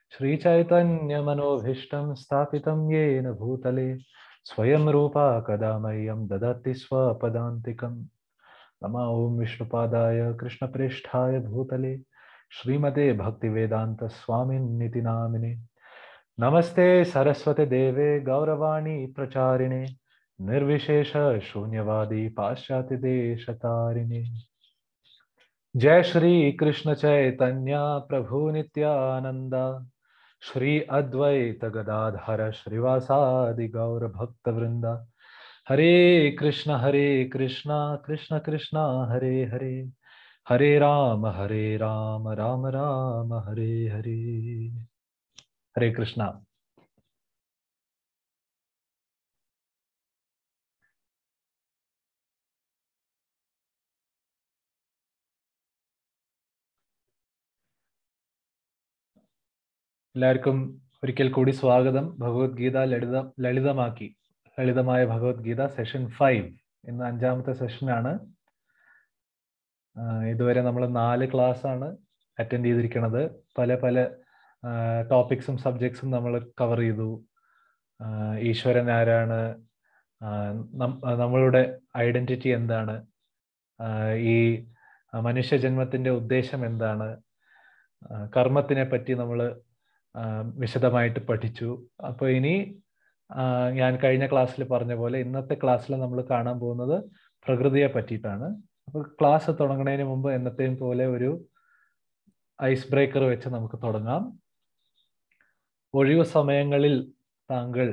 श्रीचैतन्यमनोभीष्टं स्थापितं येन भूतले स्वयं रूपा कदा मह्यं ददति स्वपदान्तिकं नमः ॐ विष्णुपादाय कृष्णप्रेष्ठाय भूतले श्रीमते भक्तिवेदान्तस्वामिन्निति नामिने नमस्ते सरस्वती देवे गौरवाणी प्रचारिणे निर्विशेष शून्यवादी पाश्चात्य देशतारिणे जय श्री कृष्ण चैतन्य प्रभु नित्यानंद श्री अद्वैत गदाधर श्रीवासादि गौर भक्त वृंद हरे कृष्ण हरे कृष्ण कृष्ण कृष्ण हरे हरे हरे राम हरे राम राम राम हरे हरे हरे कृष्ण എല്ലാവർക്കും ഒരിക്കൽ കൂടി സ്വാഗതം ഭഗവത്ഗീത ലളിത ലളിതമാക്കി ലളിതമായ ഭഗവത്ഗീത സെഷൻ ഫൈവ് ഇന്ന് അഞ്ചാമത്തെ സെഷനാണ് ഇതുവരെ നമ്മൾ നാല് ക്ലാസ് ആണ് അറ്റൻഡ് ചെയ്തിരിക്കുന്നത് പല പല ടോപ്പിക്സും സബ്ജക്ട്സും നമ്മൾ കവർ ചെയ്തു ഈശ്വരൻ ആരാണ് നമ്മളുടെ ഐഡന്റിറ്റി എന്താണ് ഈ മനുഷ്യജന്മത്തിന്റെ ഉദ്ദേശം എന്താണ് കർമ്മത്തിനെ പറ്റി നമ്മൾ വിശദമായിട്ട് പഠിച്ചു അപ്പോൾ ഇനി ഞാൻ കഴിഞ്ഞ ക്ലാസ്സിൽ പറഞ്ഞ പോലെ ഇന്നത്തെ ക്ലാസ്സിൽ നമ്മൾ കാണാൻ പോകുന്നത് പ്രകൃതിയെ പറ്റിയിട്ടാണ് അപ്പോൾ ക്ലാസ് തുടങ്ങുന്നതിന് മുമ്പ് എന്നത്തെയും പോലെ ഒരു ഐസ് ബ്രേക്കർ വെച്ച് നമുക്ക് തുടങ്ങാം ഒഴിവു സമയങ്ങളിൽ താങ്കൾ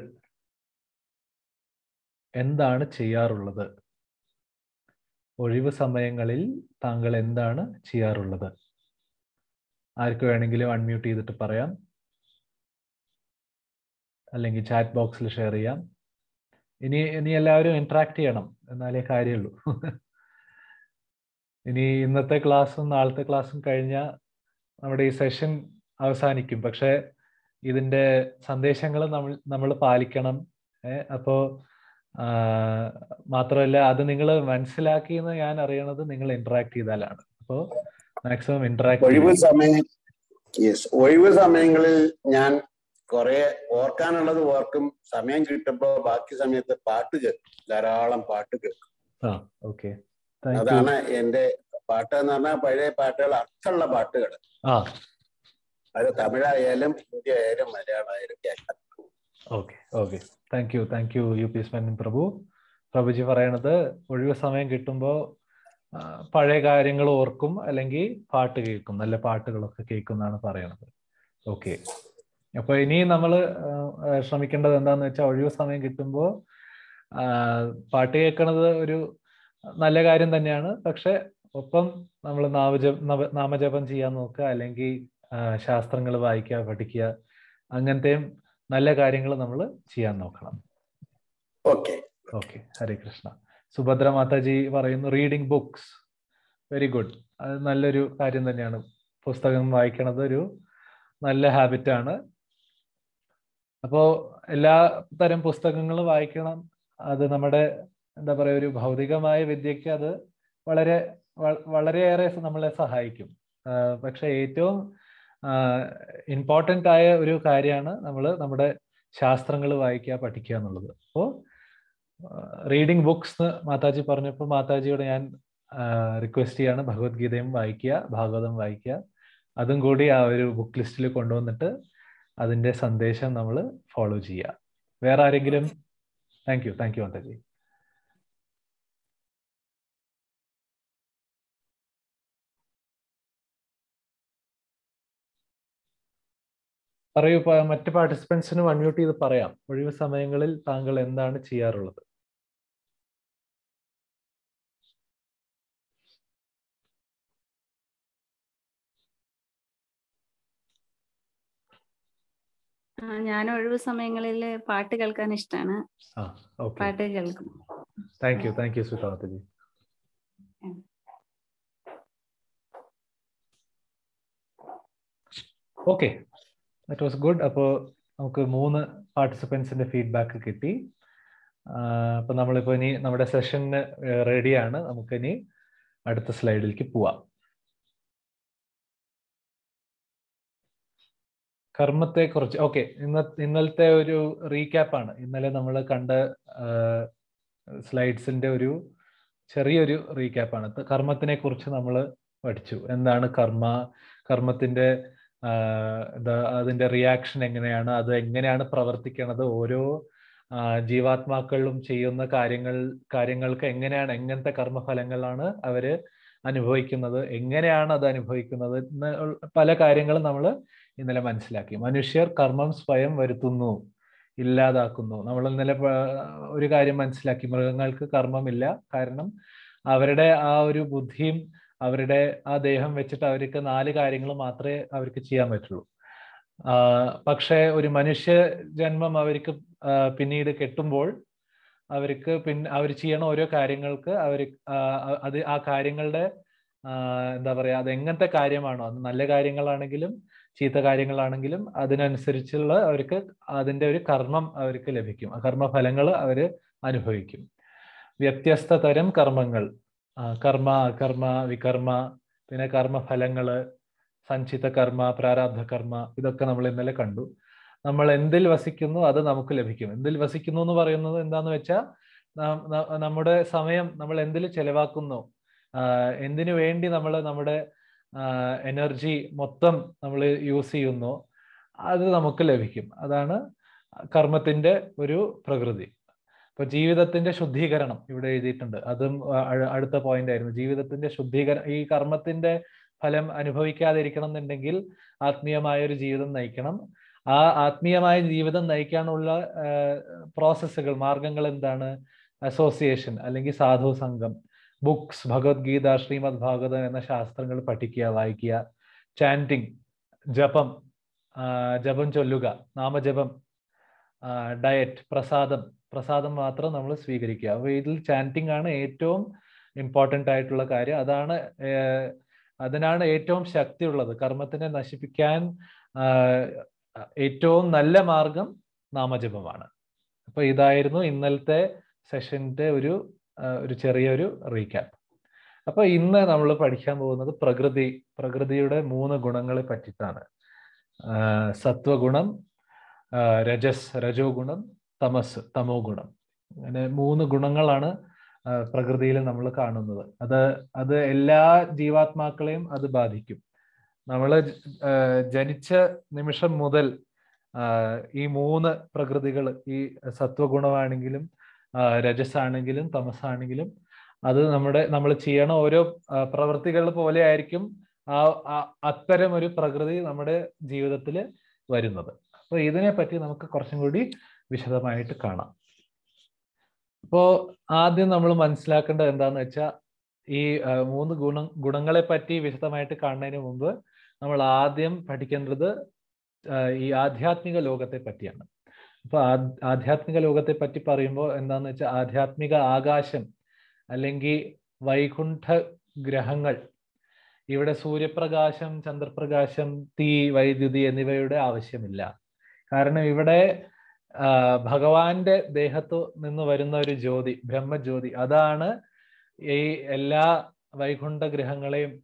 എന്താണ് ചെയ്യാറുള്ളത് ഒഴിവു സമയങ്ങളിൽ താങ്കൾ എന്താണ് ചെയ്യാറുള്ളത് ആർക്ക് വേണമെങ്കിലും അൺമ്യൂട്ട് ചെയ്തിട്ട് പറയാം അല്ലെങ്കിൽ ചാറ്റ് ബോക്സിൽ ഷെയർ ചെയ്യാം ഇനി ഇനി എല്ലാവരും ഇന്ററാക്ട് ചെയ്യണം എന്നാലേ കാര്യമുള്ളൂ ഇനി ഇന്നത്തെ ക്ലാസ്സും നാളത്തെ ക്ലാസ്സും കഴിഞ്ഞാൽ നമ്മുടെ ഈ സെഷൻ അവസാനിക്കും പക്ഷെ ഇതിന്റെ സന്ദേശങ്ങൾ നമ്മൾ നമ്മൾ പാലിക്കണം അപ്പോ മാത്രമല്ല അത് നിങ്ങൾ മനസ്സിലാക്കി എന്ന് ഞാൻ അറിയണത് നിങ്ങൾ ഇന്ററാക്ട് ചെയ്താലാണ് അപ്പോ മാക്സിമം ഇന്ററാക്ട് ഒഴിവ് സമയം യെസ് ഒഴിവ് സമയങ്ങളിൽ ഞാൻ കുറെ ഓർക്കാനുള്ളത് ഓർക്കും സമയം കിട്ടുമ്പോ ബാക്കി സമയത്ത് പാട്ട് കേൾക്കും ധാരാളം പാട്ട് കേൾക്കും ഓക്കെ അതാണ് എന്റെ പാട്ട് എന്ന് പറഞ്ഞാൽ പഴയ പാട്ടുകൾ അർത്ഥമുള്ള പാട്ടുകൾ അത് തമിഴായാലും ഹിന്ദി ആയാലും മലയാളം ആയാലും കേൾക്കാം okay okay thank you thank you യു പി സ്മൻ പ്രഭു പ്രഭുജി പറയണത് ഒഴിവ് സമയം കിട്ടുമ്പോൾ പഴയ കാര്യങ്ങൾ ഓർക്കും അല്ലെങ്കിൽ പാട്ട് കേൾക്കും നല്ല പാട്ടുകളൊക്കെ കേൾക്കും എന്നാണ് പറയണത് ഓക്കെ അപ്പൊ ഇനി നമ്മൾ ശ്രമിക്കേണ്ടത് എന്താന്ന് വെച്ചാൽ ഒഴിവ് സമയം കിട്ടുമ്പോൾ പാട്ട് കേൾക്കണത് ഒരു നല്ല കാര്യം തന്നെയാണ് പക്ഷെ ഒപ്പം നമ്മൾ നാമജപ നാമജപം ചെയ്യാൻ നോക്കുക അല്ലെങ്കിൽ ശാസ്ത്രങ്ങൾ വായിക്കുക പഠിക്കുക അങ്ങനത്തെയും നല്ല കാര്യങ്ങൾ നമ്മൾ ചെയ്യാൻ നോക്കണം ഓക്കെ ഓക്കെ ഹരേ കൃഷ്ണ സുഭദ്ര മാതാജി പറയുന്നു റീഡിങ് ബുക്സ് വെരി ഗുഡ് അത് നല്ലൊരു കാര്യം തന്നെയാണ് പുസ്തകം വായിക്കണത് ഒരു നല്ല ഹാബിറ്റാണ് അപ്പോ എല്ലാ തരം പുസ്തകങ്ങളും വായിക്കണം അത് നമ്മുടെ എന്താ പറയുക ഒരു ഭൗതികമായ വിദ്യക്ക് അത് വളരെ വളരെയേറെ നമ്മളെ സഹായിക്കും പക്ഷെ ഏറ്റവും ഇമ്പോർട്ടൻ്റ് ആയ ഒരു കാര്യമാണ് നമ്മൾ നമ്മുടെ ശാസ്ത്രങ്ങൾ വായിക്കുക പഠിക്കുക എന്നുള്ളത് അപ്പോൾ റീഡിങ് ബുക്സ് മാതാജി പറഞ്ഞപ്പോൾ മാതാജിയോട് ഞാൻ റിക്വസ്റ്റ് ചെയ്യാണ് ഭഗവത്ഗീതയും വായിക്കുക ഭാഗവതം വായിക്കുക അതും കൂടി ആ ഒരു ബുക്ക് ലിസ്റ്റിൽ കൊണ്ടുവന്നിട്ട് അതിന്റെ സന്ദേശം നമ്മൾ ഫോളോ ചെയ്യുക വേറെ ആരെങ്കിലും thank you thank you Mataji പറയൂ മറ്റ് പാർട്ടിസിപ്പൻസിനും അൺമ്യൂട്ട് ചെയ്ത് പറയാം ഒഴിവ് സമയങ്ങളിൽ താങ്കൾ എന്താണ് ചെയ്യാറുള്ളത് ഞാൻ ഒഴിവ് സമയങ്ങളിൽ പാട്ട് കേൾക്കാൻ ഇഷ്ടമാണ് പാട്ട് കേൾക്കും താങ്ക് യു താങ്ക് യു സുഷാമത്തജി ഓക്കെ ദറ്റ് വാസ് ഗുഡ് അപ്പോൾ നമുക്ക് മൂന്ന് പാർട്ടിസിപ്പൻസിന്റെ ഫീഡ്ബാക്ക് കിട്ടി അപ്പൊ നമ്മളിപ്പോ ഇനി നമ്മുടെ സെഷന് റെഡിയാണ് നമുക്കിനി അടുത്ത സ്ലൈഡിലേക്ക് പോവാം കർമ്മത്തെ കുറിച്ച് ഓക്കെ ഇന്ന ഇന്നലത്തെ ഒരു റീക്യാപ്പ് ആണ് ഇന്നലെ നമ്മൾ കണ്ട സ്ലൈഡ്സിന്റെ ഒരു ചെറിയൊരു റീക്യാപ്പ് ആണ് കർമ്മത്തിനെ കുറിച്ച് നമ്മൾ പഠിച്ചു എന്താണ് കർമ്മ കർമ്മത്തിന്റെ എന്താ അതിന്റെ റിയാക്ഷൻ എങ്ങനെയാണ് അത് എങ്ങനെയാണ് പ്രവർത്തിക്കണത് ഓരോ ജീവാത്മാക്കളിലും ചെയ്യുന്ന കാര്യങ്ങൾ കാര്യങ്ങൾക്ക് എങ്ങനെയാണ് എങ്ങനത്തെ കർമ്മഫലങ്ങളാണ് അവര് അനുഭവിക്കുന്നത് എങ്ങനെയാണ് അത് അനുഭവിക്കുന്നത് പല കാര്യങ്ങളും നമ്മൾ ഇന്നലെ മനസ്സിലാക്കി മനുഷ്യർ കർമ്മം സ്വയം വരുത്തുന്നു ഇല്ലാതാക്കുന്നു നമ്മൾ ഇന്നലെ ഒരു കാര്യം മനസ്സിലാക്കി മൃഗങ്ങൾക്ക് കർമ്മമില്ല കാരണം അവരുടെ ആ ഒരു ബുദ്ധിയും അവരുടെ ആ ദേഹം വെച്ചിട്ട് അവർക്ക് നാല് കാര്യങ്ങൾ മാത്രമേ അവർക്ക് ചെയ്യാൻ പറ്റുള്ളൂ പക്ഷേ ഒരു മനുഷ്യ ജന്മം അവർക്ക് പിന്നീട് കെട്ടുമ്പോൾ അവർക്ക് പിന്നെ അവർ ചെയ്യണ ഓരോ കാര്യങ്ങൾക്ക് അവർ അത് ആ കാര്യങ്ങളുടെ എന്താ പറയാ അത് എങ്ങനത്തെ കാര്യമാണോ അത് നല്ല കാര്യങ്ങളാണെങ്കിലും ചീത്ത കാര്യങ്ങളാണെങ്കിലും അതിനനുസരിച്ചുള്ള അവർക്ക് അതിന്റെ ഒരു കർമ്മം അവർക്ക് ലഭിക്കും ആ കർമ്മഫലങ്ങൾ അവർ അനുഭവിക്കും വ്യത്യസ്ത തരം കർമ്മങ്ങൾ കർമ്മ അകർമ്മ വികർമ്മ പിന്നെ കർമ്മഫലങ്ങള് സഞ്ചിത കർമ്മ പ്രാരാബ്ധ കർമ്മ ഇതൊക്കെ നമ്മൾ ഇന്നലെ കണ്ടു നമ്മൾ എന്തിൽ വസിക്കുന്നു അത് നമുക്ക് ലഭിക്കും എന്തിൽ വസിക്കുന്നു എന്ന് പറയുന്നത് എന്താന്ന് വെച്ചാൽ നമ്മുടെ സമയം നമ്മൾ എന്തിൽ ചെലവാക്കുന്നു എന്തിനു വേണ്ടി നമ്മൾ നമ്മുടെ എനർജി മൊത്തം നമ്മൾ യൂസ് ചെയ്യുന്നു അത് നമുക്ക് ലഭിക്കും അതാണ് കർമ്മത്തിന്റെ ഒരു പ്രകൃതി ഇപ്പൊ ജീവിതത്തിന്റെ ശുദ്ധീകരണം ഇവിടെ എഴുതിയിട്ടുണ്ട് അതും അടുത്ത പോയിന്റ് ആയിരുന്നു ജീവിതത്തിന്റെ ശുദ്ധീകരണം ഈ കർമ്മത്തിന്റെ ഫലം അനുഭവിക്കാതിരിക്കണം എന്നുണ്ടെങ്കിൽ ആത്മീയമായ ഒരു ജീവിതം നയിക്കണം ആ ആത്മീയമായ ജീവിതം നയിക്കാനുള്ള പ്രോസസ്സുകൾ മാർഗങ്ങൾ എന്താണ് അസോസിയേഷൻ അല്ലെങ്കിൽ സാധു സംഘം ബുക്സ് ഭഗവത്ഗീത ശ്രീമദ് ഭാഗവതം എന്ന ശാസ്ത്രങ്ങൾ പഠിക്കുക വായിക്കുക ചാൻറ്റിങ് ജപം ജപം ചൊല്ലുക നാമജപം ഡയറ്റ് പ്രസാദം പ്രസാദം മാത്രം നമ്മൾ സ്വീകരിക്കുക അപ്പൊ ഇതിൽ ചാൻറ്റിങ് ആണ് ഏറ്റവും ഇമ്പോർട്ടൻ്റ് ആയിട്ടുള്ള കാര്യം അതാണ് അതിനാണ് ഏറ്റവും ശക്തിയുള്ളത് കർമ്മത്തിനെ നശിപ്പിക്കാൻ ഏറ്റവും നല്ല മാർഗം നാമജപമാണ് അപ്പൊ ഇതായിരുന്നു ഇന്നലത്തെ സെഷന്റെ ഒരു ഒരു ചെറിയൊരു റീക്യാപ്പ് അപ്പൊ ഇന്ന് നമ്മൾ പഠിക്കാൻ പോകുന്നത് പ്രകൃതി പ്രകൃതിയുടെ മൂന്ന് ഗുണങ്ങളെ പറ്റിയിട്ടാണ് സത്വഗുണം രജസ് രജോ ഗുണം തമസ് തമോ ഗുണം അങ്ങനെ മൂന്ന് ഗുണങ്ങളാണ് പ്രകൃതിയിൽ നമ്മൾ കാണുന്നത് അത് അത് എല്ലാ ജീവാത്മാക്കളെയും അത് ബാധിക്കും നമ്മൾ ജനിച്ച നിമിഷം മുതൽ ഈ മൂന്ന് പ്രകൃതികൾ ഈ സത്വഗുണമാണെങ്കിലും രജസാണെങ്കിലും തമസാണെങ്കിലും അത് നമ്മുടെ നമ്മൾ ചെയ്യണ ഓരോ പ്രവൃത്തികൾ പോലെ ആയിരിക്കും ആ അത്തരം ഒരു പ്രകൃതി നമ്മുടെ ജീവിതത്തിൽ വരുന്നത് അപ്പൊ ഇതിനെ പറ്റി നമുക്ക് കുറച്ചും കൂടി വിശദമായിട്ട് കാണാം അപ്പോ ആദ്യം നമ്മൾ മനസ്സിലാക്കേണ്ടത് എന്താന്ന് വെച്ചാൽ ഈ മൂന്ന് ഗുണ ഗുണങ്ങളെ പറ്റി വിശദമായിട്ട് കാണുന്നതിന് മുമ്പ് നമ്മൾ ആദ്യം പഠിക്കേണ്ടത് ഈ ആധ്യാത്മിക ലോകത്തെ പറ്റിയാണ് അപ്പൊ ആധ്യാത്മിക ലോകത്തെ പറ്റി പറയുമ്പോൾ എന്താന്ന് വെച്ചാൽ ആധ്യാത്മിക ആകാശം അല്ലെങ്കിൽ വൈകുണ്ഠ ഗ്രഹങ്ങൾ ഇവിടെ സൂര്യപ്രകാശം ചന്ദ്രപ്രകാശം തീ വൈദ്യുതി എന്നിവയുടെ ആവശ്യമില്ല കാരണം ഇവിടെ ഭഗവാന്റെ ദേഹത്തു നിന്ന് വരുന്ന ഒരു ജ്യോതി ബ്രഹ്മജ്യോതി അതാണ് ഈ എല്ലാ വൈകുണ്ഠ ഗ്രഹങ്ങളെയും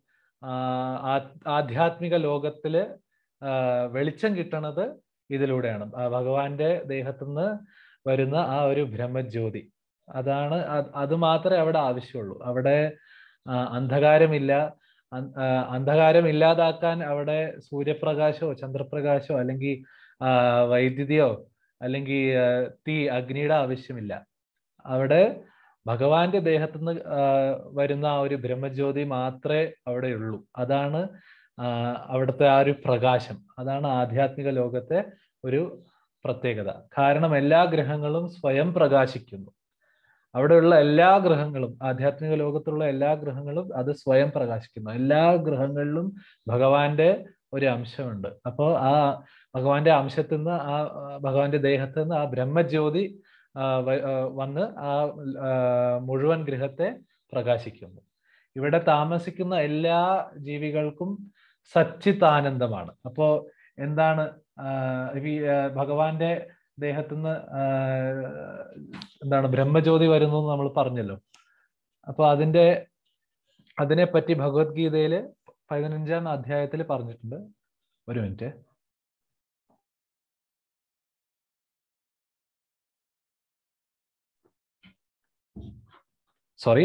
ആധ്യാത്മിക ലോകത്തില് വെളിച്ചം കിട്ടണത് ഇതിലൂടെയാണ് ഭഗവാന്റെ ദേഹത്തുനിന്ന് വരുന്ന ആ ഒരു ബ്രഹ്മജ്യോതി അതാണ് അത് മാത്രമേ അവിടെ ആവശ്യമുള്ളൂ അവിടെ അന്ധകാരമില്ല അന്ധകാരം ഇല്ലാതാക്കാൻ അവിടെ സൂര്യപ്രകാശമോ ചന്ദ്രപ്രകാശമോ അല്ലെങ്കിൽ വൈദ്യുതിയോ അല്ലെങ്കിൽ തീ അഗ്നിയുടെ ആവശ്യമില്ല അവിടെ ഭഗവാന്റെ ദേഹത്തുനിന്ന് വരുന്ന ആ ഒരു ബ്രഹ്മജ്യോതി മാത്രമേ അവിടെ ഉള്ളൂ അതാണ് അവിടുത്തെ ആ ഒരു പ്രകാശം അതാണ് ആധ്യാത്മിക ലോകത്തെ ഒരു പ്രത്യേകത കാരണം എല്ലാ ഗ്രഹങ്ങളും സ്വയം പ്രകാശിക്കുന്നു അവിടെയുള്ള എല്ലാ ഗ്രഹങ്ങളും ആധ്യാത്മിക ലോകത്തുള്ള എല്ലാ ഗ്രഹങ്ങളും അത് സ്വയം പ്രകാശിക്കുന്നു എല്ലാ ഗ്രഹങ്ങളിലും ഭഗവാന്റെ ഒരു അംശമുണ്ട് അപ്പോൾ ആ ഭഗവാന്റെ അംശത്തിൽ നിന്ന് ആ ഭഗവാന്റെ ദേഹത്ത് നിന്ന് ആ ബ്രഹ്മജ്യോതി വന്ന് ആ മുഴുവൻ ഗ്രഹത്തെ പ്രകാശിക്കുന്നു ഇവിടെ താമസിക്കുന്ന എല്ലാ ജീവികൾക്കും സച്ചിത്താനന്ദമാണ് അപ്പോ എന്താണ് ഈ ഭഗവാന്റെ ദേഹത്തുനിന്ന് എന്താണ് ബ്രഹ്മജ്യോതി വരുന്നു എന്ന് നമ്മൾ പറഞ്ഞല്ലോ അപ്പൊ അതിന്റെ അതിനെപ്പറ്റി ഭഗവത്ഗീതയില് പതിനഞ്ചാം അധ്യായത്തിൽ പറഞ്ഞിട്ടുണ്ട് ഒരു മിനിറ്റ് സോറി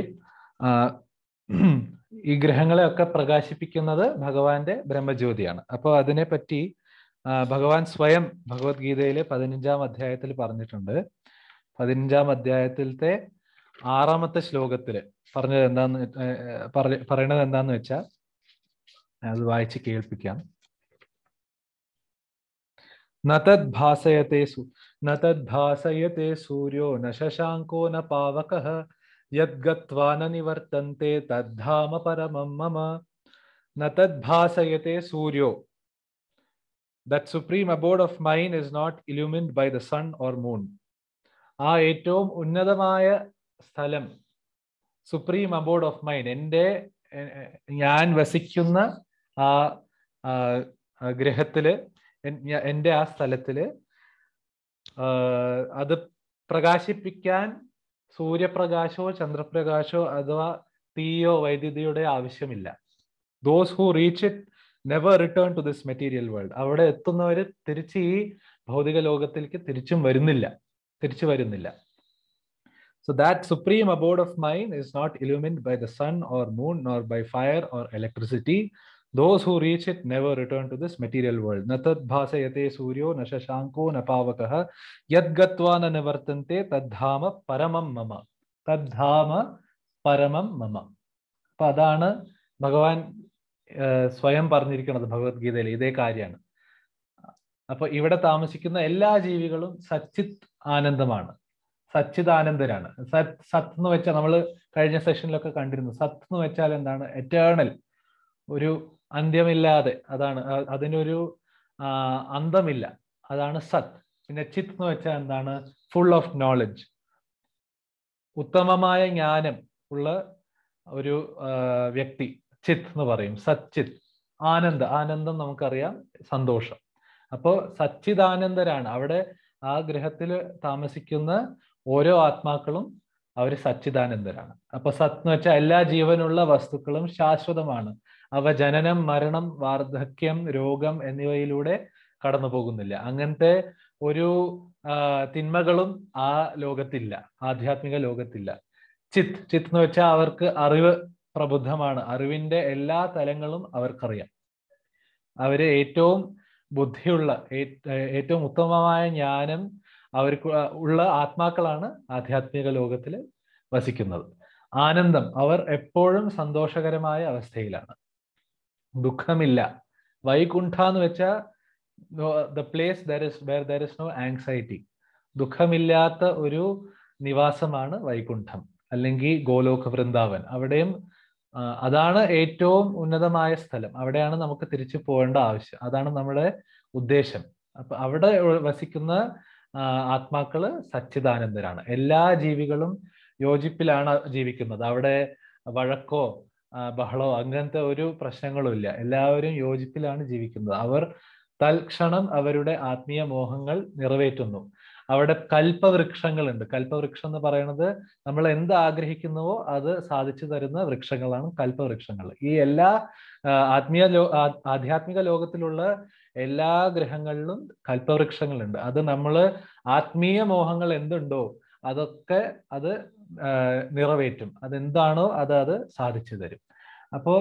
ഈ ഗ്രഹങ്ങളെയൊക്കെ പ്രകാശിപ്പിക്കുന്നത് ഭഗവാന്റെ ബ്രഹ്മജ്യോതിയാണ് അപ്പോൾ അതിനെപ്പറ്റി ഭഗവാൻ സ്വയം ഭഗവത്ഗീതയിലെ പതിനഞ്ചാം അധ്യായത്തിൽ പറഞ്ഞിട്ടുണ്ട് പതിനഞ്ചാം അധ്യായത്തിലത്തെ ആറാമത്തെ ശ്ലോകത്തില് പറഞ്ഞത് എന്താന്ന് പറയണത് എന്താന്ന് വെച്ചാൽ അത് വായിച്ച് കേൾപ്പിക്കാം നതദ് ഭാസയത്തെ നതദ് ഭാസയത്തെ സൂര്യോ ന ശശാങ്കോ ന പാവകഃ യദ്ഗത്വാ ന നിവർത്തന്തെ തദ്ധാമ പരമം മമ ന തദ് ഭാസയത്തെ സൂര്യോ that supreme abode of mine is not illumined by the sun or moon ആ ഏറ്റവും ഉന്നതമായ സ്ഥലം സുപ്രീം അബോർഡ് ഓഫ് മൈൻഡ് എൻ്റെ ഞാൻ വസിക്കുന്ന ആ ഗ്രഹത്തില് എൻ്റെ ആ സ്ഥലത്തില് അത് പ്രകാശിപ്പിക്കാൻ സൂര്യപ്രകാശമോ ചന്ദ്രപ്രകാശമോ അഥവാ തീയോ വൈദ്യുതിയുടെ ആവശ്യമില്ല those who reach it never return to this material world അവിടെ എത്തുന്നവർ തിരിച്ച് ഈ ഭൗതിക ലോകത്തിലേക്ക് തിരിച്ചും വരുന്നില്ല തിരിച്ചു വരുന്നില്ല so that supreme abode of mind is not illumined by the sun or moon nor by fire or electricity those who reach it never return to this material world ന തദ് ഭാസയത്തെ സൂര്യോ ന ശശാങ്കോ ന പാവകഃ യദ്ഗത്വാ ന നിവർത്തന്തെ തദ്ധാമ പരമം മമ തദ്ധാമ പരമം മമ അപ്പൊ അതാണ് ഭഗവാൻ സ്വയം പറഞ്ഞിരിക്കുന്നത് ഭഗവത്ഗീതയിൽ ഇതേ കാര്യമാണ് അപ്പൊ ഇവിടെ താമസിക്കുന്ന എല്ലാ ജീവികളും സച്ചിത് ആനന്ദമാണ് സച്ചിദാനന്ദരാണ് സത് സത്ത് എന്ന് വെച്ചാൽ നമ്മൾ കഴിഞ്ഞ സെഷനിലൊക്കെ കണ്ടിരുന്നു സത്ത് എന്ന് വെച്ചാൽ എന്താണ് എറ്റേണൽ ഒരു അന്ത്യമില്ലാതെ അതാണ് അതിനൊരു അന്തമില്ല അതാണ് സത് പിന്നെ ചിത്ത് എന്ന് വെച്ചാൽ എന്താണ് ഫുൾ ഓഫ് നോളജ് ഉത്തമമായ ജ്ഞാനം ഉള്ള ഒരു വ്യക്തി ചിത്ത് എന്ന് പറയും സച്ചിത് ആനന്ദ ആനന്ദം നമുക്കറിയാം സന്തോഷം അപ്പോൾ സച്ചിദാനന്ദരാണ് അവിടെ ആ ഗ്രഹത്തിൽ താമസിക്കുന്ന ഓരോ ആത്മാക്കളും അവർ സച്ചിദാനന്ദരാണ് അപ്പൊ സത് എന്ന് വെച്ചാൽ എല്ലാ ജീവനുള്ള വസ്തുക്കളും ശാശ്വതമാണ് അവ ജനനം മരണം വാർദ്ധക്യം രോഗം എന്നിവയിലൂടെ കടന്നു പോകുന്നില്ല അങ്ങനത്തെ ഒരു തിന്മകളും ആ ലോകത്തില്ല ആധ്യാത്മിക ലോകത്തില്ല ചിത്ത് ചിത്ത് എന്ന് വെച്ചാൽ അവർക്ക് അറിവ് പ്രബുദ്ധമാണ് അറിവിന്റെ എല്ലാ തലങ്ങളും അവർക്കറിയാം അവര് ഏറ്റവും ബുദ്ധിയുള്ള ഏറ്റവും ഉത്തമമായ ജ്ഞാനം അവർക്ക് ഉള്ള ആത്മാക്കളാണ് ആധ്യാത്മിക ലോകത്തിൽ വസിക്കുന്നത് ആനന്ദം അവർ എപ്പോഴും സന്തോഷകരമായ അവസ്ഥയിലാണ് ദുഃഖമില്ല വൈകുണ്ഠ എന്ന് വെച്ചാൽ the place there is where there is no anxiety ദുഃഖമില്ലാത്ത ഒരു നിവാസമാണ് വൈകുണ്ഠം അല്ലെങ്കിൽ ഗോലോക വൃന്ദാവൻ അവിടെയും അതാണ് ഏറ്റവും ഉന്നതമായ സ്ഥലം അവിടെയാണ് നമുക്ക് തിരിച്ചു പോകേണ്ട ആവശ്യം അതാണ് നമ്മുടെ ഉദ്ദേശം അപ്പൊ അവിടെ വസിക്കുന്ന ആത്മാക്കള് സച്ചിദാനന്ദരാണ് എല്ലാ ജീവികളും യോജിപ്പിലാണ് ജീവിക്കുന്നത് അവിടെ വഴക്കോ ബഹളോ അങ്ങനത്തെ ഒരു പ്രശ്നങ്ങളും ഇല്ല എല്ലാവരും യോജിപ്പിലാണ് ജീവിക്കുന്നത് അവർ തൽക്ഷണം അവരുടെ ആത്മീയ മോഹങ്ങൾ നിറവേറ്റുന്നു അവിടെ കൽപ്പവൃക്ഷങ്ങളുണ്ട് കൽപ്പവൃക്ഷം എന്ന് പറയുന്നത് നമ്മൾ എന്ത് ആഗ്രഹിക്കുന്നുവോ അത് സാധിച്ചു തരുന്ന വൃക്ഷങ്ങളാണ് കൽപ്പവൃക്ഷങ്ങൾ ഈ എല്ലാ ആത്മീയ ലോ ആധ്യാത്മിക ലോകത്തിലുള്ള എല്ലാ ഗ്രഹങ്ങളിലും കൽപ്പവൃക്ഷങ്ങളുണ്ട് അത് നമ്മൾ ആത്മീയ മോഹങ്ങൾ എന്തുണ്ടോ അതൊക്കെ അത് നിറവേറ്റും അതെന്താണോ അത് അത് സാധിച്ചു തരും അപ്പോ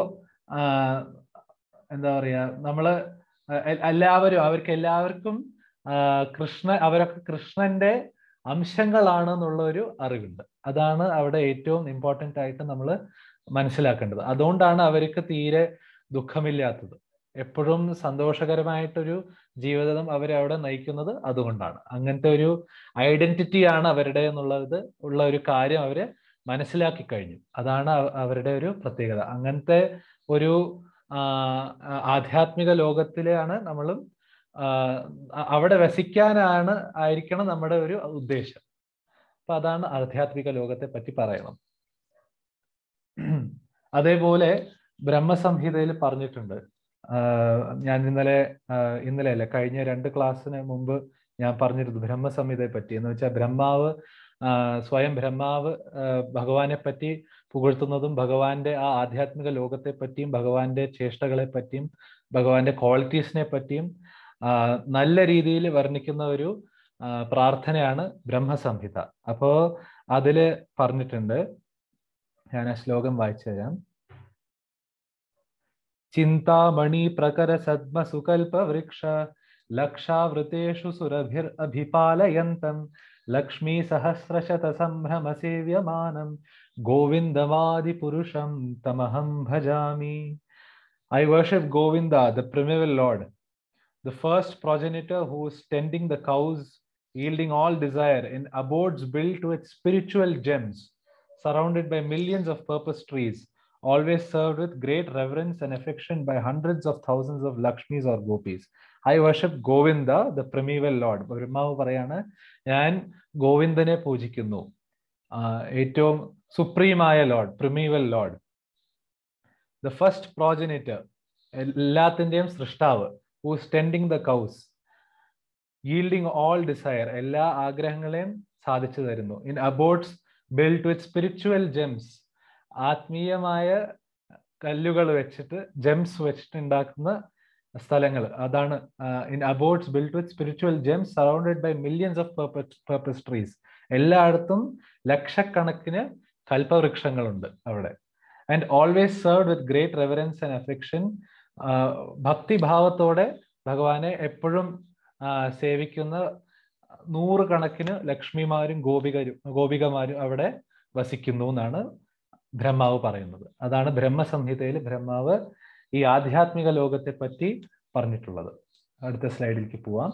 എന്താ പറയാ നമ്മള് എല്ലാവരും അവർക്ക് എല്ലാവർക്കും കൃഷ്ണ അവരൊക്കെ കൃഷ്ണന്റെ അംശങ്ങളാണ് എന്നുള്ള ഒരു അറിവുണ്ട് അതാണ് അവിടെ ഏറ്റവും ഇമ്പോർട്ടൻ്റ് ആയിട്ട് നമ്മൾ മനസ്സിലാക്കേണ്ടത് അതുകൊണ്ടാണ് അവർക്ക് തീരെ ദുഃഖമില്ലാത്തത് എപ്പോഴും സന്തോഷകരമായിട്ടൊരു ജീവിതം അവരെ അവിടെ നയിക്കുന്നത് അതുകൊണ്ടാണ് അങ്ങനത്തെ ഒരു ഐഡന്റിറ്റിയാണ് അവരുടെ എന്നുള്ളത് ഉള്ള ഒരു കാര്യം അവര് മനസ്സിലാക്കി കഴിഞ്ഞു അതാണ് അവരുടെ ഒരു പ്രത്യേകത അങ്ങനത്തെ ഒരു ആധ്യാത്മിക ലോകത്തിലാണ് നമ്മളും അവിടെ വസിക്കാനാണ് ആയിരിക്കണം നമ്മുടെ ഒരു ഉദ്ദേശം അപ്പൊ അതാണ് ആധ്യാത്മിക ലോകത്തെ പറ്റി പറയണം അതേപോലെ ബ്രഹ്മസംഹിതയിൽ പറഞ്ഞിട്ടുണ്ട് ഞാൻ ഇന്നലെ ഇന്നലെ അല്ല കഴിഞ്ഞ രണ്ട് ക്ലാസ്സിന് മുമ്പ് ഞാൻ പറഞ്ഞിരുന്നു ബ്രഹ്മസംഹിതയെ പറ്റി എന്ന് വെച്ചാൽ ബ്രഹ്മാവ് സ്വയം ബ്രഹ്മാവ് ഭഗവാനെ പറ്റി പുകഴ്ത്തുന്നതും ഭഗവാന്റെ ആ ആധ്യാത്മിക ലോകത്തെ പറ്റിയും ഭഗവാന്റെ ചേഷ്ടകളെ പറ്റിയും ഭഗവാന്റെ ക്വാളിറ്റീസിനെ പറ്റിയും നല്ല രീതിയിൽ വർണ്ണിക്കുന്ന ഒരു പ്രാർത്ഥനയാണ് ബ്രഹ്മസംഹിത അപ്പോ അതില് പറഞ്ഞിട്ടുണ്ട് ഞാൻ ആ ശ്ലോകം വായിച്ചു തരാം ചിന്താമണി പ്രകര സദ്മ സുകൽപ വൃക്ഷ ലക്ഷാവൃതേഷു സുരഭിർ അഭിപാലയന്തം ലക്ഷ്മീ സഹസ്രശത സംഭ്രമ സേവ്യമാനം ഗോവിന്ദമാദിപുരുഷം തമഹം ഭജാമി I worship Govinda the primeval lord the first progenitor who is tending the cows, yielding all desire in abodes built with spiritual gems, surrounded by millions of purpose trees, always served with great reverence and affection by hundreds of thousands of Lakshmis or Gopis. I worship Govinda, the primeval Lord. ബ്രഹ്മാവ് പറയാണ് ഞാൻ ഗോവിന്ദനെ പൂജിക്കുന്നു ഏറ്റവും സുപ്രീമായ lord primeval lord the first progenitor എല്ലാത്തിൻ്റെയും സൃഷ്ടാവ് whose tending the cows yielding all desire എല്ലാ ആഗ്രഹങ്ങളെയും സാധിച്ചു തരുന്നു in abodes built with spiritual gems ആത്മീയമായ കല്ലുകൾ വെച്ചിട്ട് ജെംസ് വെച്ചിട്ട് ഉണ്ടാക്കുന്ന സ്ഥലങ്ങൾ അതാണ് in abodes built with spiritual gems surrounded by millions of purpose trees എല്ലായിടത്തും ലക്ഷക്കണക്കിന് കൽപ്പവൃക്ഷങ്ങളുണ്ട് അവിടെ and always serve with great reverence and affection ഭക്തിഭാവത്തോടെ ഭഗവാനെ എപ്പോഴും സേവിക്കുന്ന നൂറുകണക്കിന് ലക്ഷ്മിമാരും ഗോപികരും ഗോപികമാരും അവിടെ വസിക്കുന്നു എന്നാണ് ബ്രഹ്മാവ് പറയുന്നത് അതാണ് ബ്രഹ്മസംഹിതയിൽ ബ്രഹ്മാവ് ഈ ആധ്യാത്മിക ലോകത്തെ പറ്റി പറഞ്ഞിട്ടുള്ളത് അടുത്ത സ്ലൈഡിലേക്ക് പോവാം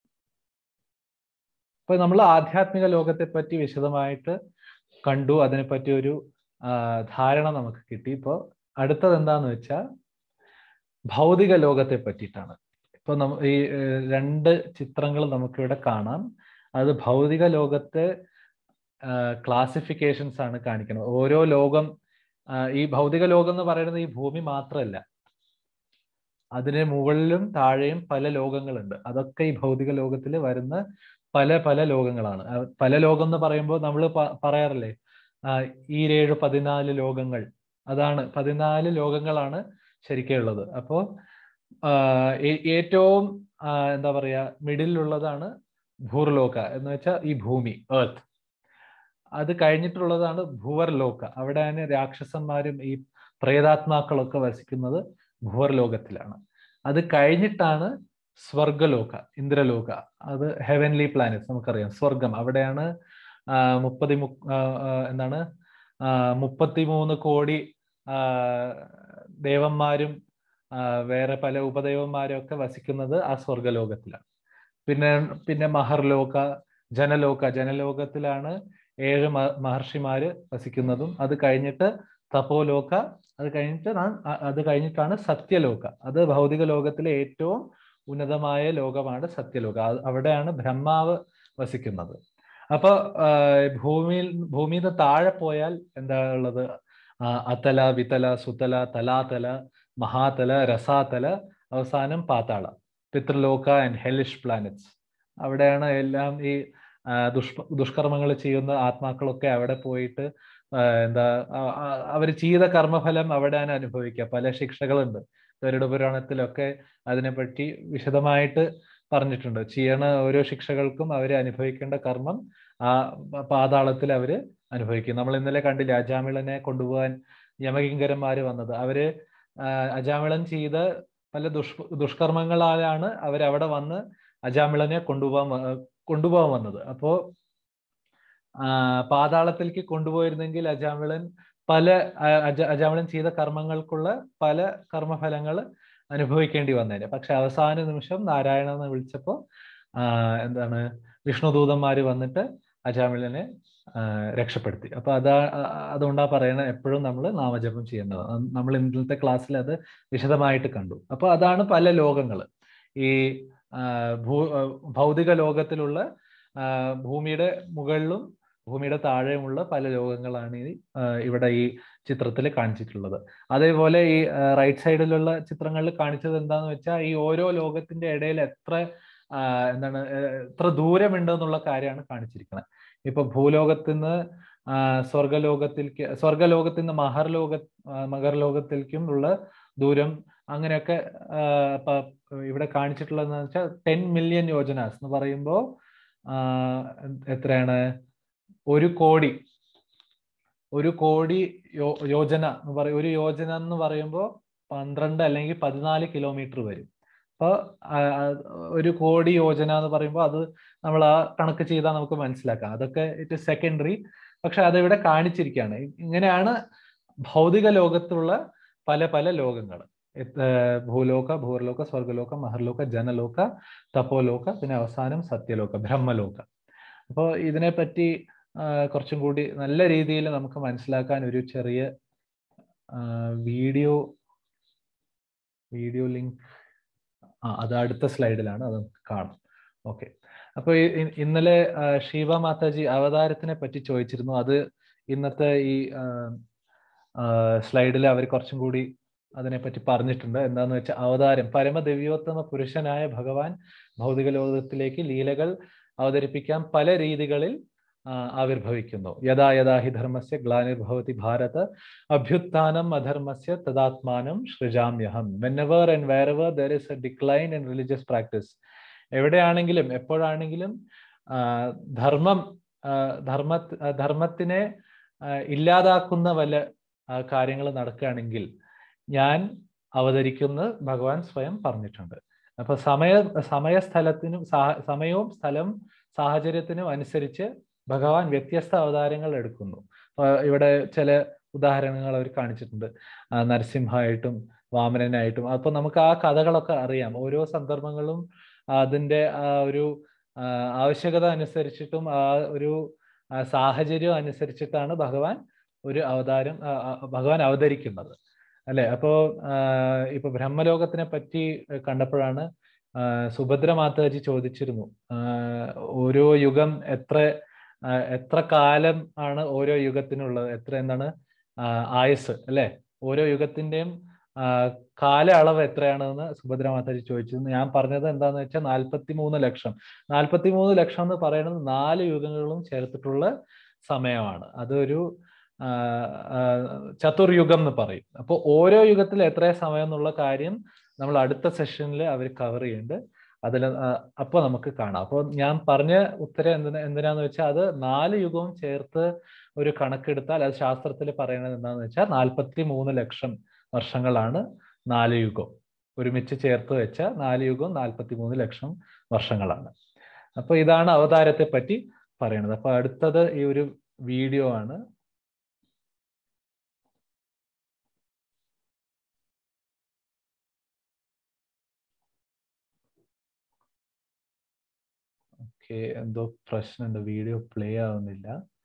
അപ്പൊ നമ്മൾ ആധ്യാത്മിക ലോകത്തെ പറ്റി വിശദമായിട്ട് കണ്ടു അതിനെപ്പറ്റി ഒരു ധാരണ നമുക്ക് കിട്ടി ഇപ്പോൾ അടുത്തത് എന്താന്ന് വെച്ചാൽ ഭൗതിക ലോകത്തെ പറ്റിയിട്ടാണ് ഇപ്പൊ നമ്മ ഈ രണ്ട് ചിത്രങ്ങൾ നമുക്കിവിടെ കാണാം അത് ഭൗതിക ലോകത്തെ ക്ലാസിഫിക്കേഷൻസ് ആണ് കാണിക്കുന്നത് ഓരോ ലോകം ഈ ഭൗതിക ലോകം എന്ന് പറയുന്നത് ഈ ഭൂമി മാത്രമല്ല അതിന് മുകളിലും താഴെയും പല ലോകങ്ങളുണ്ട് അതൊക്കെ ഈ ഭൗതിക ലോകത്തിൽ വരുന്ന പല പല ലോകങ്ങളാണ് പല ലോകം എന്ന് പറയുമ്പോൾ നമ്മൾ പറയാറില്ലേ ഈരേഴ് പതിനാല് ലോകങ്ങൾ അതാണ് പതിനാല് ലോകങ്ങളാണ് ശരിക്കുള്ളത് അപ്പോൾ ഏറ്റവും എന്താ പറയാ മിഡിലുള്ളതാണ് ഭൂർലോക എന്ന് വെച്ചാൽ ഈ ഭൂമി ഏർത്ത് അത് കഴിഞ്ഞിട്ടുള്ളതാണ് ഭൂവർലോക അവിടെയാണ് രാക്ഷസന്മാരും ഈ പ്രേതാത്മാക്കളൊക്കെ വസിക്കുന്നത് ഭൂവർലോകത്തിലാണ് അത് കഴിഞ്ഞിട്ടാണ് സ്വർഗലോക ഇന്ദ്രലോക അത് ഹെവൻലി പ്ലാനറ്റ്സ് നമുക്കറിയാം സ്വർഗം അവിടെയാണ് മുപ്പതി മു എന്താണ് മുപ്പത്തിമൂന്ന് കോടി ദേവന്മാരും വേറെ പല ഉപദേവന്മാരും ഒക്കെ വസിക്കുന്നത് ആ സ്വർഗലോകത്തിലാണ് പിന്നെ പിന്നെ മഹർലോക ജനലോക ജനലോകത്തിലാണ് ഏഴ് മഹർഷിമാര് വസിക്കുന്നതും അത് കഴിഞ്ഞിട്ട് തപോലോക അത് കഴിഞ്ഞിട്ട് അത് കഴിഞ്ഞിട്ടാണ് സത്യലോക അത് ഭൗതിക ലോകത്തിലെ ഏറ്റവും ഉന്നതമായ ലോകമാണ് സത്യലോക അവിടെയാണ് ബ്രഹ്മാവ് വസിക്കുന്നത് അപ്പൊ ഭൂമിയിൽ ഭൂമിയിൽ താഴെ പോയാൽ എന്താ ഉള്ളത് അതല വിതല സുതല തലാതല മഹാതല രസാതല അവസാനം പാതാള പിതൃലോക ആൻഡ് ഹെലിഷ് പ്ലാനറ്റ്സ് അവിടെയാണ് എല്ലാം ഈ ദുഷ് ദുഷ്കർമ്മങ്ങൾ ചെയ്യുന്ന ആത്മാക്കളൊക്കെ അവിടെ പോയിട്ട് എന്താ അവർ ചെയ്ത കർമ്മഫലം അവിടെയാണ് അനുഭവിക്കുക പല ശിക്ഷകളുണ്ട് ഗരുഡ പുരാണത്തിലൊക്കെ അതിനെപ്പറ്റി വിശദമായിട്ട് പറഞ്ഞിട്ടുണ്ട് ചെയ്യണ ഓരോ ശിക്ഷകൾക്കും അവർ അനുഭവിക്കേണ്ട കർമ്മം ആ പാതാളത്തിൽ അവര് അനുഭവിക്കും നമ്മൾ ഇന്നലെ കണ്ടില്ല അജാമിളനെ കൊണ്ടുപോകാൻ യമകിങ്കരന്മാര് വന്നത് അവര് അജാമിളൻ ചെയ്ത പല ദുഷ് ദുഷ്കർമ്മങ്ങളാലാണ് അവരവിടെ വന്ന് അജാമിളനെ കൊണ്ടുപോകാൻ കൊണ്ടുപോകാൻ വന്നത് അപ്പോ പാതാളത്തിലേക്ക് കൊണ്ടുപോയിരുന്നെങ്കിൽ അജാമിളൻ പല അജാമിളൻ ചെയ്ത കർമ്മങ്ങൾക്കുള്ള പല കർമ്മഫലങ്ങൾ അനുഭവിക്കേണ്ടി വന്നേനെ പക്ഷെ അവസാന നിമിഷം നാരായണ എന്ന് വിളിച്ചപ്പോ എന്താണ് വിഷ്ണുദൂതന്മാര് വന്നിട്ട് അജാമിളനെ രക്ഷപ്പെടുത്തി അപ്പൊ അതാ അതുകൊണ്ടാ പറയണത് എപ്പോഴും നമ്മൾ നാമജപം ചെയ്യേണ്ടത് നമ്മൾ ഇന്നത്തെ ക്ലാസ്സിൽ അത് വിശദമായിട്ട് കണ്ടു അപ്പൊ അതാണ് പല ലോകങ്ങൾ ഈ ഭൂ ഭൗതിക ലോകത്തിലുള്ള ഭൂമിയുടെ മുകളിലും ഭൂമിയുടെ താഴെയുമുള്ള പല ലോകങ്ങളാണ് ഈ ഇവിടെ ഈ ചിത്രത്തിൽ കാണിച്ചിട്ടുള്ളത് അതേപോലെ ഈ റൈറ്റ് സൈഡിലുള്ള ചിത്രങ്ങളിൽ കാണിച്ചത് എന്താന്ന് വെച്ചാൽ ഈ ഓരോ ലോകത്തിന്റെ ഇടയിൽ എത്ര എന്താണ് എത്ര ദൂരമുണ്ട് എന്നുള്ള കാര്യമാണ് കാണിച്ചിരിക്കുന്നത് ഇപ്പൊ ഭൂലോകത്തിൽ നിന്ന് സ്വർഗലോകത്തിലേക്ക് സ്വർഗലോകത്തിൽ നിന്ന് മഹർലോക മകർലോകത്തിലേക്കും ഉള്ള ദൂരം അങ്ങനെയൊക്കെ ഇവിടെ കാണിച്ചിട്ടുള്ളതെന്ന് വെച്ചാൽ ടെൻ മില്യൺ യോജനാസ് എന്ന് പറയുമ്പോൾ എത്രയാണ് ഒരു കോടി ഒരു കോടി യോജന എന്ന് പറയും ഒരു യോജന എന്ന് പറയുമ്പോൾ പന്ത്രണ്ട് അല്ലെങ്കിൽ പതിനാല് കിലോമീറ്റർ വരും അപ്പോൾ ഒരു കോടി യോജന എന്ന് പറയുമ്പോൾ അത് നമ്മൾ ആ കണക്ക് ചെയ്താൽ നമുക്ക് മനസ്സിലാക്കാം അതൊക്കെ ഇറ്റ് സെക്കൻഡറി പക്ഷെ അതിവിടെ കാണിച്ചിരിക്കുകയാണ് ഇങ്ങനെയാണ് ഭൗതിക ലോകത്തുള്ള പല പല ലോകങ്ങൾ ഭൂലോക ഭൂർലോക സ്വർഗലോക മഹർലോക ജനലോക തപോലോക പിന്നെ അവസാനം സത്യലോക ബ്രഹ്മലോക അപ്പോൾ ഇതിനെപ്പറ്റി കുറച്ചും കൂടി നല്ല രീതിയിൽ നമുക്ക് മനസ്സിലാക്കാൻ ഒരു ചെറിയ വീഡിയോ വീഡിയോ ലിങ്ക് ആ അത് അടുത്ത സ്ലൈഡിലാണ് അത് നമുക്ക് കാണാം ഓക്കെ അപ്പോൾ ഇന്നലെ ശിവ മാതാജി അവതാരത്തിനെ പറ്റി ചോദിച്ചിരുന്നു അത് ഇന്നത്തെ ഈ സ്ലൈഡിൽ അവർ കുറച്ചും കൂടി അതിനെപ്പറ്റി പറഞ്ഞിട്ടുണ്ട് എന്താന്ന് വെച്ചാൽ അവതാരം പരമദിവ്യോത്തമ പുരുഷനായ ഭഗവാൻ ഭൗതിക ലോകത്തിലേക്ക് ലീലകൾ അവതരിപ്പിക്കാൻ പല രീതികളിൽ ആവിർഭവിക്കുന്നു യഥാ യഥാ ഹി ധർമ്മസ്യ ഗ്ലാനിർഭവതി ഭാരത അഭ്യുത്ഥാനം അധർമ്മസ്യ തദാത്മാനം സൃജാമ്യഹം whenever and wherever there is a decline in religious practice എവിടെയാണെങ്കിലും എപ്പോഴാണെങ്കിലും ധർമ്മം ധർമ്മ ധർമ്മത്തിനെ ഇല്ലാതാക്കുന്ന വല്ല കാര്യങ്ങൾ നടക്കുകയാണെങ്കിൽ ഞാൻ അവതരിക്കുന്ന ഭഗവാൻ സ്വയം പറഞ്ഞിട്ടുണ്ട് അപ്പൊ സമയ സമയസ്ഥലത്തിനും സമയവും സ്ഥലം സാഹചര്യത്തിനും അനുസരിച്ച് ഭഗവാൻ വ്യത്യസ്ത അവതാരങ്ങൾ എടുക്കുന്നു ഇവിടെ ചില ഉദാഹരണങ്ങൾ അവർ കാണിച്ചിട്ടുണ്ട് നരസിംഹമായിട്ടും വാമനനായിട്ടും അപ്പൊ നമുക്ക് ആ കഥകളൊക്കെ അറിയാം ഓരോ സന്ദർഭങ്ങളും അതിന്റെ ആ ഒരു ആവശ്യകത അനുസരിച്ചിട്ടും ആ ഒരു സാഹചര്യം അനുസരിച്ചിട്ടാണ് ഭഗവാൻ ഒരു അവതാരം ഭഗവാൻ അവതരിക്കുന്നത് അല്ലെ അപ്പോ ഇപ്പൊ ബ്രഹ്മലോകത്തിനെ പറ്റി കണ്ടപ്പോഴാണ് സുഭദ്ര മാതാജി ചോദിച്ചിരുന്നു ഓരോ യുഗം എത്ര എത്ര കാലം ആണ് ഓരോ യുഗത്തിനുള്ളത് എത്ര എന്താണ് ആയുസ് അല്ലെ ഓരോ യുഗത്തിന്റെയും കാല അളവ് എത്രയാണെന്ന് സുഭദ്ര മാതാജി ചോദിച്ചു ഞാൻ പറഞ്ഞത് എന്താന്ന് വെച്ചാൽ നാൽപ്പത്തി മൂന്ന് ലക്ഷം നാൽപ്പത്തി മൂന്ന് ലക്ഷം എന്ന് പറയുന്നത് നാല് യുഗങ്ങളും ചേർത്തിട്ടുള്ള സമയമാണ് അതൊരു ചതുർയുഗം എന്ന് പറയും അപ്പോൾ ഓരോ യുഗത്തിൽ എത്ര സമയം എന്നുള്ള കാര്യം നമ്മൾ അടുത്ത സെഷനിൽ അവർ കവർ ചെയ്യുന്നുണ്ട് അതിൽ അപ്പൊ നമുക്ക് കാണാം അപ്പോൾ ഞാൻ പറഞ്ഞ ഉത്തരം എന്തിനാ എന്തിനാന്ന് വെച്ചാൽ അത് നാല് യുഗവും ചേർത്ത് ഒരു കണക്കെടുത്താൽ അത് ശാസ്ത്രത്തിൽ പറയുന്നത് എന്താണെന്ന് വെച്ചാൽ നാൽപ്പത്തി മൂന്ന് ലക്ഷം വർഷങ്ങളാണ് നാല് യുഗം ഒരുമിച്ച് ചേർത്ത് വെച്ച നാല് യുഗം നാൽപ്പത്തി മൂന്ന് ലക്ഷം വർഷങ്ങളാണ് അപ്പൊ ഇതാണ് അവതാരത്തെ പറ്റി പറയുന്നത് അപ്പൊ അടുത്തത് ഈ ഒരു വീഡിയോ ആണ് ഓക്കെ എന്തോ പ്രശ്നമുണ്ട് വീഡിയോ പ്ലേ ആവുന്നില്ല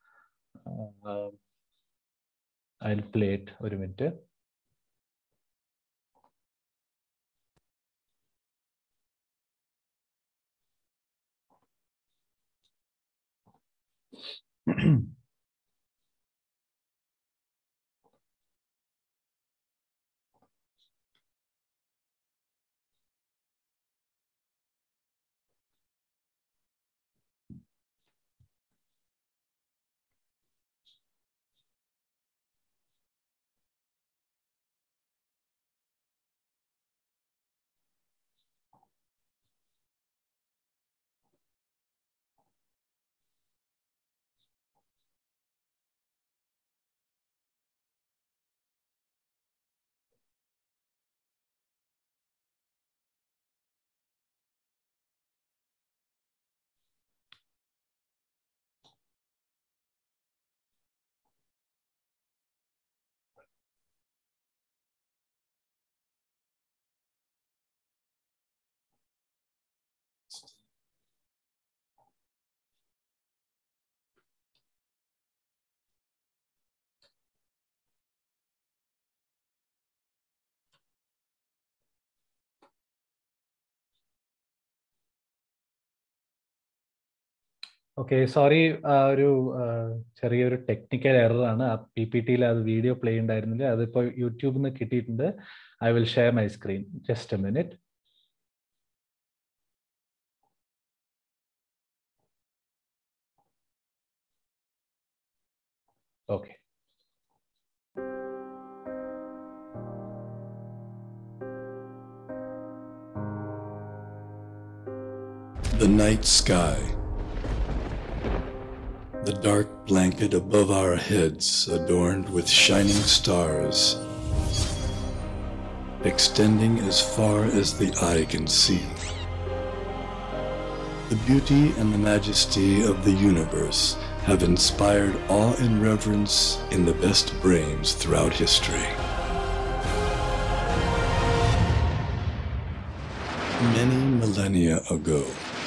ഐ പ്ലേ ഇറ്റ് ഒരു മിനിറ്റ് ഓക്കെ സോറി ഒരു ചെറിയൊരു ടെക്നിക്കൽ എററാണ് ആ പി പി ടിയിൽ അത് വീഡിയോ പ്ലേ ഉണ്ടായിരുന്നില്ല അതിപ്പോൾ യൂട്യൂബിൽ നിന്ന് കിട്ടിയിട്ടുണ്ട് I will share my screen just a minute okay The night sky the dark blanket above our heads adorned with shining stars, extending as far as the eye can see. The beauty and the majesty of the universe have inspired awe and reverence in the best brains throughout history. Many millennia ago,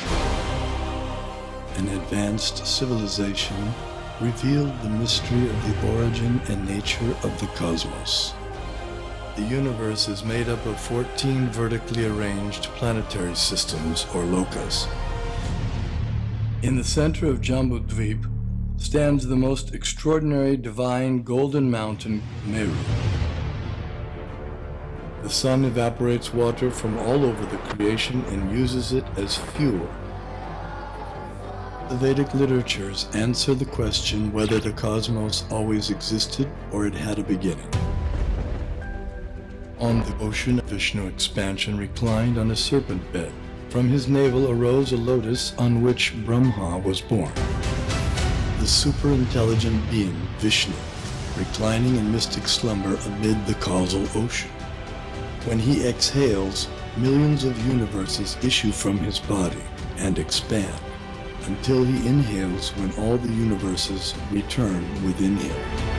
an advanced civilization revealed the mystery of the origin and nature of the cosmos. The universe is made up of 14 vertically arranged planetary systems or lokas. In the center of Jambudvip stands the most extraordinary divine golden mountain, Meru. The sun evaporates water from all over the creation and uses it as fuel. The Vedic literatures answer the question whether the cosmos always existed or it had a beginning. On the ocean, Vishnu expansion reclined on a serpent bed. From his navel arose a lotus on which Brahma was born. The superintelligent being, Vishnu, reclining in mystic slumber amid the causal ocean. When he exhales, millions of universes issue from his body and expand until he inhales when all the universes return within him.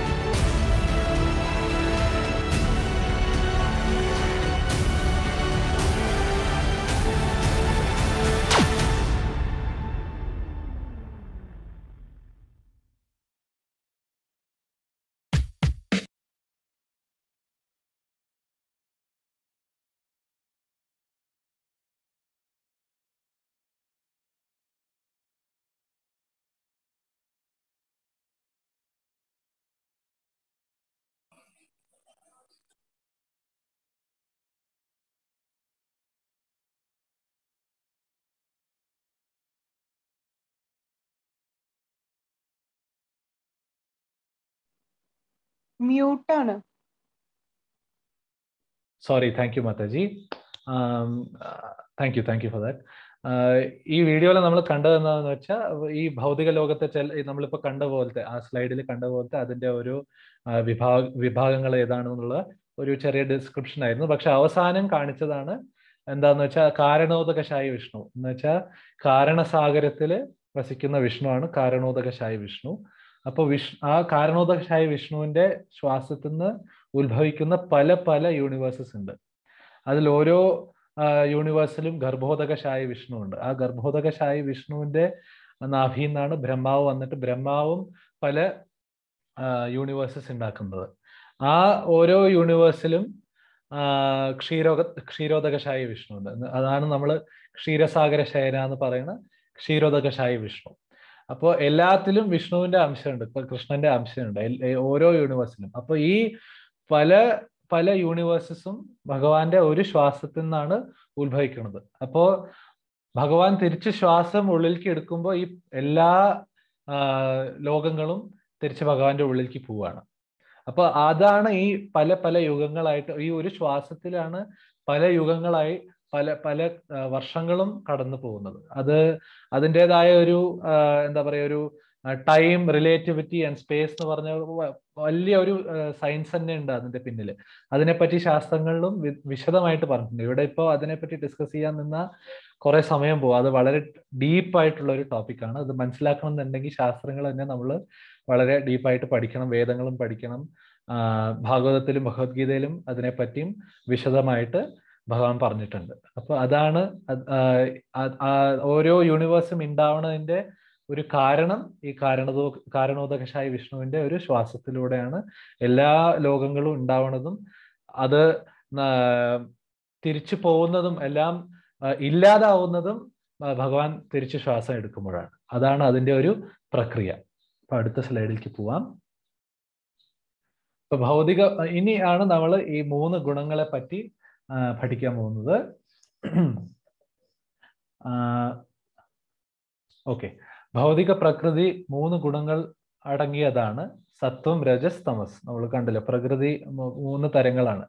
മ്യൂട്ടാണ് sorry thank you Mataji thank you thank you for that ഈ വീഡിയോയിൽ നമ്മൾ കണ്ടത് എന്താണെന്ന് വെച്ചാൽ ഈ ഭൗതിക ലോകത്തെ ചില നമ്മളിപ്പോ കണ്ട പോലത്തെ ആ സ്ലൈഡിൽ കണ്ട പോലത്തെ അതിന്റെ ഒരു വിഭാഗ വിഭാഗങ്ങൾ ഏതാണെന്നുള്ള ഒരു ചെറിയ ഡിസ്ക്രിപ്ഷൻ ആയിരുന്നു പക്ഷെ അവസാനം കാണിച്ചതാണ് എന്താന്ന് വെച്ചാൽ കാരണോദകശായി വിഷ്ണു എന്ന് വെച്ചാൽ കാരണസാഗരത്തിൽ വസിക്കുന്ന വിഷ്ണുവാണ് കാരണോദകശായി വിഷ്ണു അപ്പോൾ വിഷ് ആ കാരണോദകശായി വിഷ്ണുവിന്റെ ശ്വാസത്തിൽ നിന്ന് ഉത്ഭവിക്കുന്ന പല പല യൂണിവേഴ്സസ് ഉണ്ട് അതിൽ ഓരോ യൂണിവേഴ്സിലും ഗർഭോദകശായി വിഷ്ണു ഉണ്ട് ആ ഗർഭോദകശായി വിഷ്ണുവിന്റെ നാഭിയിൽ നിന്നാണ് ബ്രഹ്മാവ് വന്നിട്ട് ബ്രഹ്മാവും പല യൂണിവേഴ്സസ് ഉണ്ടാക്കുന്നത് ആ ഓരോ യൂണിവേഴ്സിലും ക്ഷീരോക ക്ഷീരോദകശായി വിഷ്ണു ഉണ്ട് അതാണ് നമ്മൾ ക്ഷീരസാഗര ശയന എന്ന് പറയുന്ന ക്ഷീരോദകശായി വിഷ്ണു അപ്പോൾ എല്ലാത്തിലും വിഷ്ണുവിന്റെ അംശമുണ്ട് ഇപ്പൊ കൃഷ്ണന്റെ അംശമുണ്ട് ഓരോ യൂണിവേഴ്സിലും അപ്പൊ ഈ പല പല യൂണിവേഴ്സസും ഭഗവാന്റെ ഒരു ശ്വാസത്തിൽ നിന്നാണ് ഉത്ഭവിക്കുന്നത് അപ്പോ ഭഗവാൻ തിരിച്ച് ശ്വാസം ഉള്ളിലേക്ക് എടുക്കുമ്പോൾ ഈ എല്ലാ ലോകങ്ങളും തിരിച്ച് ഭഗവാന്റെ ഉള്ളിലേക്ക് പോവാണ് അപ്പൊ അതാണ് ഈ പല പല യുഗങ്ങളായിട്ട് ഈ ഒരു ശ്വാസത്തിലാണ് പല യുഗങ്ങളായി പല പല വർഷങ്ങളും കടന്നു പോകുന്നത് അത് അതിൻ്റെതായ ഒരു എന്താ പറയുക ഒരു ടൈം റിലേറ്റിവിറ്റി ആൻഡ് സ്പേസ് എന്ന് പറഞ്ഞ വലിയ ഒരു സയൻസ് തന്നെ ഉണ്ട് അതിന്റെ പിന്നിൽ അതിനെപ്പറ്റി ശാസ്ത്രങ്ങളിലും വിശദമായിട്ട് പറഞ്ഞിട്ടുണ്ട് ഇവിടെ ഇപ്പോൾ അതിനെപ്പറ്റി ഡിസ്കസ് ചെയ്യാൻ നിന്ന കുറെ സമയം പോകും അത് വളരെ ഡീപ്പ് ആയിട്ടുള്ള ഒരു ടോപ്പിക്കാണ് അത് മനസ്സിലാക്കണം എന്നുണ്ടെങ്കിൽ ശാസ്ത്രങ്ങൾ തന്നെ നമ്മൾ വളരെ ഡീപ്പായിട്ട് പഠിക്കണം വേദങ്ങളും പഠിക്കണം ഭാഗവതത്തിലും ഭഗവത്ഗീതയിലും അതിനെപ്പറ്റിയും വിശദമായിട്ട് ഭഗവാൻ പറഞ്ഞിട്ടുണ്ട് അപ്പൊ അതാണ് ഓരോ യൂണിവേഴ്സും ഉണ്ടാവണതിന്റെ ഒരു കാരണം ഈ കാരണതോ കാരണോദകശായ വിഷ്ണുവിന്റെ ഒരു ശ്വാസത്തിലൂടെയാണ് എല്ലാ ലോകങ്ങളും ഉണ്ടാവുന്നതും അത് തിരിച്ചു പോകുന്നതും എല്ലാം ഇല്ലാതാവുന്നതും ഭഗവാൻ തിരിച്ച് ശ്വാസം എടുക്കുമ്പോഴാണ് അതാണ് അതിന്റെ ഒരു പ്രക്രിയ അപ്പൊ അടുത്ത സ്ലൈഡിലേക്ക് പോവാം ഇപ്പൊ ഭൗതിക ഇനിയാണ് നമ്മൾ ഈ മൂന്ന് ഗുണങ്ങളെ പറ്റി പഠിക്കാൻ പോകുന്നത് ഓക്കെ ഭൗതിക പ്രകൃതി മൂന്ന് ഗുണങ്ങൾ അടങ്ങിയതാണ് സത്വം രജസ് തമസ് നമ്മൾ കണ്ടില്ല പ്രകൃതി മൂന്ന് തരങ്ങളാണ്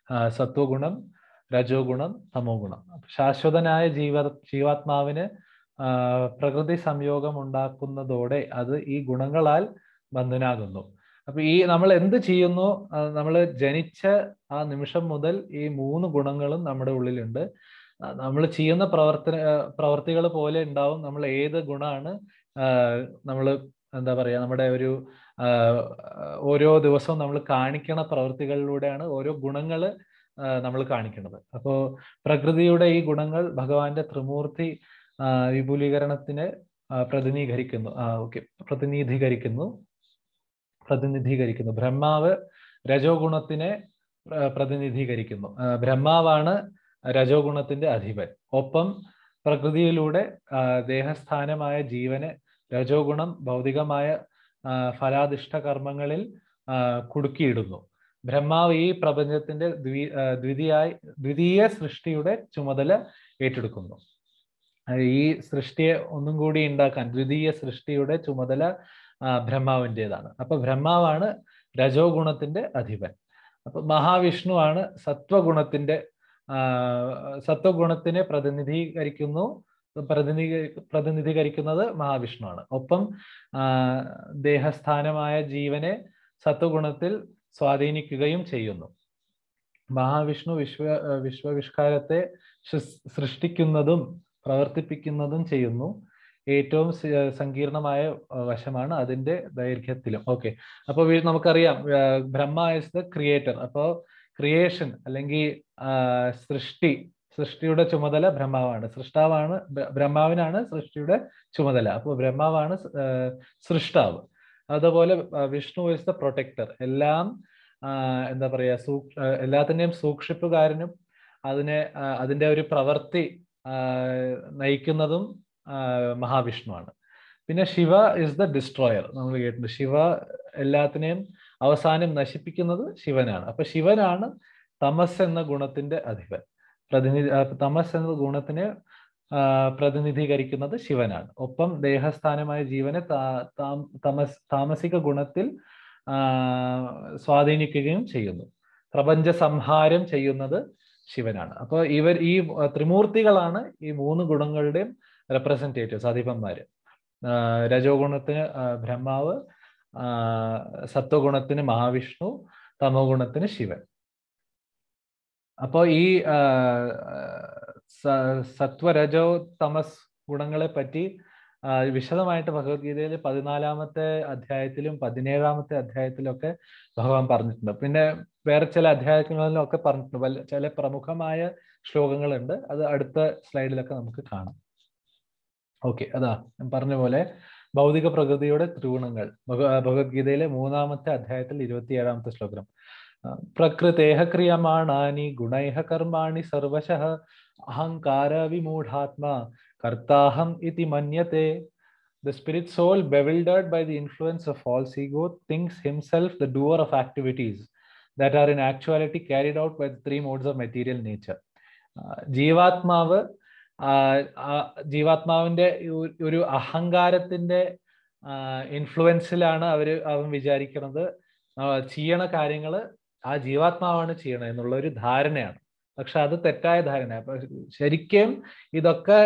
സത്വഗുണം രജോ ഗുണം തമോ ഗുണം ശാശ്വതനായ ജീവ ജീവാത്മാവിന് പ്രകൃതി സംയോഗം ഉണ്ടാക്കുന്നതോടെ അത് ഈ ഗുണങ്ങളാൽ ബന്ധനാകുന്നു അപ്പൊ ഈ നമ്മൾ എന്ത് ചെയ്യുന്നു നമ്മൾ ജനിച്ച ആ നിമിഷം മുതൽ ഈ മൂന്ന് ഗുണങ്ങളും നമ്മുടെ ഉള്ളിലുണ്ട് നമ്മൾ ചെയ്യുന്ന പ്രവർത്തന പ്രവർത്തികൾ പോലെ ഉണ്ടാവും നമ്മൾ ഏത് ഗുണമാണ് നമ്മൾ എന്താ പറയാ നമ്മുടെ ഒരു ഓരോ ദിവസവും നമ്മൾ കാണിക്കണ പ്രവൃത്തികളിലൂടെയാണ് ഓരോ ഗുണങ്ങൾ നമ്മൾ കാണിക്കുന്നത് അപ്പോൾ പ്രകൃതിയുടെ ഈ ഗുണങ്ങൾ ഭഗവാന്റെ ത്രിമൂർത്തി വിപുലീകരണത്തിന് പ്രതിനിധീകരിക്കുന്നു ഓക്കെ പ്രതിനിധീകരിക്കുന്നു പ്രതിനിധീകരിക്കുന്നു ബ്രഹ്മാവ് രജോ ഗുണത്തിനെ പ്രതിനിധീകരിക്കുന്നു ബ്രഹ്മാവാണ് രജോ ഗുണത്തിന്റെ അധിപൻ ഒപ്പം പ്രകൃതിയിലൂടെ ദേഹസ്ഥാനമായ ജീവന് രജോ ഗുണം ഭൗതികമായ ഫലാധിഷ്ഠ കർമ്മങ്ങളിൽ കുടുക്കിയിടുന്നു ബ്രഹ്മാവ് ഈ പ്രപഞ്ചത്തിന്റെ ദ്വിതീയായി ദ്വിതീയ സൃഷ്ടിയുടെ ചുമതല ഏറ്റെടുക്കുന്നു ഈ സൃഷ്ടിയെ ഒന്നും കൂടി ഉണ്ടാക്കാൻ ദ്വിതീയ സൃഷ്ടിയുടെ ചുമതല ബ്രഹ്മാവിൻ്റെതാണ് അപ്പൊ ബ്രഹ്മാവാണ് രജോ ഗുണത്തിന്റെ അധിപൻ അപ്പൊ മഹാവിഷ്ണു ആണ് സത്വഗുണത്തിന്റെ സത്വഗുണത്തിനെ പ്രതിനിധീകരിക്കുന്നു പ്രതിനിധീ പ്രതിനിധീകരിക്കുന്നത് മഹാവിഷ്ണുവാണ് ഒപ്പം ദേഹസ്ഥാനമായ ജീവനെ സത്വഗുണത്തിൽ സ്വാധീനിക്കുകയും ചെയ്യുന്നു മഹാവിഷ്ണു വിശ്വ വിശ്വവിഷ്കാരത്തെ സൃഷ്ടിക്കുന്നതും പ്രവർത്തിപ്പിക്കുന്നതും ചെയ്യുന്നു ഏറ്റവും സങ്കീർണമായ വശമാണ് അതിന്റെ ദൈർഘ്യത്തിലും ഓക്കെ അപ്പൊ നമുക്കറിയാം ബ്രഹ്മ ഇസ് ദ ക്രിയേറ്റർ അപ്പോ ക്രിയേഷൻ അല്ലെങ്കിൽ സൃഷ്ടി സൃഷ്ടിയുടെ ചുമതല ബ്രഹ്മാവാണ് സൃഷ്ടാവാണ് ബ്രഹ്മാവിനാണ് സൃഷ്ടിയുടെ ചുമതല അപ്പോൾ ബ്രഹ്മാവാണ് സൃഷ്ടാവ് അതുപോലെ വിഷ്ണു ഇസ് ദ പ്രൊട്ടക്ടർ എല്ലാം എന്താ പറയാ സൂ എല്ലാത്തിൻ്റെയും സൂക്ഷിപ്പുകാരനും അതിനെ അതിന്റെ ഒരു പ്രവൃത്തി നയിക്കുന്നതും മഹാവിഷ്ണുവാണ് പിന്നെ ശിവ ഇസ് ദ ഡിസ്ട്രോയർ നമ്മൾ കേട്ടിട്ടുണ്ട് ശിവ എല്ലാത്തിനെയും അവസാനം നശിപ്പിക്കുന്നത് ശിവനാണ് അപ്പൊ ശിവനാണ് തമസ് എന്ന ഗുണത്തിന്റെ അധിപൻ പ്രതിനിധി തമസ് എന്ന ഗുണത്തിനെ പ്രതിനിധീകരിക്കുന്നത് ശിവനാണ് ഒപ്പം ദേഹസ്ഥാനമായ ജീവനെ തമസ് താമസിക ഗുണത്തിൽ സ്വാധീനിക്കുകയും ചെയ്യുന്നു പ്രപഞ്ച സംഹാരം ചെയ്യുന്നത് ശിവനാണ് അപ്പോൾ ഇവർ ഈ ത്രിമൂർത്തികളാണ് ഈ മൂന്ന് ഗുണങ്ങളുടെയും റെപ്രസെൻറ്റേറ്റീവ്സ് അധിപന്മാര് രജോ ഗുണത്തിന് ബ്രഹ്മാവ് സത്വഗുണത്തിന് മഹാവിഷ്ണു തമോ ഗുണത്തിന് ശിവൻ അപ്പോൾ ഈ സത്വരജോ തമസ് ഗുണങ്ങളെ പറ്റി വിശദമായിട്ട് ഭഗവത്ഗീതയിൽ പതിനാലാമത്തെ അധ്യായത്തിലും പതിനേഴാമത്തെ അധ്യായത്തിലൊക്കെ ഭഗവാൻ പറഞ്ഞിട്ടുണ്ട് പിന്നെ വേറെ ചില അധ്യായങ്ങളിലും ഒക്കെ പറഞ്ഞിട്ടുണ്ട് ചില പ്രമുഖമായ ശ്ലോകങ്ങളുണ്ട് അത് അടുത്ത സ്ലൈഡിലൊക്കെ നമുക്ക് കാണാം ഓക്കെ അതാ ഞാൻ പറഞ്ഞ പോലെ ഭൗതിക പ്രകൃതിയുടെ ത്രിഗുണങ്ങൾ ഭഗവത്ഗീതയിലെ മൂന്നാമത്തെ അധ്യായത്തിൽ ഇരുപത്തിയേഴാമത്തെ ശ്ലോകം പ്രകൃതേഹ ക്രിയമാണാനി ഗുണൈഹ കർമാണി സർവശ അഹങ്കാര വിമൂഢാത്മാ കർത്താഹം ഇതി മന്യത്തെ The spirit soul, bewildered by the influence of false ego, thinks himself the doer of activities that are in actuality carried out by the three modes of material nature. ജീവാത്മാവ് ജീവാത്മാവിന്റെ ഒരു അഹങ്കാരത്തിന്റെ ഇൻഫ്ലുവൻസിലാണ് അവര് അവൻ വിചാരിക്കുന്നത് ചെയ്യണ കാര്യങ്ങൾ ആ ജീവാത്മാവാണ് ചെയ്യണത് എന്നുള്ള ഒരു ധാരണയാണ് പക്ഷെ അത് തെറ്റായ ധാരണ അപ്പൊ ശരിക്കും ഇതൊക്കെ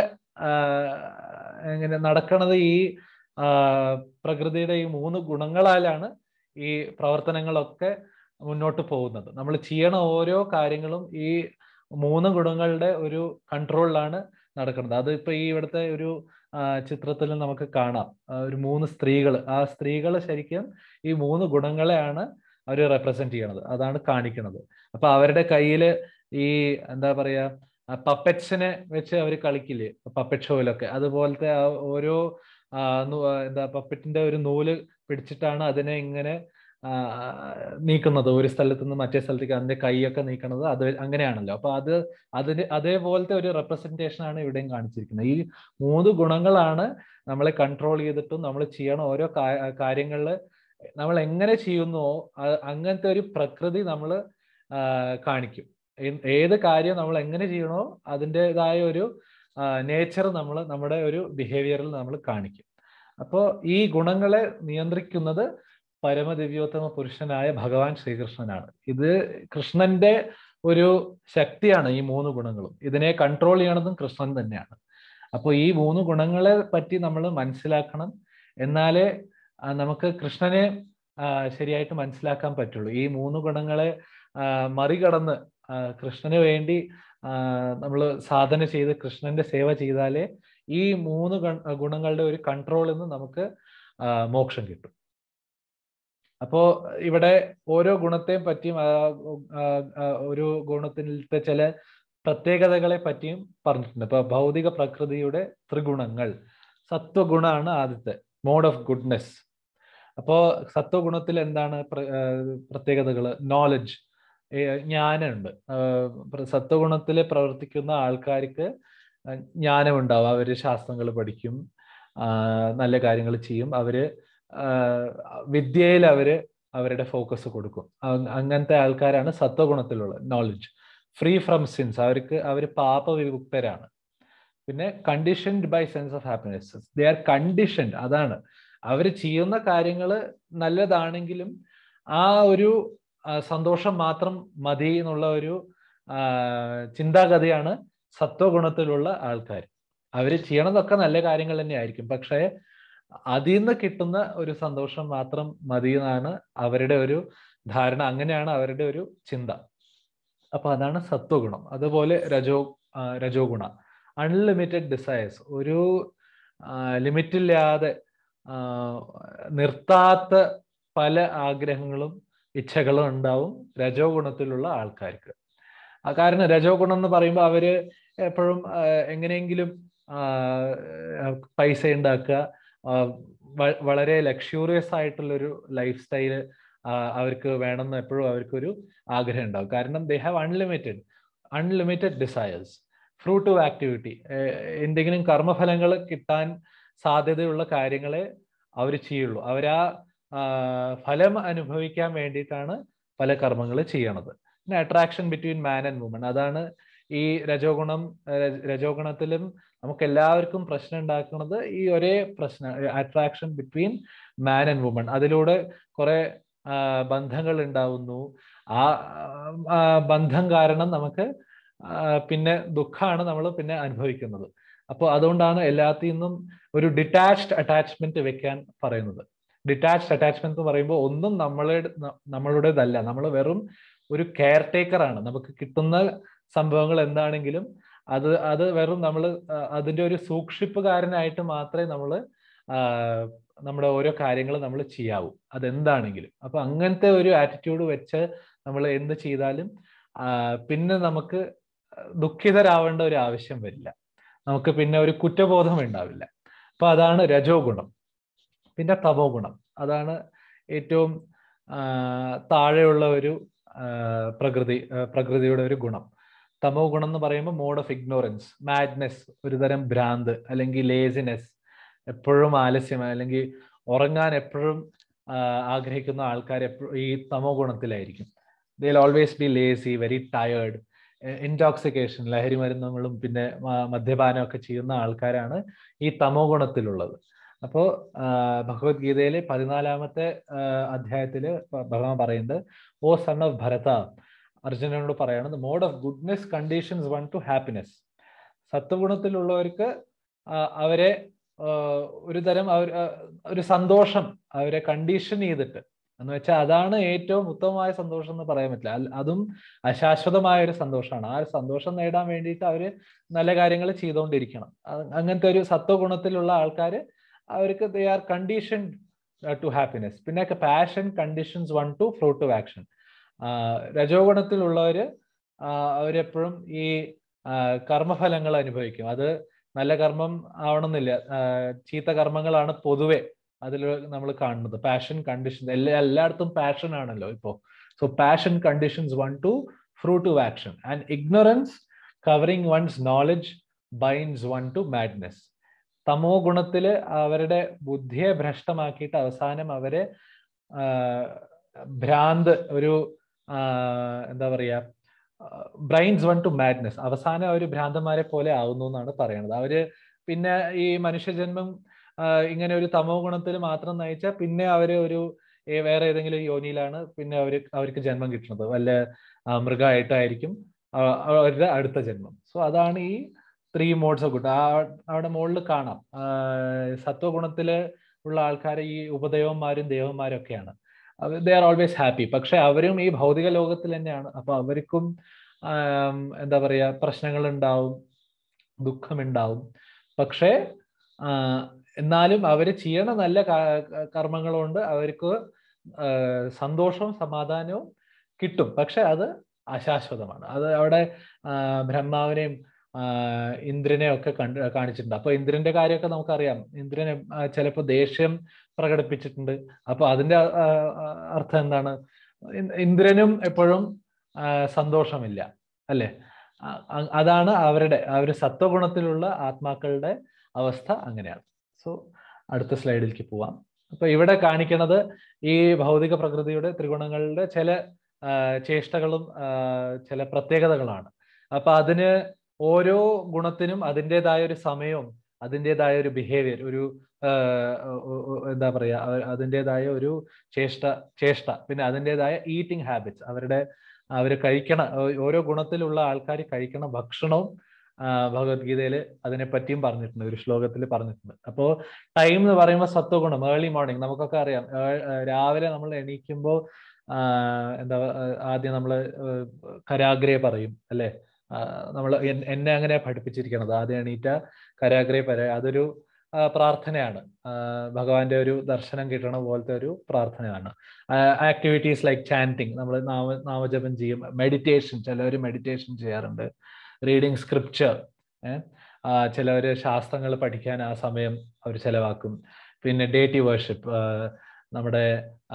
എങ്ങനെ നടക്കണത് ഈ പ്രകൃതിയുടെ ഈ മൂന്ന് ഗുണങ്ങളാലാണ് ഈ പ്രവർത്തനങ്ങളൊക്കെ മുന്നോട്ട് പോകുന്നത് നമ്മൾ ചെയ്യണ ഓരോ കാര്യങ്ങളും ഈ മൂന്ന് ഗുണങ്ങളുടെ ഒരു കൺട്രോളിലാണ് നടക്കുന്നത് അത് ഇപ്പൊ ഈ ഇവിടുത്തെ ഒരു ചിത്രത്തിൽ നമുക്ക് കാണാം ഒരു മൂന്ന് സ്ത്രീകൾ ആ സ്ത്രീകൾ ശരിക്കും ഈ മൂന്ന് ഗുണങ്ങളെയാണ് അവർ റെപ്രസെന്റ് ചെയ്യണത് അതാണ് കാണിക്കുന്നത് അപ്പൊ അവരുടെ കയ്യിൽ ഈ എന്താ പറയാ പപ്പറ്റ്സിനെ വെച്ച് അവർ കളിക്കില്ലേ പപ്പറ്റ് ഷോയിലൊക്കെ അതുപോലത്തെ ഓരോ എന്താ പപ്പറ്റിന്റെ ഒരു നൂല് പിടിച്ചിട്ടാണ് അതിനെ ഇങ്ങനെ നീക്കുന്നത് ഒരു സ്ഥലത്ത് നിന്ന് മറ്റേ സ്ഥലത്തേക്ക് അതിന്റെ കൈയൊക്കെ നീക്കണത് അത് അങ്ങനെയാണല്ലോ അപ്പൊ അത് അതിന് അതേപോലത്തെ ഒരു റെപ്രസെന്റേഷൻ ആണ് ഇവിടെയും കാണിച്ചിരിക്കുന്നത് ഈ മൂന്ന് ഗുണങ്ങളാണ് നമ്മളെ കൺട്രോൾ ചെയ്തിട്ടും നമ്മൾ ചെയ്യണ ഓരോ കാര്യങ്ങളിൽ നമ്മൾ എങ്ങനെ ചെയ്യുന്നുവോ അങ്ങനത്തെ ഒരു പ്രകൃതി നമ്മൾ കാണിക്കും ഏത് കാര്യം നമ്മൾ എങ്ങനെ ചെയ്യണോ അതിൻ്റെതായ ഒരു നേച്ചർ നമ്മൾ നമ്മുടെ ഒരു ബിഹേവിയറിൽ നമ്മൾ കാണിക്കും അപ്പോൾ ഈ ഗുണങ്ങളെ നിയന്ത്രിക്കുന്നത് പരമദിവ്യോത്തമ പുരുഷനായ ഭഗവാൻ ശ്രീകൃഷ്ണനാണ് ഇത് കൃഷ്ണന്റെ ഒരു ശക്തിയാണ് ഈ മൂന്ന് ഗുണങ്ങളും ഇതിനെ കൺട്രോൾ ചെയ്യണതും കൃഷ്ണൻ തന്നെയാണ് അപ്പോൾ ഈ മൂന്ന് ഗുണങ്ങളെ പറ്റി നമ്മൾ മനസ്സിലാക്കണം എന്നാലേ നമുക്ക് കൃഷ്ണനെ ശരിയായിട്ട് മനസ്സിലാക്കാൻ പറ്റുള്ളൂ ഈ മൂന്ന് ഗുണങ്ങളെ മറികടന്ന് കൃഷ്ണന് വേണ്ടി നമ്മൾ സാധന ചെയ്ത് കൃഷ്ണന്റെ സേവ ചെയ്താലേ ഈ മൂന്ന് ഗുണങ്ങളുടെ ഒരു കൺട്രോളിൽ നിന്ന് നമുക്ക് മോക്ഷം കിട്ടും അപ്പോ ഇവിടെ ഓരോ ഗുണത്തെയും പറ്റിയും ഒരു ഗുണത്തിലത്തെ ചില പ്രത്യേകതകളെ പറ്റിയും പറഞ്ഞിട്ടുണ്ട് ഇപ്പൊ ഭൗതിക പ്രകൃതിയുടെ ത്രിഗുണങ്ങൾ സത്വഗുണമാണ് ആദ്യത്തെ മോഡ് ഓഫ് ഗുഡ്നെസ് അപ്പോ സത്വഗുണത്തിൽ എന്താണ് പ്രത്യേകതകൾ നോളജ് ജ്ഞാനമുണ്ട് സത്വഗുണത്തിൽ പ്രവർത്തിക്കുന്ന ആൾക്കാർക്ക് ജ്ഞാനമുണ്ടാവും അവര് ശാസ്ത്രങ്ങൾ പഠിക്കും നല്ല കാര്യങ്ങൾ ചെയ്യും അവര് വിദ്യയിൽ അവര് അവരുടെ ഫോക്കസ് കൊടുക്കും അങ്ങനത്തെ ആൾക്കാരാണ് സത്വഗുണത്തിലുള്ള നോളജ് ഫ്രീ ഫ്രം സിൻസ് അവർക്ക് അവർ പാപവിമുക്തരാണ് പിന്നെ conditioned by sense of happiness they are conditioned അതാണ് അവർ ചെയ്യുന്ന കാര്യങ്ങൾ നല്ലതാണെങ്കിലും ആ ഒരു സന്തോഷം മാത്രം മതി എന്നുള്ള ഒരു ചിന്താഗതിയാണ് സത്വഗുണത്തിലുള്ള ആൾക്കാർ അവർ ചെയ്യണതൊക്കെ നല്ല കാര്യങ്ങൾ തന്നെയായിരിക്കും പക്ഷേ അതിൽ നിന്ന് കിട്ടുന്ന ഒരു സന്തോഷം മാത്രം മതി എന്നാണ് അവരുടെ ഒരു ധാരണ അങ്ങനെയാണ് അവരുടെ ഒരു ചിന്ത അപ്പൊ അതാണ് സത്വഗുണം അതുപോലെ രജോ രജോ ഗുണ അൺലിമിറ്റഡ് ഡിസയേഴ്സ് ഒരു ലിമിറ്റില്ലാതെ നിർത്താത്ത പല ആഗ്രഹങ്ങളും ഇച്ഛകളും ഉണ്ടാവും രജോ ഗുണത്തിലുള്ള ആൾക്കാർക്ക് കാരണം രജോ ഗുണം എന്ന് പറയുമ്പോൾ അവര് എപ്പോഴും എങ്ങനെയെങ്കിലും പൈസ ഉണ്ടാക്കുക വളരെ ലക്ഷൂറിയസ് ആയിട്ടുള്ളൊരു ലൈഫ് സ്റ്റൈല് അവർക്ക് വേണമെന്ന് എപ്പോഴും അവർക്കൊരു ആഗ്രഹം ഉണ്ടാവും കാരണം they have unlimited unlimited desires fruit of activity എന്തെങ്കിലും കർമ്മഫലങ്ങൾ കിട്ടാൻ സാധ്യതയുള്ള കാര്യങ്ങളെ അവർ ചെയ്യുള്ളൂ അവരാ ഫലം അനുഭവിക്കാൻ വേണ്ടിയിട്ടാണ് പല കർമ്മങ്ങൾ ചെയ്യണത് പിന്നെ attraction between man and woman അതാണ് ഈ രജോഗുണം രജോഗുണത്തിലും നമുക്ക് എല്ലാവർക്കും പ്രശ്നം ഉണ്ടാക്കുന്നത് ഈ ഒരേ പ്രശ്നം attraction between man and woman അതിലൂടെ കുറെ ബന്ധങ്ങൾ ഉണ്ടാവുന്നു ആ ബന്ധം കാരണം നമുക്ക് പിന്നെ ദുഃഖമാണ് നമ്മൾ പിന്നെ അനുഭവിക്കുന്നത് അപ്പോൾ അതുകൊണ്ടാണ് എല്ലാത്തിൽ നിന്നും ഒരു ഡിറ്റാച്ച്ഡ് അറ്റാച്ച്മെന്റ് വെക്കാൻ പറയുന്നത് ഡിറ്റാച്ച്ഡ് അറ്റാച്ച്മെന്റ് എന്ന് പറയുമ്പോൾ ഒന്നും നമ്മളെ നമ്മളുടേതല്ല നമ്മൾ വെറും ഒരു കെയർ ടേക്കർ ആണ് നമുക്ക് കിട്ടുന്ന സംഭവങ്ങൾ എന്താണെങ്കിലും അത് അത് വെറും നമ്മൾ അതിന്റെ ഒരു സൂക്ഷിപ്പുകാരനായിട്ട് മാത്രമേ നമ്മൾ നമ്മുടെ ഓരോ കാര്യങ്ങൾ നമ്മൾ ചെയ്യാവൂ അതെന്താണെങ്കിലും അപ്പൊ അങ്ങനത്തെ ഒരു ആറ്റിറ്റ്യൂഡ് വെച്ച് നമ്മൾ എന്ത് ചെയ്താലും പിന്നെ നമുക്ക് ദുഃഖിതരാവേണ്ട ഒരു ആവശ്യം വരില്ല നമുക്ക് പിന്നെ ഒരു കുറ്റബോധം ഉണ്ടാവില്ല അപ്പൊ അതാണ് രജോ ഗുണം പിന്നെ തമോ ഗുണം അതാണ് ഏറ്റവും താഴെയുള്ള ഒരു പ്രകൃതി പ്രകൃതിയുടെ ഒരു ഗുണം തമോ ഗുണം എന്ന് പറയുമ്പോൾ മോഡ് ഓഫ് ഇഗ്നോറൻസ് മാഡ്നെസ് ഒരു തരം ഭ്രാന്ത് അല്ലെങ്കിൽ ലേസിനെസ് എപ്പോഴും ആലസ്യം അല്ലെങ്കിൽ ഉറങ്ങാൻ എപ്പോഴും ആഗ്രഹിക്കുന്ന ആൾക്കാർ എപ്പോഴും ഈ തമോ ഗുണത്തിലായിരിക്കും they'll always be lazy very tired intoxication ലഹരി മരുന്നുകളും പിന്നെ മദ്യപാനം ഒക്കെ ചെയ്യുന്ന ആൾക്കാരാണ് ഈ തമോ ഗുണത്തിലുള്ളത് അപ്പോൾ ഭഗവത്ഗീതയിലെ പതിനാലാമത്തെ അധ്യായത്തിൽ ഭഗവാൻ പറയുന്നത് ഓ സൺ ഓഫ് ഭരത അർജുനനോട് പറയണത് mode of goodness conditions one to happiness സത്വഗുണത്തിലുള്ളവർക്ക് അവരെ ഒരു തരം അവർ ഒരു സന്തോഷം അവരെ കണ്ടീഷൻ ചെയ്തിട്ട് എന്ന് വെച്ചാൽ അതാണ് ഏറ്റവും ഉത്തമമായ സന്തോഷം എന്ന് പറയാൻ പറ്റില്ല അതും അശാശ്വതമായ ഒരു സന്തോഷമാണ് ആ ഒരു സന്തോഷം നേടാൻ വേണ്ടിയിട്ട് അവര് നല്ല കാര്യങ്ങൾ ചെയ്തുകൊണ്ടിരിക്കണം അങ്ങനത്തെ ഒരു സത്വഗുണത്തിലുള്ള ആൾക്കാർ അവർക്ക് they are condition to happiness പിന്നെ passion conditions one to fruit to action രജോ ഗുണത്തിലുള്ളവര് അവരെപ്പോഴും ഈ കർമ്മഫലങ്ങൾ അനുഭവിക്കും അത് നല്ല കർമ്മം ആവണമെന്നില്ല ചീത്ത കർമ്മങ്ങളാണ് പൊതുവെ അതിൽ നമ്മൾ കാണുന്നത് പാഷൻ കണ്ടീഷൻ എല്ലാ എല്ലായിടത്തും പാഷൻ ആണല്ലോ ഇപ്പോ so passion conditions one to fruit to action and ignorance covering one's knowledge binds one to madness തമോ ഗുണത്തിൽ അവരുടെ ബുദ്ധിയെ ഭ്രഷ്ടമാക്കിയിട്ട് അവസാനം അവരെ ഭ്രാന്ത് ഒരു എന്താ പറയാ ബ്രൈൻസ് വൺ ടു മാഡ്നെസ് അവസാനം അവർ ഭ്രാന്തന്മാരെ പോലെ ആവുന്നു എന്നാണ് പറയുന്നത് അവര് പിന്നെ ഈ മനുഷ്യജന്മം ഇങ്ങനെ ഒരു തമോ ഗുണത്തിൽ മാത്രം നയിച്ചാൽ പിന്നെ അവര് ഒരു വേറെ ഏതെങ്കിലും യോനിയിലാണ് പിന്നെ അവര് അവർക്ക് ജന്മം കിട്ടുന്നത് വല്ല മൃഗമായിട്ടായിരിക്കും അവരുടെ അടുത്ത ജന്മം സോ അതാണ് ഈ ത്രീ മോഡ്സ് ഓഫ് ഗുഡ് ആ അവിടെ മുകളിൽ കാണാം സത്വഗുണത്തില് ഉള്ള ആൾക്കാർ ഈ ഉപദേവന്മാരും ദേവന്മാരും ഒക്കെയാണ് ദേ ആർ ഓൾവേസ് ഹാപ്പി പക്ഷെ അവരും ഈ ഭൗതിക ലോകത്തിൽ തന്നെയാണ് അപ്പൊ അവർക്കും എന്താ പറയാ പ്രശ്നങ്ങൾ ഉണ്ടാവും ദുഃഖമുണ്ടാവും പക്ഷേ എന്നാലും അവർ ചെയ്യണ നല്ല കർമ്മങ്ങൾ കൊണ്ട് അവർക്ക് സന്തോഷവും സമാധാനവും കിട്ടും പക്ഷെ അത് അശാശ്വതമാണ് അത് അവിടെ ബ്രഹ്മാവിനെയും ഇന്ദ്രനെ ഒക്കെ കണ്ട് കാണിച്ചിട്ടുണ്ട് അപ്പൊ ഇന്ദ്രന്റെ കാര്യമൊക്കെ നമുക്കറിയാം ഇന്ദ്രനെ ചിലപ്പോൾ ദേഷ്യം പ്രകടിപ്പിച്ചിട്ടുണ്ട് അപ്പൊ അതിന്റെ അർത്ഥം എന്താണ് ഇന്ദ്രനും എപ്പോഴും സന്തോഷമില്ല അല്ലെ അതാണ് അവരുടെ അവർ സത്വഗുണത്തിലുള്ള ആത്മാക്കളുടെ അവസ്ഥ അങ്ങനെയാണ് സോ അടുത്ത സ്ലൈഡിലേക്ക് പോവാം അപ്പൊ ഇവിടെ കാണിക്കുന്നത് ഈ ഭൗതിക പ്രകൃതിയുടെ ത്രിഗുണങ്ങളുടെ ചില ചേഷ്ടകളും ചില പ്രത്യേകതകളാണ് അപ്പൊ അതിന് ഓരോ ഗുണത്തിനും അതിൻ്റെതായ ഒരു സമയവും അതിൻ്റെതായ ഒരു ബിഹേവിയർ ഒരു എന്താ പറയാ അതിൻ്റെതായ ഒരു ചേഷ്ട ചേഷ്ട പിന്നെ അതിൻ്റെതായ ഈറ്റിംഗ് ഹാബിറ്റ്സ് അവരുടെ അവർ കഴിക്കണ ഓരോ ഗുണത്തിലുള്ള ആൾക്കാർ കഴിക്കണ ഭക്ഷണവും ഭഗവത്ഗീതയിൽ അതിനെപ്പറ്റിയും പറഞ്ഞിട്ടുണ്ട് ഒരു ശ്ലോകത്തിൽ പറഞ്ഞിട്ടുണ്ട് അപ്പോൾ ടൈം എന്ന് പറയുമ്പോൾ സത്വഗുണം ഏർലി മോർണിംഗ് നമുക്കൊക്കെ അറിയാം രാവിലെ നമ്മൾ എണീക്കുമ്പോൾ എന്താ ആദ്യം നമ്മൾ കരാഗ്രയെ പറയും അല്ലെ നമ്മൾ എന്നെ അങ്ങനെ പഠിപ്പിച്ചിരിക്കണത് ആദ്യം എണീറ്റ കരാഗ്രയെ പറയും അതൊരു പ്രാർത്ഥനയാണ് ഭഗവാന്റെ ഒരു ദർശനം കിട്ടണ പോലത്തെ ഒരു പ്രാർത്ഥനയാണ് ആക്ടിവിറ്റീസ് ലൈക്ക് ചാൻറ്റിങ് നമ്മൾ നാമ നാമജപം ചെയ്യും മെഡിറ്റേഷൻ ചിലവർ മെഡിറ്റേഷൻ ചെയ്യാറുണ്ട് റീഡിങ് സ്ക്രിപ്ചർ ചിലവർ ശാസ്ത്രങ്ങൾ പഠിക്കാൻ ആ സമയം അവർ ചെലവാക്കും പിന്നെ ഡേറ്റി വേർഷിപ്പ് നമ്മുടെ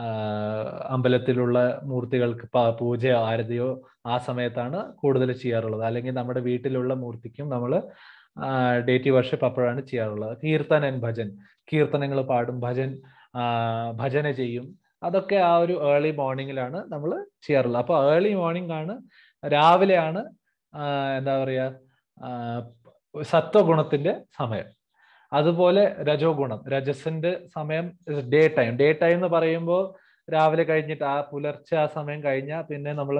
അമ്പലത്തിലുള്ള മൂർത്തികൾക്ക് പൂജയോ ആരതിയോ ആ സമയത്താണ് കൂടുതൽ ചെയ്യാറുള്ളത് അല്ലെങ്കിൽ നമ്മുടെ വീട്ടിലുള്ള മൂർത്തിക്കും നമ്മൾ ഡേറ്റി വർഷിപ്പ് അപ്പോഴാണ് ചെയ്യാറുള്ളത് കീർത്തനൻ ഭജൻ കീർത്തനങ്ങൾ പാടും ഭജൻ ഭജന ചെയ്യും അതൊക്കെ ആ ഒരു ഏർലി മോർണിംഗിലാണ് നമ്മൾ ചെയ്യാറുള്ളത് അപ്പോൾ ഏർലി മോർണിംഗ് ആണ് രാവിലെയാണ് എന്താ പറയുക സത്വഗുണത്തിന്റെ സമയം അതുപോലെ രജോ ഗുണം രജസിന്റെ സമയം ഡേ ടൈം ഡേ ടൈം എന്ന് പറയുമ്പോൾ രാവിലെ കഴിഞ്ഞിട്ട് ആ പുലർച്ചെ ആ സമയം കഴിഞ്ഞാൽ പിന്നെ നമ്മൾ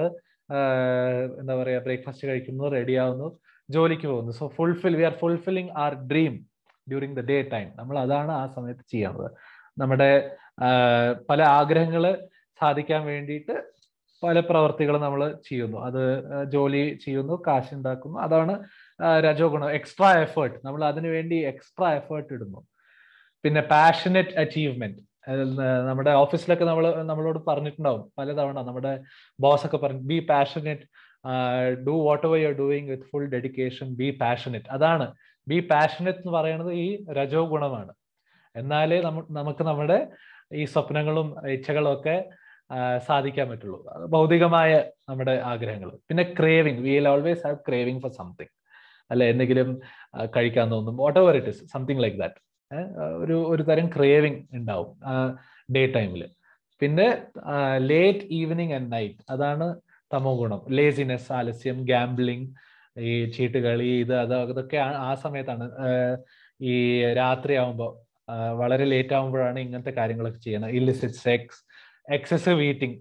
എന്താ പറയുക ബ്രേക്ക്ഫാസ്റ്റ് കഴിക്കുന്നു റെഡി ആവുന്നു ജോലിക്ക് പോകുന്നു so fulfil we are fulfilling our dream during the day time നമ്മൾ അതാണ് ആ സമയത്ത് ചെയ്യുന്നത് നമ്മുടെ പല ആഗ്രഹങ്ങൾ സാധിക്കാൻ വേണ്ടിയിട്ട് പല പ്രവർത്തികളും നമ്മൾ ചെയ്യുന്നു അത് ജോലി ചെയ്യുന്നു കാശ് ഉണ്ടാക്കുന്നു അതാണ് രജോ ഗുണം എക്സ്ട്രാ എഫേർട്ട് നമ്മൾ അതിനു വേണ്ടി എക്സ്ട്രാ എഫേർട്ട് ഇടുന്നു പിന്നെ പാഷനറ്റ് അച്ചീവ്മെന്റ് നമ്മുടെ ഓഫീസിലൊക്കെ നമ്മൾ നമ്മളോട് പറഞ്ഞിട്ടുണ്ടാവും പലതവണ നമ്മുടെ ബോസ് ഒക്കെ പറഞ്ഞു be passionate do whatever you are doing with full dedication be passionate അതാണ് ബി പാഷനറ്റ് എന്ന് പറയുന്നത് ഈ രജോ ഗുണമാണ് എന്നാലേ നമുക്ക് നമ്മുടെ ഈ സ്വപ്നങ്ങളും ഇച്ഛകളും ഒക്കെ സാധിക്കാൻ പറ്റുള്ളൂ ഭൗതികമായ നമ്മുടെ ആഗ്രഹങ്ങൾ പിന്നെ craving we will always have craving for something അല്ലെ എന്തെങ്കിലും കഴിക്കാൻ തോന്നും whatever it is something like that ഒരു ഒരു തരം ക്രേവിങ് ഉണ്ടാവും ഡേ ടൈമിൽ പിന്നെ ലേറ്റ് ഈവനിങ് ആൻഡ് നൈറ്റ് അതാണ് തമോ ഗുണം ലേസിനെസ് ആലസ്യം ഗാംബ്ലിംഗ് ഈ ചീട്ടുകളി ഇത് അത് അതൊക്കെ ആ സമയത്താണ് ഈ രാത്രി ആവുമ്പോൾ വളരെ ലേറ്റ് ആകുമ്പോഴാണ് ഇങ്ങനത്തെ കാര്യങ്ങളൊക്കെ ചെയ്യുന്നത് ഇല്ലിസിറ്റ് സെക്സ് എക്സസീവ് ഈറ്റിംഗ്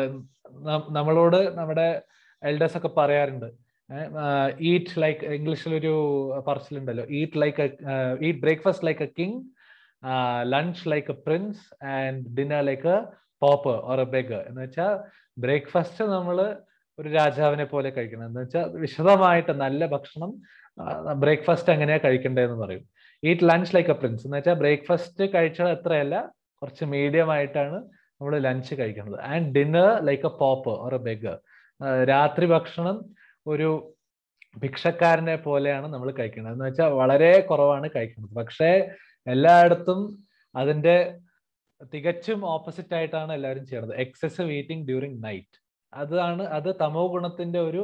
നമ്മളോട് നമ്മുടെ എൽഡേഴ്സ് ഒക്കെ പറയാറുണ്ട് ഈറ്റ് ലൈക്ക് ഇംഗ്ലീഷിൽ ഒരു പറച്ചിലുണ്ടല്ലോ eat like eat breakfast like a king lunch like a prince and dinner like a pauper or a beggar എന്ന് വെച്ചാൽ ബ്രേക്ക്ഫാസ്റ്റ് നമ്മൾ ഒരു രാജാവിനെ പോലെ കഴിക്കണം എന്ന് വെച്ചാൽ വിശദമായിട്ട് നല്ല ഭക്ഷണം ബ്രേക്ക്ഫാസ്റ്റ് എങ്ങനെയാ കഴിക്കേണ്ടതെന്ന് പറയും eat lunch like a prince എന്ന് വെച്ചാൽ ബ്രേക്ക്ഫാസ്റ്റ് കഴിച്ചത് എത്രയല്ല കുറച്ച് മീഡിയം ആയിട്ടാണ് നമ്മൾ ലഞ്ച് കഴിക്കുന്നത് and dinner like a pauper or a beggar രാത്രി ഭക്ഷണം ഒരു ഭിക്ഷക്കാരനെ പോലെയാണ് നമ്മൾ കഴിക്കുന്നത് എന്ന് വെച്ചാൽ വളരെ കുറവാണ് കഴിക്കുന്നത് പക്ഷേ എല്ലായിടത്തും അതിന്റെ തികച്ചും ഓപ്പോസിറ്റ് ആയിട്ടാണ് എല്ലാവരും ചെയ്യുന്നത് എക്സസീവ് ഈറ്റിംഗ് ഡ്യൂറിങ് നൈറ്റ് അതാണ് അത് തമോ ഗുണത്തിന്റെ ഒരു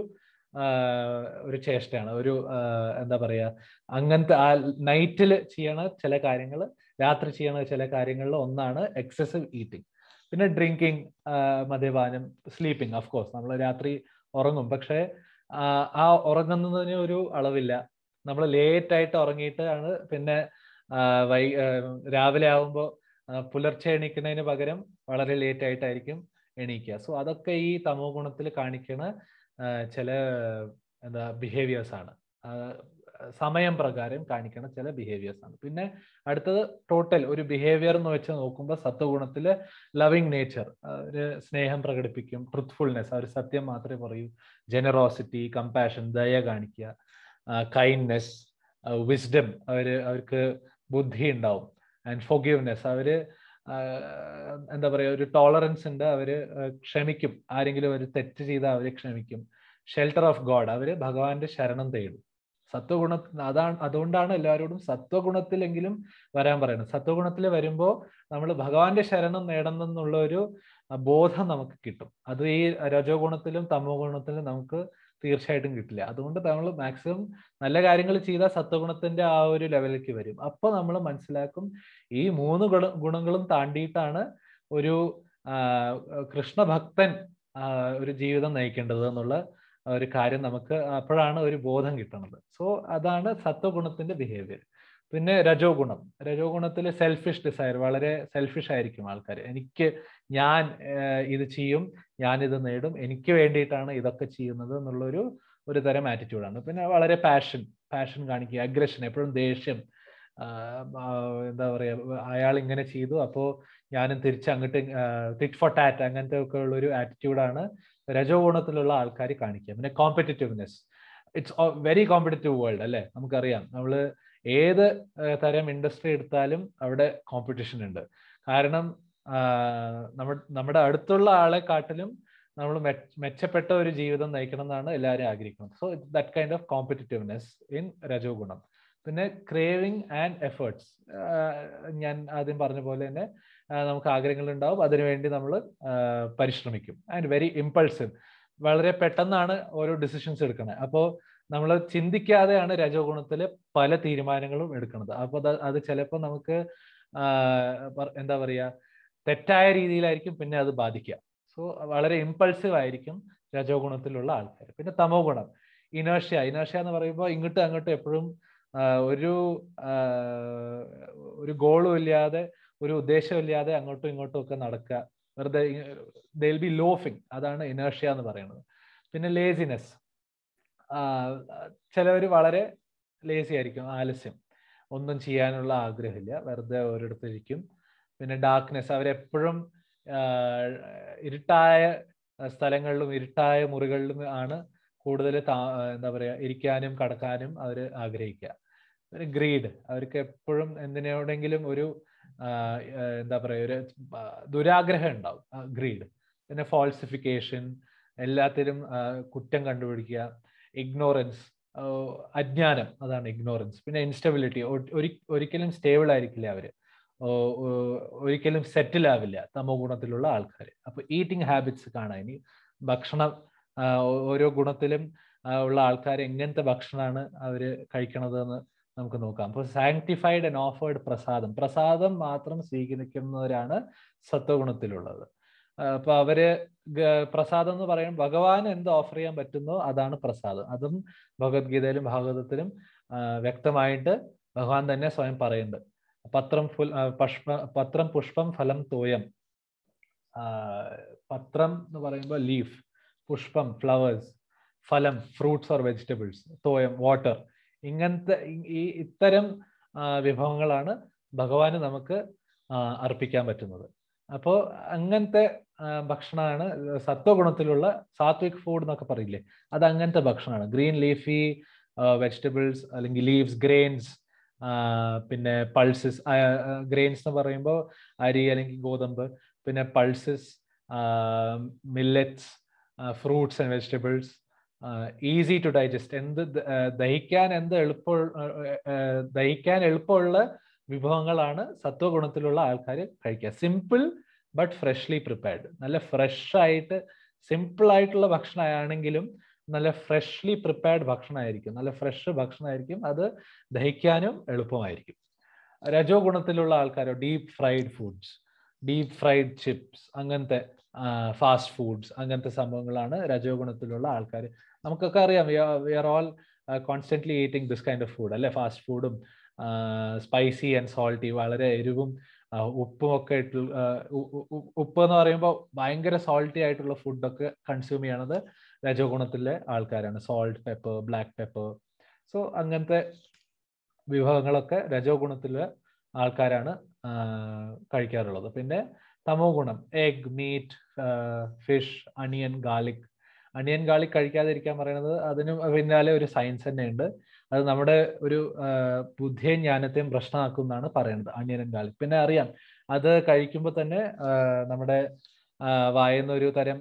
ഒരു ചേഷ്ടയാണ് ഒരു എന്താ പറയാ അങ്ങനത്തെ ആ നൈറ്റിൽ ചെയ്യണ ചില കാര്യങ്ങൾ രാത്രി ചെയ്യണ ചില കാര്യങ്ങളിൽ ഒന്നാണ് എക്സസീവ് ഈറ്റിംഗ് പിന്നെ ഡ്രിങ്കിങ് മദ്യപാനം സ്ലീപ്പിംഗ് ഓഫ് കോഴ്സ് നമ്മൾ രാത്രി ഉറങ്ങും പക്ഷേ ആ ഉറങ്ങുന്നതിന് ഒരു അളവില്ല നമ്മൾ ലേറ്റ് ആയിട്ട് ഉറങ്ങിയിട്ട് ആണ് പിന്നെ വൈ രാവിലെ ആവുമ്പോൾ പുലർച്ചെ എണീക്കുന്നതിന് പകരം വളരെ ലേറ്റ് ആയിട്ടായിരിക്കും എണീക്കുക സോ അതൊക്കെ ഈ തമോ ഗുണത്തിൽ കാണിക്കുന്ന ചില എന്താ ബിഹേവിയേഴ്സ് ആണ് സമയം പ്രകാരം കാണിക്കുന്ന ചില ബിഹേവിയേഴ്സ് ആണ് പിന്നെ അടുത്തത് ടോട്ടൽ ഒരു ബിഹേവിയർ എന്ന് വെച്ച് നോക്കുമ്പോൾ സത്വഗുണത്തിൽ ലവിങ് നേച്ചർ ഒരു സ്നേഹം പ്രകടിപ്പിക്കും ട്രുത്ത്ഫുൾനെസ് അവർ സത്യം മാത്രമേ പറയൂ ജനറോസിറ്റി കമ്പാഷൻ ദയ കാണിക്കുക കൈൻഡ്നെസ് വിസ്ഡം അവർ അവർക്ക് ബുദ്ധി ഉണ്ടാവും ആൻഡ് ഫൊഗീവ്നെസ് അവര് എന്താ പറയുക ഒരു ടോളറൻസ് ഉണ്ട് അവര് ക്ഷമിക്കും ആരെങ്കിലും ഒരു തെറ്റ് ചെയ്താൽ അവര് ക്ഷമിക്കും ഷെൽട്ടർ ഓഫ് ഗോഡ് അവര് ഭഗവാന്റെ ശരണം തേടും സത്വഗുണ അതാണ് അതുകൊണ്ടാണ് എല്ലാവരോടും സത്വഗുണത്തിലെങ്കിലും വരാൻ പറയുന്നത് സത്വഗുണത്തിൽ വരുമ്പോൾ നമ്മൾ ഭഗവാന്റെ ശരണം നേടണമെന്നുള്ള ഒരു ബോധം നമുക്ക് കിട്ടും അത് ഈ രജോ ഗുണത്തിലും തമോ ഗുണത്തിലും നമുക്ക് തീർച്ചയായിട്ടും കിട്ടില്ല അതുകൊണ്ട് നമ്മൾ മാക്സിമം നല്ല കാര്യങ്ങൾ ചെയ്താൽ സത്വഗുണത്തിന്റെ ആ ഒരു ലെവലിലേക്ക് വരും അപ്പൊ നമ്മൾ മനസ്സിലാക്കും ഈ മൂന്ന് ഗുണ ഗുണങ്ങളും താണ്ടിയിട്ടാണ് ഒരു കൃഷ്ണഭക്തൻ ഒരു ജീവിതം നയിക്കേണ്ടത് എന്നുള്ള ഒരു കാര്യം നമുക്ക് അപ്പോഴാണ് ഒരു ബോധം കിട്ടുന്നത് സോ അതാണ് സത്വഗുണത്തിന്റെ ബിഹേവിയർ പിന്നെ രജോ ഗുണം രജോ ഗുണത്തിൽ സെൽഫിഷ് ഡിസയർ വളരെ സെൽഫിഷ് ആയിരിക്കും ആൾക്കാർ എനിക്ക് ഞാൻ ഇത് ചെയ്യും ഞാൻ ഇത് നേടും എനിക്ക് വേണ്ടിയിട്ടാണ് ഇതൊക്കെ ചെയ്യുന്നത് എന്നുള്ളൊരു ഒരു തരം ആറ്റിറ്റ്യൂഡാണ് പിന്നെ വളരെ പാഷൻ പാഷൻ കാണിക്കുക അഗ്രഷൻ എപ്പോഴും ദേഷ്യം എന്താ പറയുക അയാൾ ഇങ്ങനെ ചെയ്തു അപ്പോൾ ഞാനും തിരിച്ച് അങ്ങോട്ട് ടിറ്റ് ഫോർ ടാറ്റ് അങ്ങനത്തെ ഒക്കെ ഉള്ള ഒരു ആറ്റിറ്റ്യൂഡാണ് രജോ ഗുണത്തിലുള്ള ആൾക്കാർ കാണിക്കുക പിന്നെ competitiveness it's very competitive world അല്ലേ നമുക്കറിയാം നമ്മൾ ഏത് തരം ഇൻഡസ്ട്രി എടുത്താലും അവിടെ കോമ്പറ്റീഷൻ ഉണ്ട് കാരണം നമ്മുടെ നമ്മുടെ അടുത്തുള്ള ആളെ കാട്ടിലും നമ്മൾ മെച്ചപ്പെട്ട ഒരു ജീവിതം നയിക്കണം എന്നാണ് എല്ലാവരും ആഗ്രഹിക്കുന്നത് so that kind of competitiveness in രജോ ഗുണം പിന്നെ ക്രേവിങ് ആൻഡ് എഫേർട്സ് ഞാൻ ആദ്യം പറഞ്ഞ പോലെ തന്നെ നമുക്ക് ആഗ്രഹങ്ങൾ ഉണ്ടാവും അതിനുവേണ്ടി നമ്മൾ പരിശ്രമിക്കും ആൻഡ് വെരി ഇമ്പൾസീവ് വളരെ പെട്ടെന്നാണ് ഓരോ ഡിസിഷൻസ് എടുക്കുന്നത് അപ്പോൾ നമ്മൾ ചിന്തിക്കാതെയാണ് രജോ ഗുണത്തിൽ പല തീരുമാനങ്ങളും എടുക്കുന്നത് അപ്പോൾ അത് അത് ചിലപ്പോൾ നമുക്ക് എന്താ പറയുക തെറ്റായ രീതിയിലായിരിക്കും പിന്നെ അത് ബാധിക്കുക സോ വളരെ ഇമ്പൾസീവ് ആയിരിക്കും രജോ ഗുണത്തിലുള്ള ആൾക്കാർ പിന്നെ തമോ ഗുണം ഇനേഷ്യ ഇനേഷ്യ എന്ന് പറയുമ്പോൾ ഇങ്ങോട്ടും അങ്ങോട്ടും എപ്പോഴും ഒരു ഒരു ഗോളും ഇല്ലാതെ ഒരു ഉദ്ദേശമില്ലാതെ അങ്ങോട്ടും ഇങ്ങോട്ടും ഒക്കെ നടക്കുക വെറുതെ ദിൽ ബി ലോഫിങ് അതാണ് ഇനേഷ്യ എന്ന് പറയുന്നത് പിന്നെ ലേസിനെസ് ചിലവർ വളരെ ലേസി ആയിരിക്കും ആലസ്യം ഒന്നും ചെയ്യാനുള്ള ആഗ്രഹമില്ല വെറുതെ ഓരോരുത്തരിക്കും പിന്നെ ഡാർക്ക്നെസ് അവരെപ്പോഴും ഇരുട്ടായ സ്ഥലങ്ങളിലും ഇരുട്ടായ മുറികളിലും ആണ് കൂടുതൽ എന്താ പറയുക ഇരിക്കാനും കടക്കാനും അവർ ആഗ്രഹിക്കുക പിന്നെ ഗ്രീഡ് അവർക്ക് എപ്പോഴും എന്തിനോടെങ്കിലും ഒരു എന്താ പറയുക ഒരു ദുരാഗ്രഹം ഉണ്ടാവും ഗ്രീഡ് പിന്നെ ഫോൾസിഫിക്കേഷൻ എല്ലാത്തിലും കുറ്റം കണ്ടുപിടിക്കുക ഇഗ്നോറൻസ് അജ്ഞാനം അതാണ് ഇഗ്നോറൻസ് പിന്നെ ഇൻസ്റ്റബിലിറ്റി ഒരിക്കലും സ്റ്റേബിൾ ആയിരിക്കില്ല അവര് ഒരിക്കലും സെറ്റിൽ ആവില്ല തമോ ഗുണത്തിലുള്ള ആൾക്കാർ അപ്പൊ ഈറ്റിംഗ് ഹാബിറ്റ്സ് കാണാൻ ഇനി ഭക്ഷണം ഓരോ ഗുണത്തിലും ഉള്ള ആൾക്കാർ എങ്ങനത്തെ ഭക്ഷണമാണ് അവര് കഴിക്കണത് എന്ന് നമുക്ക് നോക്കാം അപ്പോൾ സാങ്ക്ടിഫൈഡ് ആൻഡ് ഓഫേർഡ് പ്രസാദം പ്രസാദം മാത്രം സ്വീകരിക്കുന്നവരാണ് സത്വഗുണത്തിലുള്ളത് അപ്പൊ അവര് പ്രസാദം എന്ന് പറയുമ്പോൾ ഭഗവാൻ എന്ത് ഓഫർ ചെയ്യാൻ പറ്റുന്നോ അതാണ് പ്രസാദം അതും ഭഗവത്ഗീതയിലും ഭാഗവതത്തിലും വ്യക്തമായിട്ട് ഭഗവാൻ തന്നെ സ്വയം പറയുന്നുണ്ട് പത്രം ഫുൽ പുഷ്പ പത്രം പുഷ്പം ഫലം തോയം പത്രം എന്ന് പറയുമ്പോൾ ലീഫ് പുഷ്പം ഫ്ലവേഴ്സ് ഫലം ഫ്രൂട്ട്സ് ഓർ വെജിറ്റബിൾസ് തോയം വാട്ടർ ഇങ്ങനത്തെ ഈ ഇത്തരം വിഭവങ്ങളാണ് ഭഗവാന് നമുക്ക് അർപ്പിക്കാൻ പറ്റുന്നത് അപ്പോൾ അങ്ങനത്തെ ഭക്ഷണമാണ് സത്വഗുണത്തിലുള്ള സാത്വിക് ഫുഡ് എന്നൊക്കെ പറയില്ലേ അത് അങ്ങനത്തെ ഭക്ഷണമാണ് ഗ്രീൻ ലീഫി വെജിറ്റബിൾസ് അല്ലെങ്കിൽ ലീവ്സ് ഗ്രെയിൻസ് പിന്നെ പൾസസ് ഗ്രെയിൻസ് എന്ന് പറയുമ്പോൾ അരി അല്ലെങ്കിൽ ഗോതമ്പ് പിന്നെ pulses millets fruits and vegetables easy to digest എന്ത് ദഹിക്കാൻ എന്ത് എളുപ്പ ദഹിക്കാൻ എളുപ്പമുള്ള വിഭവങ്ങളാണ് സത്വഗുണത്തിലുള്ള ആൾക്കാർ കഴിക്കുക സിമ്പിൾ ബട്ട് ഫ്രഷ്ലി പ്രിപ്പയർഡ് നല്ല ഫ്രഷ് ആയിട്ട് സിമ്പിൾ ആയിട്ടുള്ള ഭക്ഷണമാണെങ്കിലും നല്ല ഫ്രഷ്ലി പ്രിപ്പയർഡ് ഭക്ഷണമായിരിക്കും നല്ല ഫ്രഷ് ഭക്ഷണമായിരിക്കും അത് ദഹിക്കാനും എളുപ്പമായിരിക്കും രജോ ഗുണത്തിലുള്ള ആൾക്കാരോ deep fried foods deep fried chips അങ്ങനത്തെ ഫാസ്റ്റ് ഫുഡ്സ് അങ്ങനത്തെ സംഭവങ്ങളാണ് രജോ ഗുണത്തിലുള്ള ആൾക്കാർ നമുക്കൊക്കെ അറിയാം we are all constantly eating this kind of food അല്ലെ ഫാസ്റ്റ് ഫുഡും സ്പൈസി ആൻഡ് സോൾട്ടി വളരെ എരിവും ഉപ്പും ഒക്കെ ഇട്ടുള്ള ഉപ്പ് എന്ന് പറയുമ്പോൾ ഭയങ്കര സോൾട്ടി ആയിട്ടുള്ള ഫുഡൊക്കെ കൺസ്യൂം ചെയ്യണത് രജോ ഗുണത്തിലെ ആൾക്കാരാണ് salt pepper black pepper so അങ്ങനത്തെ വിഭവങ്ങളൊക്കെ രജോ ഗുണത്തിലുള്ള ആൾക്കാരാണ് കഴിക്കാറുള്ളത് പിന്നെ തമോ ഗുണം egg meat fish onion garlic onion garlic കഴിക്കാതിരിക്കാൻ പറയുന്നത് അതിന് പിന്നാലെ ഒരു സയൻസ് തന്നെ ഉണ്ട് അത് നമ്മുടെ ഒരു ബുദ്ധിയും ജ്ഞാനത്തെയും പ്രശ്നമാക്കുമെന്നാണ് പറയുന്നത് അണിയൻ ആൻഡ് ഗാർലിക് പിന്നെ അറിയാം അത് കഴിക്കുമ്പോൾ തന്നെ നമ്മുടെ വായുന്ന ഒരു തരം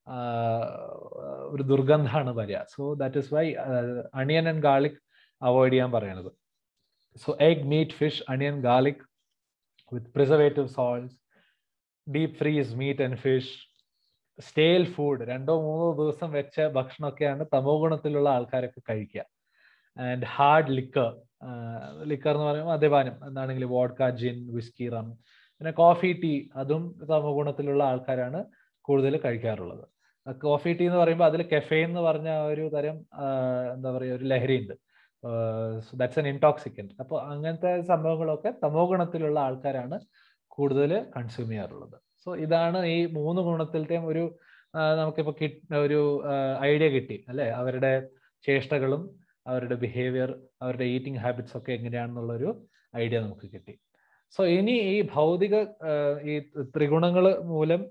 ഒരു ദുർഗന്ധമാണ് വരിക so that is why onion and garlic avoid ചെയ്യാൻ പറയണത് so egg meat fish onion garlic with preservative salts deep freeze meat and fish stale food രണ്ടോ മൂന്നോ ദിവസം വെച്ച ഭക്ഷണമൊക്കെയാണ് തമോ ഗുണത്തിലുള്ള ആൾക്കാരൊക്കെ കഴിക്കുക ആൻഡ് ഹാർഡ് ലിക്കർ ലിക്കർ എന്ന് പറയുമ്പോൾ മദ്യപാനം എന്താണെങ്കിൽ വോഡ്ക ജിൻ വിസ്കി റം പിന്നെ കോഫി ടീ അതും തമോ ഗുണത്തിലുള്ള ആൾക്കാരാണ് കൂടുതൽ കഴിക്കാറുള്ളത് കോഫി ടീ എന്ന് പറയുമ്പോൾ അതിൽ കെഫെയിൻ എന്ന് പറഞ്ഞ ഒരു തരം എന്താ പറയുക ഒരു ലഹരി ഉണ്ട് ദാറ്റ്സ് എൻ ഇൻടോക്സിക്കൻറ്റ് അപ്പോൾ അങ്ങനത്തെ സംഭവങ്ങളൊക്കെ തമോ ഗുണത്തിലുള്ള ആൾക്കാരാണ് കൂടുതൽ കൺസ്യൂം ചെയ്യാറുള്ളത് സോ ഇതാണ് ഈ മൂന്ന് ഗുണത്തിലത്തെയും ഒരു നമുക്കിപ്പോൾ കിട്ട് ഒരു ഐഡിയ കിട്ടി അല്ലെ അവരുടെ ചേഷ്ടകളും അവരുടെ ബിഹേവിയർ അവരുടെ ഈറ്റിംഗ് ഹാബിറ്റ്സ് ഒക്കെ എങ്ങനെയാണെന്നുള്ളൊരു ഐഡിയ നമുക്ക് കിട്ടി സോ ഇനി ഈ ഭൗതിക ഈ ത്രിഗുണങ്ങൾ മൂലം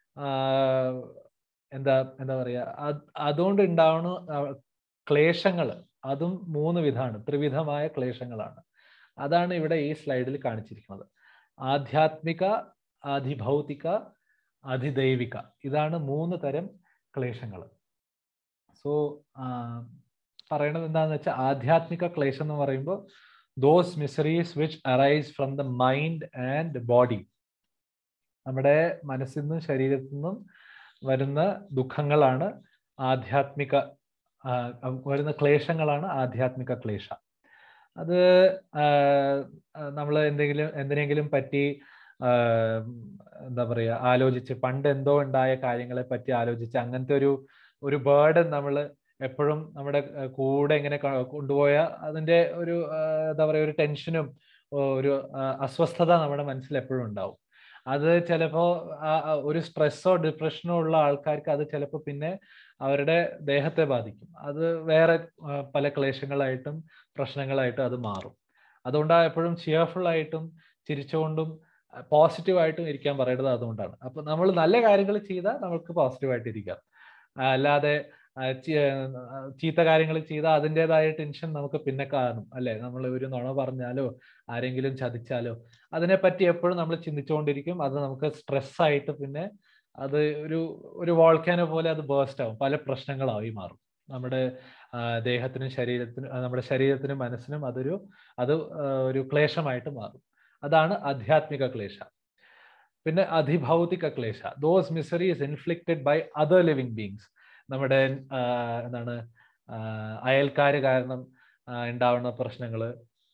എന്താ എന്താ പറയുക അതുകൊണ്ട് ഉണ്ടാവുന്ന ക്ലേശങ്ങൾ അതും മൂന്ന് വിധമാണ് ത്രിവിധമായ ക്ലേശങ്ങളാണ് അതാണ് ഇവിടെ ഈ സ്ലൈഡിൽ കാണിച്ചിരിക്കുന്നത് ആധ്യാത്മിക അധിഭൗതിക അധിദൈവിക ഇതാണ് മൂന്ന് തരം ക്ലേശങ്ങൾ സോ പറയണത് എന്താണെന്ന് വെച്ചാൽ ആധ്യാത്മിക ക്ലേശം എന്ന് പറയുമ്പോൾ those miseries which arise from the mind and body നമ്മുടെ മനസ്സിൽ നിന്നും ശരീരത്തിൽ നിന്നും വരുന്ന ദുഃഖങ്ങളാണ് ആധ്യാത്മിക വരുന്ന ക്ലേശങ്ങളാണ് ആധ്യാത്മിക ക്ലേശ അത് നമ്മൾ എന്തെങ്കിലും എന്തിനെങ്കിലും പറ്റി എന്താ പറയുക ആലോചിച്ച് പണ്ട് എന്തോ ഉണ്ടായ കാര്യങ്ങളെ പറ്റി ആലോചിച്ച് അങ്ങനത്തെ ഒരു ഒരു ബേർഡൻ നമ്മൾ എപ്പോഴും നമ്മുടെ കൂടെ ഇങ്ങനെ കൊണ്ടുപോയ അതിന്റെ ഒരു എന്താ പറയുക ഒരു ടെൻഷനും ഒരു അസ്വസ്ഥത നമ്മുടെ മനസ്സിൽ എപ്പോഴും ഉണ്ടാവും അത് ചിലപ്പോ ഒരു സ്ട്രെസ്സോ ഡിപ്രഷനോ ഉള്ള ആൾക്കാർക്ക് അത് ചിലപ്പോൾ പിന്നെ അവരുടെ ദേഹത്തെ ബാധിക്കും അത് വേറെ പല ക്ലേശങ്ങളായിട്ടും പ്രശ്നങ്ങളായിട്ടും അത് മാറും അതുകൊണ്ടാണ് എപ്പോഴും ചിയർഫുൾ ആയിട്ടും ചിരിച്ചുകൊണ്ടും പോസിറ്റീവായിട്ടും ഇരിക്കാൻ പറയുന്നത് അതുകൊണ്ടാണ് അപ്പൊ നമ്മൾ നല്ല കാര്യങ്ങൾ ചെയ്താൽ നമുക്ക് പോസിറ്റീവായിട്ട് ഇരിക്കാം അല്ലാതെ ചീത്ത കാര്യങ്ങൾ ചെയ്താൽ അതിൻ്റെതായ ടെൻഷൻ നമുക്ക് പിന്നെ കാണും അല്ലെ നമ്മൾ ഒരു നുണ പറഞ്ഞാലോ ആരെങ്കിലും ചതിച്ചാലോ അതിനെപ്പറ്റി എപ്പോഴും നമ്മൾ ചിന്തിച്ചുകൊണ്ടിരിക്കും അത് നമുക്ക് സ്ട്രെസ് ആയിട്ട് പിന്നെ അത് ഒരു ഒരു വോൾക്കാനോ പോലെ അത് ബേസ്റ്റ് ആവും പല പ്രശ്നങ്ങളായി മാറും നമ്മുടെ ദേഹത്തിനും ശരീരത്തിനും നമ്മുടെ ശരീരത്തിനും മനസ്സിനും അതൊരു അത് ഒരു ക്ലേശമായിട്ട് മാറും അതാണ് ആധ്യാത്മിക ക്ലേശ പിന്നെ അധിഭൗതിക ക്ലേശ those miseries inflicted by other living beings നമ്മുടെ എന്താണ് അയൽക്കാര് കാരണം ഉണ്ടാവുന്ന പ്രശ്നങ്ങള്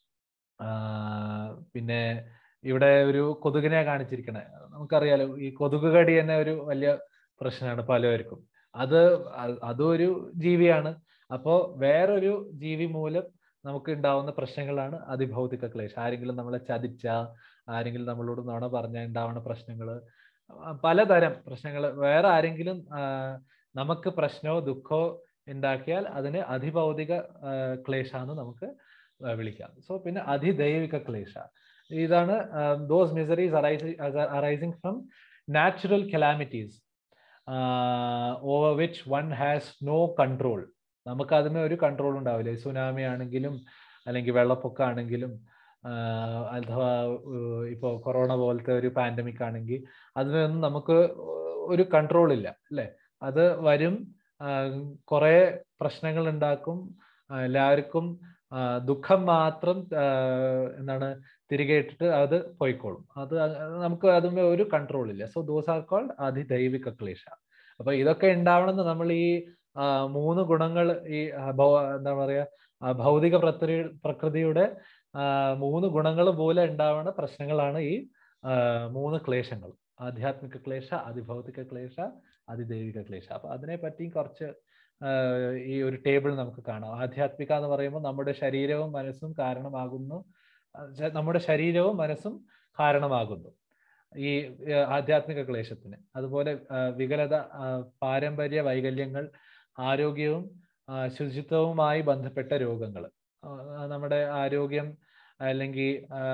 പിന്നെ ഇവിടെ ഒരു കൊതുകിനെ കാണിച്ചിരിക്കണേ നമുക്കറിയാലോ ഈ കൊതുക് കടി തന്നെ ഒരു വലിയ പ്രശ്നമാണ് പലവർക്കും അത് അതും ഒരു ജീവിയാണ് അപ്പോ വേറൊരു ജീവി മൂലം നമുക്ക് ഉണ്ടാവുന്ന പ്രശ്നങ്ങളാണ് അതിഭൗതിക ക്ലേശം ആരെങ്കിലും നമ്മളെ ചതിച്ച ആരെങ്കിലും നമ്മളോട് നുണ പറഞ്ഞ ഉണ്ടാവുന്ന പ്രശ്നങ്ങൾ പലതരം പ്രശ്നങ്ങൾ വേറെ ആരെങ്കിലും നമുക്ക് പ്രശ്നമോ ദുഃഖമോ ഉണ്ടാക്കിയാൽ അതിന് അതിഭൗതിക ക്ലേശാന്ന് നമുക്ക് വിളിക്കാം സോ പിന്നെ അതിദൈവിക ക്ലേശ ഇതാണ് those miseries arising from natural calamities over which one has no control നമുക്ക് അതിന് ഒരു കൺട്രോൾ ഉണ്ടാവില്ല സുനാമി ആണെങ്കിലും അല്ലെങ്കിൽ വെള്ളപ്പൊക്കം ആണെങ്കിലും അഥവാ ഇപ്പോൾ കൊറോണ പോലത്തെ ഒരു പാൻഡമിക് ആണെങ്കിൽ അതിനൊന്നും നമുക്ക് ഒരു കൺട്രോൾ ഇല്ല അല്ലേ അത് വരും കുറെ പ്രശ്നങ്ങൾ ഉണ്ടാക്കും എല്ലാവർക്കും ദുഃഖം മാത്രം എന്താണ് തിരികെ ഇട്ടിട്ട് അത് പോയിക്കോളും അത് നമുക്ക് അതിന് ഒരു കൺട്രോൾ ഇല്ല സോ ദോസ് ആർ കോൾഡ് അതിദൈവിക ക്ലേശ അപ്പൊ ഇതൊക്കെ ഉണ്ടാവണമെന്ന് നമ്മൾ ഈ മൂന്ന് ഗുണങ്ങൾ ഈ എന്താ പറയാ ഭൗതിക പ്രക്രി പ്രകൃതിയുടെ മൂന്ന് ഗുണങ്ങൾ പോലെ ഉണ്ടാവുന്ന പ്രശ്നങ്ങളാണ് ഈ മൂന്ന് ക്ലേശങ്ങൾ ആധ്യാത്മിക ക്ലേശ അതിഭൗതിക ക്ലേശ അതിദൈവിക ക്ലേശ അപ്പൊ അതിനെ പറ്റി കുറച്ച് ഈ ഒരു ടേബിൾ നമുക്ക് കാണാം ആധ്യാത്മിക എന്ന് പറയുമ്പോൾ നമ്മുടെ ശരീരവും മനസ്സും കാരണമാകുന്നു നമ്മുടെ ശരീരവും മനസ്സും കാരണമാകുന്നു ഈ ആധ്യാത്മിക ക്ലേശത്തിന് അതുപോലെ വികലത പാരമ്പര്യ വൈകല്യങ്ങൾ ആരോഗ്യവും ശുചിത്വവുമായി ബന്ധപ്പെട്ട രോഗങ്ങൾ നമ്മുടെ ആരോഗ്യം അല്ലെങ്കിൽ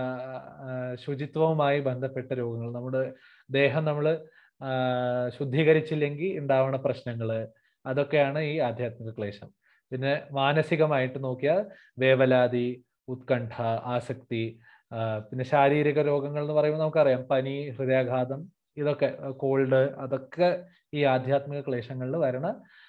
ശുചിത്വവുമായി ബന്ധപ്പെട്ട രോഗങ്ങൾ നമ്മുടെ ദേഹം നമ്മൾ ശുദ്ധീകരിച്ചില്ലെങ്കിൽ ഉണ്ടാവുന്ന പ്രശ്നങ്ങൾ അതൊക്കെയാണ് ഈ ആധ്യാത്മിക ക്ലേശം പിന്നെ മാനസികമായിട്ട് നോക്കിയാൽ വേവലാതി ഉത്കണ്ഠ ആസക്തി പിന്നെ ശാരീരിക രോഗങ്ങൾ എന്ന് പറയുമ്പോൾ നമുക്കറിയാം പനി ഹൃദയാഘാതം ഇതൊക്കെ കോൾഡ് അതൊക്കെ ഈ ആധ്യാത്മിക ക്ലേശങ്ങളിൽ വരുന്ന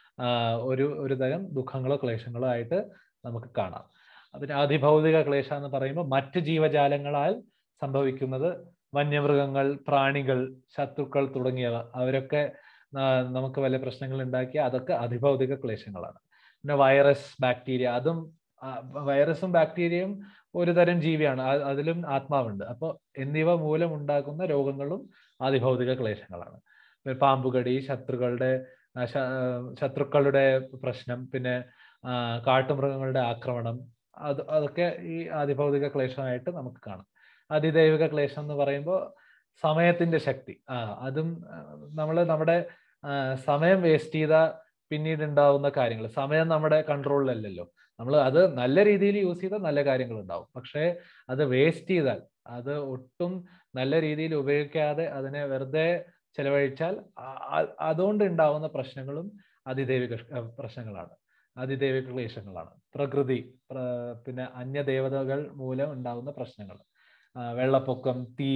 ഒരു ഒരു തരം ദുഃഖങ്ങളോ ക്ലേശങ്ങളോ ആയിട്ട് നമുക്ക് കാണാം അതിന് അതിഭൗതിക ക്ലേശ എന്ന് പറയുമ്പോൾ മറ്റ് ജീവജാലങ്ങളാൽ സംഭവിക്കുന്നത് വന്യമൃഗങ്ങൾ പ്രാണികൾ ശത്രുക്കൾ തുടങ്ങിയവ അവരൊക്കെ നമുക്ക് വലിയ പ്രശ്നങ്ങൾ ഉണ്ടാക്കിയ അതൊക്കെ അതിഭൗതിക ക്ലേശങ്ങളാണ് പിന്നെ വൈറസ് ബാക്ടീരിയ അതും വൈറസും ബാക്ടീരിയയും ഒരു തരം ജീവിയാണ് അതിലും ആത്മാവുണ്ട് അപ്പോൾ എന്നിവ മൂലം ഉണ്ടാക്കുന്ന രോഗങ്ങളും അതിഭൗതിക ക്ലേശങ്ങളാണ് പാമ്പുകടി ശത്രുക്കളുടെ ശത്രുക്കളുടെ പ്രശ്നം പിന്നെ കാട്ടുമൃഗങ്ങളുടെ ആക്രമണം അത് അതൊക്കെ ഈ അതിഭൗതിക ക്ലേശമായിട്ട് നമുക്ക് കാണാം അതിദൈവിക ക്ലേശം എന്ന് പറയുമ്പോൾ സമയത്തിന്റെ ശക്തി ആ അതും നമ്മൾ നമ്മുടെ സമയം വേസ്റ്റ് ചെയ്ത പിന്നീട് ഉണ്ടാവുന്ന കാര്യങ്ങൾ സമയം നമ്മുടെ കൺട്രോളിലല്ലല്ലോ നമ്മൾ അത് നല്ല രീതിയിൽ യൂസ് ചെയ്താൽ നല്ല കാര്യങ്ങൾ ഉണ്ടാവും പക്ഷേ അത് വേസ്റ്റ് ചെയ്താൽ അത് ഒട്ടും നല്ല രീതിയിൽ ഉപയോഗിക്കാതെ അതിനെ വെറുതെ ചെലവഴിച്ചാൽ അതുകൊണ്ട് ഉണ്ടാവുന്ന പ്രശ്നങ്ങളും അതിദൈവിക പ്രശ്നങ്ങളാണ് അതിദൈവിക ക്ലേശങ്ങളാണ് പ്രകൃതി പിന്നെ അന്യദേവതകൾ മൂലം ഉണ്ടാകുന്ന പ്രശ്നങ്ങൾ വെള്ളപ്പൊക്കം തീ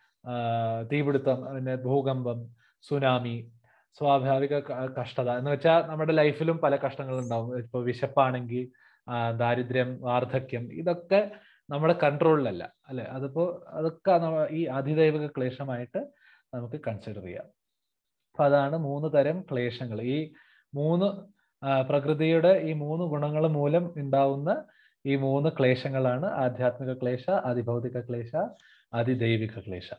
തീപിടുത്തം പിന്നെ ഭൂകമ്പം സുനാമി സ്വാഭാവിക കഷ്ടത എന്ന് വെച്ചാൽ നമ്മുടെ ലൈഫിലും പല കഷ്ടങ്ങൾ ഉണ്ടാവും ഇപ്പോൾ വിശപ്പാണെങ്കിൽ ദാരിദ്ര്യം വാർദ്ധക്യം ഇതൊക്കെ നമ്മുടെ കൺട്രോളിലല്ല അല്ലെ അതിപ്പോ അതൊക്കെ ഈ അതിദൈവിക ക്ലേശമായിട്ട് നമുക്ക് കൺസിഡർ ചെയ്യാം അപ്പൊ അതാണ് മൂന്ന് തരം ക്ലേശങ്ങൾ ഈ മൂന്ന് പ്രകൃതിയുടെ ഈ മൂന്ന് ഗുണങ്ങൾ മൂലം ഉണ്ടാവുന്ന ഈ മൂന്ന് ക്ലേശങ്ങളാണ് ആധ്യാത്മിക ക്ലേശ അതിഭൗതിക ക്ലേശ അതിദൈവിക ക്ലേശ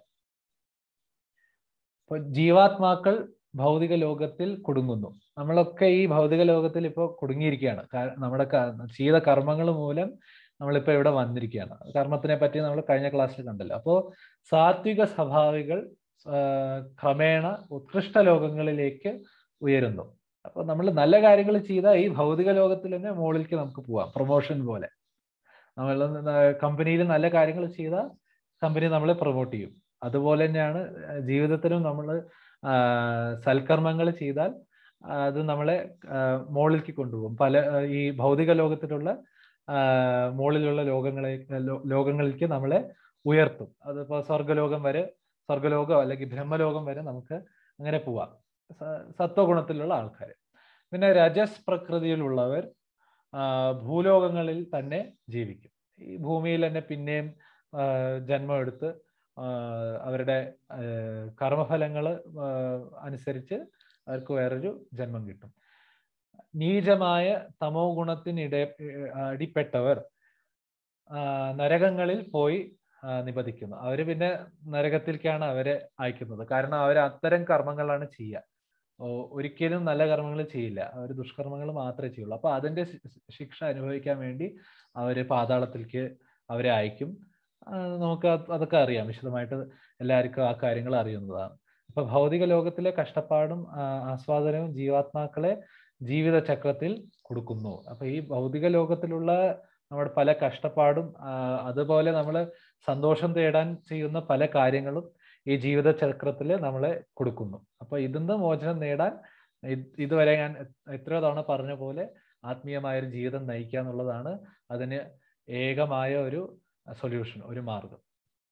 ഇപ്പൊ ജീവാത്മാക്കൾ ഭൗതിക ലോകത്തിൽ കുടുങ്ങുന്നു നമ്മളൊക്കെ ഈ ഭൗതിക ലോകത്തിൽ ഇപ്പോൾ കുടുങ്ങിയിരിക്കുകയാണ് നമ്മുടെ ചെയ്ത കർമ്മങ്ങൾ മൂലം നമ്മളിപ്പോൾ ഇവിടെ വന്നിരിക്കുകയാണ് കർമ്മത്തിനെ പറ്റി നമ്മൾ കഴിഞ്ഞ ക്ലാസ്സിൽ കണ്ടല്ലോ അപ്പോൾ സാത്വിക സ്വഭാവികൾ ക്രമേണ ഉത്കൃഷ്ട ലോകങ്ങളിലേക്ക് ഉയരുന്നു അപ്പൊ നമ്മൾ നല്ല കാര്യങ്ങൾ ചെയ്താൽ ഈ ഭൗതിക ലോകത്തിൽ തന്നെ മുകളിലേക്ക് നമുക്ക് പോവാം പ്രൊമോഷൻ പോലെ നമ്മൾ കമ്പനിയിൽ നല്ല കാര്യങ്ങൾ ചെയ്താൽ കമ്പനി നമ്മളെ പ്രൊമോട്ട് ചെയ്യും അതുപോലെ തന്നെയാണ് ജീവിതത്തിലും നമ്മൾ സൽക്കർമ്മങ്ങൾ ചെയ്താൽ അത് നമ്മളെ മുകളിലേക്ക് കൊണ്ടുപോകും പല ഈ ഭൗതിക ലോകത്തിലുള്ള മുകളിലുള്ള ലോകങ്ങളെ ലോകങ്ങളിലേക്ക് നമ്മളെ ഉയർത്തും അതിപ്പോ സ്വർഗലോകം വരെ സ്വർഗലോകം അല്ലെങ്കിൽ ബ്രഹ്മലോകം വരെ നമുക്ക് അങ്ങനെ പോവാം സത്വഗുണത്തിലുള്ള ആൾക്കാർ പിന്നെ രജസ് പ്രകൃതിയിലുള്ളവർ ഭൂലോകങ്ങളിൽ തന്നെ ജീവിക്കും ഈ ഭൂമിയിൽ തന്നെ പിന്നെയും ജന്മം എടുത്ത് അവരുടെ കർമ്മഫലങ്ങൾ അനുസരിച്ച് അവർക്ക് വേറൊരു ജന്മം കിട്ടും നീചമായ തമോ ഗുണത്തിനിട അടിപ്പെട്ടവർ നരകങ്ങളിൽ പോയി നിപതിക്കുന്നു അവര് പിന്നെ നരകത്തിലേക്കാണ് അവരെ അയക്കുന്നത് കാരണം അവർ അത്തരം കർമ്മങ്ങളാണ് ചെയ്യുക ഒരിക്കലും നല്ല കർമ്മങ്ങൾ ചെയ്യില്ല അവർ ദുഷ്കർമ്മങ്ങൾ മാത്രമേ ചെയ്യുള്ളൂ അപ്പൊ അതിന്റെ ശിക്ഷ അനുഭവിക്കാൻ വേണ്ടി അവര് പാതാളത്തിലേക്ക് അവരെ അയക്കും നമുക്ക് അതൊക്കെ അറിയാം വിശദമായിട്ട് എല്ലാവർക്കും ആ കാര്യങ്ങൾ അറിയുന്നതാണ് അപ്പൊ ഭൗതിക ലോകത്തിലെ കഷ്ടപ്പാടും ആസ്വാദനവും ജീവാത്മാക്കളെ ജീവിത ചക്രത്തിൽ കൊടുക്കുന്നു അപ്പൊ ഈ ഭൗതിക ലോകത്തിലുള്ള നമ്മുടെ പല കഷ്ടപ്പാടും അതുപോലെ നമ്മൾ സന്തോഷം തേടാൻ ചെയ്യുന്ന പല കാര്യങ്ങളും ഈ ജീവിത ചക്രത്തിൽ നമ്മളെ കൊടുക്കുന്നു അപ്പൊ ഇതിന്ന് മോചനം നേടാൻ ഇതുവരെ ഞാൻ എത്രയോ തവണ പറഞ്ഞ പോലെ ആത്മീയമായ ഒരു ജീവിതം നയിക്കുക എന്നുള്ളതാണ് അതിന് ഏകമായ ഒരു സൊല്യൂഷൻ ഒരു മാർഗം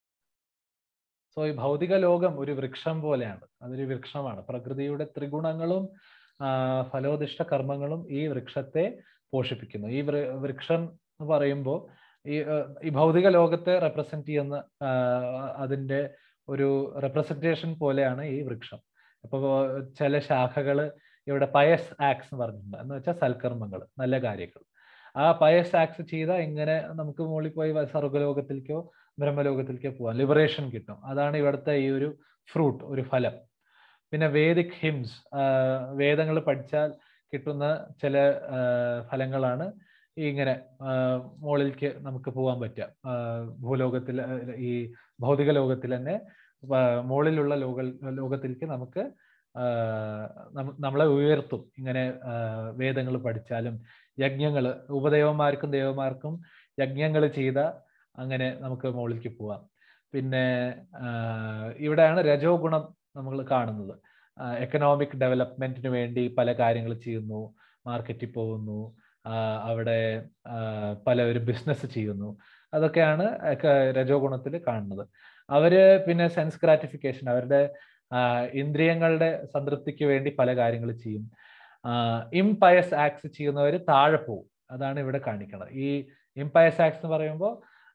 സോ ഈ ഭൗതിക ലോകം ഒരു വൃക്ഷം പോലെയാണ് അതൊരു വൃക്ഷമാണ് പ്രകൃതിയുടെ ത്രിഗുണങ്ങളും ഫലോദിഷ്ട കർമ്മങ്ങളും ഈ വൃക്ഷത്തെ പോഷിപ്പിക്കുന്നു ഈ വൃക്ഷം എന്ന് പറയുമ്പോൾ ഈ ഈ ഭൗതിക ലോകത്തെ റെപ്രസെന്റ് ചെയ്യുന്ന അതിന്റെ ഒരു റെപ്രസെന്റേഷൻ പോലെയാണ് ഈ വൃക്ഷം അപ്പോൾ ചില ശാഖകൾ ഇവിടെ പയസ് ആക്സ് എന്ന് പറഞ്ഞിട്ടുണ്ട് എന്ന് വെച്ചാൽ സൽക്കർമ്മങ്ങൾ നല്ല കാര്യങ്ങൾ ആ പയസ് ആക്സ് ചെയ്താൽ ഇങ്ങനെ നമുക്ക് മുകളിൽ പോയി സർഗലോകത്തിലേക്കോ ബ്രഹ്മലോകത്തിലേക്കോ പോവാം ലിബറേഷൻ കിട്ടും അതാണ് ഇവിടുത്തെ ഈ ഒരു ഫ്രൂട്ട് ഒരു ഫലം പിന്നെ വേദിക് ഹിംസ് വേദങ്ങൾ പഠിച്ചാൽ കിട്ടുന്ന ചില ഫലങ്ങളാണ് ഇങ്ങനെ മുകളിലേക്ക് നമുക്ക് പോകാൻ പറ്റുക ഭൂലോകത്തിൽ ഈ ഭൗതിക ലോകത്തിൽ തന്നെ മുകളിലുള്ള ലോക ലോകത്തിലേക്ക് നമുക്ക് നമ്മളെ ഉയർത്തും ഇങ്ങനെ വേദങ്ങൾ പഠിച്ചാലും യജ്ഞങ്ങൾ ഉപദേവന്മാർക്കും ദേവന്മാർക്കും യജ്ഞങ്ങൾ ചെയ്ത അങ്ങനെ നമുക്ക് മുകളിലേക്ക് പോവാം പിന്നെ ഇവിടെയാണ് രജോ ഗുണം നമ്മൾ കാണുന്നത് എക്കണോമിക് ഡെവലപ്മെന്റിന് വേണ്ടി പല കാര്യങ്ങൾ ചെയ്യുന്നു മാർക്കറ്റിൽ പോകുന്നു അവിടെ പലവരും ബിസിനസ് ചെയ്യുന്നു അതൊക്കെയാണ് രജോ ഗുണത്തിൽ കാണുന്നത് അവര് പിന്നെ സെൻസ് ഗ്രാറ്റിഫിക്കേഷൻ അവരുടെ ഇന്ദ്രിയങ്ങളുടെ സംതൃപ്തിക്ക് വേണ്ടി പല കാര്യങ്ങൾ ചെയ്യും ഇംപയസ് ആക്ട്സ് ചെയ്യുന്നവർ താഴെ പോകും അതാണ് ഇവിടെ കാണിക്കുന്നത് ഈ ഇംപയസ് ആക്ട്സ് എന്ന് പറയുമ്പോൾ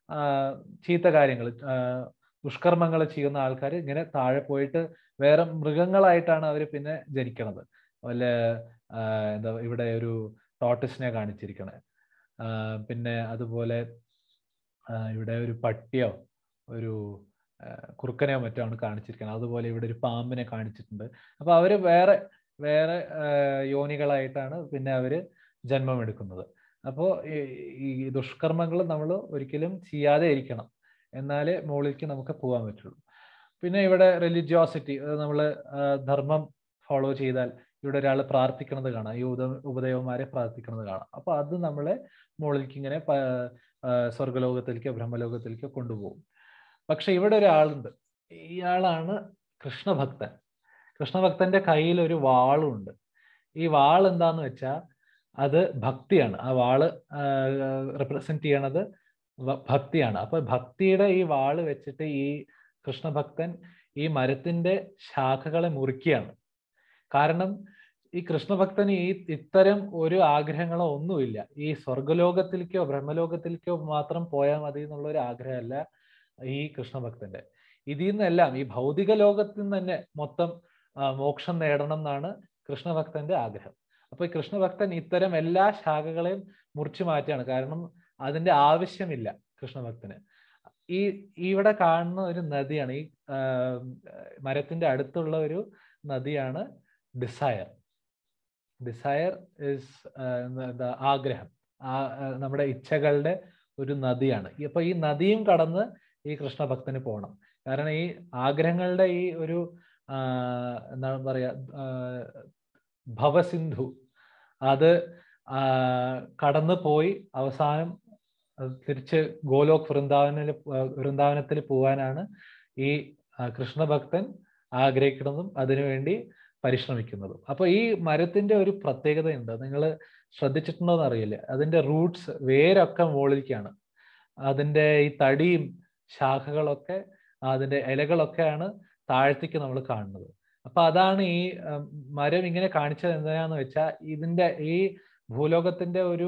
ചീത്ത കാര്യങ്ങൾ ദുഷ്കർമ്മങ്ങൾ ചെയ്യുന്ന ആൾക്കാർ ഇങ്ങനെ താഴെ പോയിട്ട് വേറെ മൃഗങ്ങളായിട്ടാണ് അവർ പിന്നെ ജനിക്കണത് വല്ല എന്താ ഇവിടെ ഒരു ടോട്ടസിനെ കാണിച്ചിരിക്കണേ പിന്നെ അതുപോലെ ഇവിടെ ഒരു പട്ടിയോ ഒരു കുറുക്കനെയോ മറ്റോ ആണ് കാണിച്ചിരിക്കുന്നത് അതുപോലെ ഇവിടെ ഒരു പാമ്പിനെ കാണിച്ചിട്ടുണ്ട് അപ്പൊ അവര് വേറെ വേറെ യോനികളായിട്ടാണ് പിന്നെ അവര് ജന്മം എടുക്കുന്നത് അപ്പോൾ ഈ ദുഷ്കർമ്മങ്ങൾ നമ്മൾ ഒരിക്കലും ചെയ്യാതെ ഇരിക്കണം എന്നാലേ മുകളിലേക്ക് നമുക്ക് പോകാൻ പറ്റുള്ളൂ പിന്നെ ഇവിടെ റിലിജിയോസിറ്റി നമ്മൾ ധർമ്മം ഫോളോ ചെയ്താൽ ഇവിടെ ഒരാൾ പ്രാർത്ഥിക്കുന്നത് കാണാം ഈ ഉദ ഉപദേവന്മാരെ പ്രാർത്ഥിക്കുന്നത് കാണാം അപ്പൊ അത് നമ്മളെ മുകളിലേക്ക് ഇങ്ങനെ സ്വർഗലോകത്തിലേക്കോ ബ്രഹ്മലോകത്തിലേക്കോ കൊണ്ടുപോകും പക്ഷെ ഇവിടെ ഒരാളുണ്ട് ഇയാളാണ് കൃഷ്ണഭക്തൻ കൃഷ്ണഭക്തന്റെ കയ്യിൽ ഒരു വാളുണ്ട് ഈ വാൾ എന്താന്ന് വെച്ചാൽ അത് ഭക്തിയാണ് ആ വാള് റിപ്രസെന്റ് ചെയ്യണത് ഭക്തിയാണ് അപ്പൊ ഭക്തിയുടെ ഈ വാള് വെച്ചിട്ട് ഈ കൃഷ്ണഭക്തൻ ഈ മരത്തിന്റെ ശാഖകളെ മുറിക്കുകയാണ് കാരണം ഈ കൃഷ്ണഭക്തന് ഈ ഇത്തരം ഒരു ആഗ്രഹങ്ങളോ ഒന്നുമില്ല ഈ സ്വർഗലോകത്തിലേക്കോ ബ്രഹ്മലോകത്തിലേക്കോ മാത്രം പോയാൽ മതി എന്നുള്ള ഒരു ആഗ്രഹമല്ല ഈ കൃഷ്ണഭക്തന്റെ ഇതിൽ നിന്നെല്ലാം ഈ ഭൗതിക ലോകത്തിൽ നിന്ന് തന്നെ മൊത്തം മോക്ഷം നേടണം എന്നാണ് കൃഷ്ണഭക്തന്റെ ആഗ്രഹം അപ്പൊ ഈ കൃഷ്ണഭക്തൻ ഇത്തരം എല്ലാ ശാഖകളെയും മുറിച്ചു മാറ്റുകയാണ് കാരണം അതിന്റെ ആവശ്യമില്ല കൃഷ്ണഭക്തന് ഈ ഇവിടെ കാണുന്ന ഒരു നദിയാണ് ഈ മരത്തിന്റെ അടുത്തുള്ള ഒരു നദിയാണ് ഡിസയർ ഡിസയർ ഇസ് എന്താ ആഗ്രഹം ആ നമ്മുടെ ഇച്ഛകളുടെ ഒരു നദിയാണ് അപ്പൊ ഈ നദിയും കടന്ന് ഈ കൃഷ്ണഭക്തന് പോകണം കാരണം ഈ ആഗ്രഹങ്ങളുടെ ഈ ഒരു എന്താണ് പറയാ ഭവസിന്ധു അത് കടന്നു പോയി അവസാനം തിരിച്ച് ഗോലോക് വൃന്ദാവനിൽ വൃന്ദാവനത്തിൽ പോകാനാണ് ഈ കൃഷ്ണഭക്തൻ ആഗ്രഹിക്കുന്നതും അതിനുവേണ്ടി പരിശ്രമിക്കുന്നതും അപ്പൊ ഈ മരത്തിന്റെ ഒരു പ്രത്യേകതയുണ്ട് നിങ്ങൾ ശ്രദ്ധിച്ചിട്ടുണ്ടോ എന്ന് അറിയില്ല അതിന്റെ റൂട്ട്സ് വേരൊക്കെ മുകളിലേക്കാണ് അതിന്റെ ഈ തടിയും ശാഖകളൊക്കെ അതിന്റെ ഇലകളൊക്കെയാണ് താഴ്ത്തേക്ക് നമ്മൾ കാണുന്നത് അപ്പൊ അതാണ് ഈ മരം ഇങ്ങനെ കാണിച്ചത് എന്തിനാന്ന് വെച്ചാൽ ഇതിന്റെ ഈ ഭൂലോകത്തിന്റെ ഒരു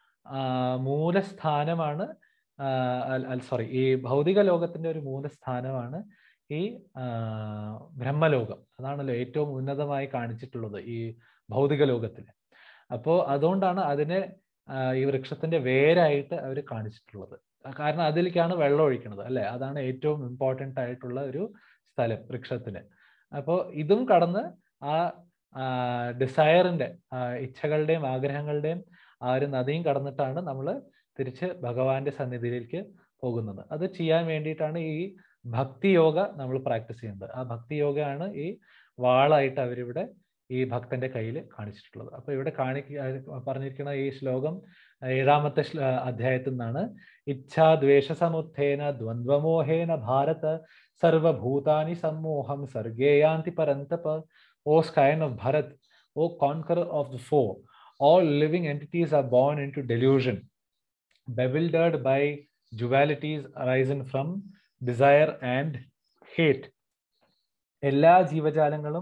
മൂലസ്ഥാനമാണ് സോറി ഈ ഭൗതിക ലോകത്തിന്റെ ഒരു മൂലസ്ഥാനമാണ് ഈ ബ്രഹ്മലോകം അതാണല്ലോ ഏറ്റവും ഉന്നതമായി കാണിച്ചിട്ടുള്ളത് ഈ ഭൗതിക ലോകത്തിൽ അപ്പോൾ അതുകൊണ്ടാണ് അതിനെ ഈ വൃക്ഷത്തിന്റെ വേരായിട്ട് അവർ കാണിച്ചിട്ടുള്ളത് കാരണം അതിലേക്കാണ് വെള്ളം ഒഴിക്കുന്നത് അല്ലെ അതാണ് ഏറ്റവും ഇമ്പോർട്ടൻ്റ് ആയിട്ടുള്ള ഒരു സ്ഥലം വൃക്ഷത്തിന് അപ്പോൾ ഇതും കടന്ന് ആ ഡിസയറിന്റെ ഇച്ഛകളുടെയും ആഗ്രഹങ്ങളുടെയും ആ ഒരു നദിയും കടന്നിട്ടാണ് നമ്മൾ തിരിച്ച് ഭഗവാന്റെ സന്നിധിയിലേക്ക് പോകുന്നത് അത് ചെയ്യാൻ വേണ്ടിയിട്ടാണ് ഈ ഭക്തി യോഗ നമ്മൾ പ്രാക്ടീസ് ചെയ്യുന്നത് ആ ഭക്തി യോഗയാണ് ഈ വാളായിട്ട് അവരിവിടെ ഈ ഭക്തന്റെ കയ്യിൽ കാണിച്ചിട്ടുള്ളത് അപ്പൊ ഇവിടെ കാണി പറഞ്ഞിരിക്കുന്ന ഈ ശ്ലോകം ഏഴാമത്തെ അധ്യായത്തിൽ നിന്നാണ് ഇച്ഛാദ്വേഷസമുത്ഥേന ദ്വന്ദ്വമോഹേന ഭാരത സർവഭൂതാനി സമ്മോഹം സർഗേയാന്തി പരന്തപ O scion of Bharat O conqueror of the foe all living entities are born into delusion, bewildered by dualities arising from desire and hate. എല്ലാ ജീവജാലങ്ങളും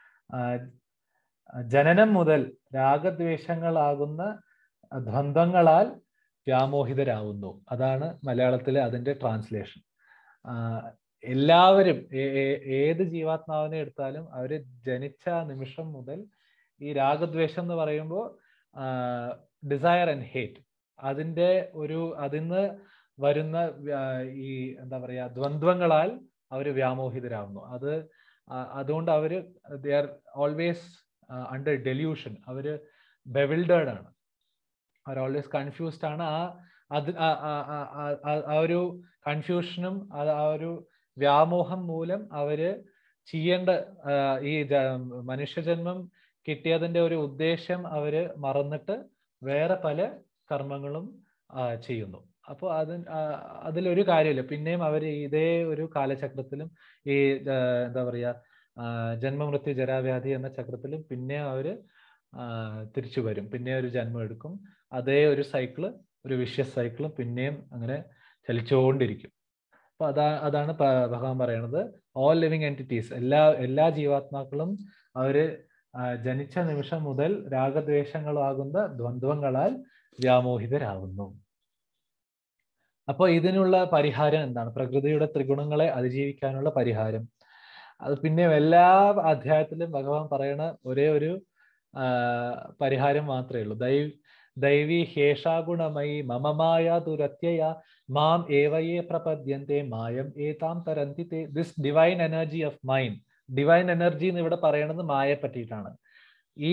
ജനനം മുതൽ രാഗദ്വേഷങ്ങളാകുന്ന ദ്വന്ദ്ങ്ങളാൽ വ്യാമോഹിതരാകുന്നു അതാണ് മലയാളത്തിലെ അതിന്റെ ട്രാൻസ്ലേഷൻ എല്ലാവരും ഏത് ജീവാത്മാവിനെ എടുത്താലും അവര് ജനിച്ച നിമിഷം മുതൽ ഈ രാഗദ്വേഷം എന്ന് പറയുമ്പോൾ ഡിസയർ ആൻഡ് ഹേറ്റ് അതിൻ്റെ ഒരു അതിന്ന് വരുന്ന ഈ എന്താ പറയുക ദ്വന്ദ്വങ്ങളാൽ അവർ വ്യാമോഹിതരാകുന്നു അത് അതുകൊണ്ട് അവർ they are always under delusion അവർ ബെവിൽഡേർഡ് ആണ് അവർ ഓൾവേസ് കൺഫ്യൂസ്ഡ് ആണ് ആ അത് ആ ഒരു കൺഫ്യൂഷനും ആ ഒരു വ്യാമോഹം മൂലം അവര് ചെയ്യേണ്ട ഈ മനുഷ്യജന്മം കിട്ടിയതിന്റെ ഒരു ഉദ്ദേശം അവര് മറന്നിട്ട് വേറെ പല കർമ്മങ്ങളും ചെയ്യുന്നു അപ്പോൾ അത് അതിലൊരു കാര്യമില്ല പിന്നെയും അവർ ഇതേ ഒരു കാലചക്രത്തിലും ഈ എന്താ പറയുക ജന്മമൃത്യു ജരാവ്യാധി എന്ന ചക്രത്തിലും പിന്നെ അവർ തിരിച്ചു വരും പിന്നെ ഒരു ജന്മം എടുക്കും അതേ ഒരു സൈക്കിള് ഒരു വിഷ്യസ് സൈക്കിളും പിന്നെയും അങ്ങനെ ചലിച്ചുകൊണ്ടിരിക്കും അപ്പൊ അതാ അതാണ് ഭഗവാൻ പറയണത് ഓൾ ലിവിങ് എൻറ്റിറ്റീസ് എല്ലാ എല്ലാ ജീവാത്മാക്കളും അവര് ജനിച്ച നിമിഷം മുതൽ രാഗദ്വേഷങ്ങളാകുന്ന ദ്വന്ദ്വങ്ങളാൽ വ്യാമോഹിതരാകുന്നു അപ്പോൾ ഇതിനുള്ള പരിഹാരം എന്താണ് പ്രകൃതിയുടെ ത്രിഗുണങ്ങളെ അതിജീവിക്കാനുള്ള പരിഹാരം അത് പിന്നെ എല്ലാ അധ്യായത്തിലും ഭഗവാൻ പറയണ ഒരേ ഒരു പരിഹാരം മാത്രമേ ഉള്ളൂ ദൈവ് ദൈവി ഹേഷാഗുണമയി മമമായ ദുരത്യയ മാം ഏവയെ പ്രപദ്യന്തെ മായം ഏതാം തരന്തി തേ this divine energy of mind divine energy എന്ന് ഇവിടെ പറയണത് മായയെ പറ്റിയിട്ടാണ് ഈ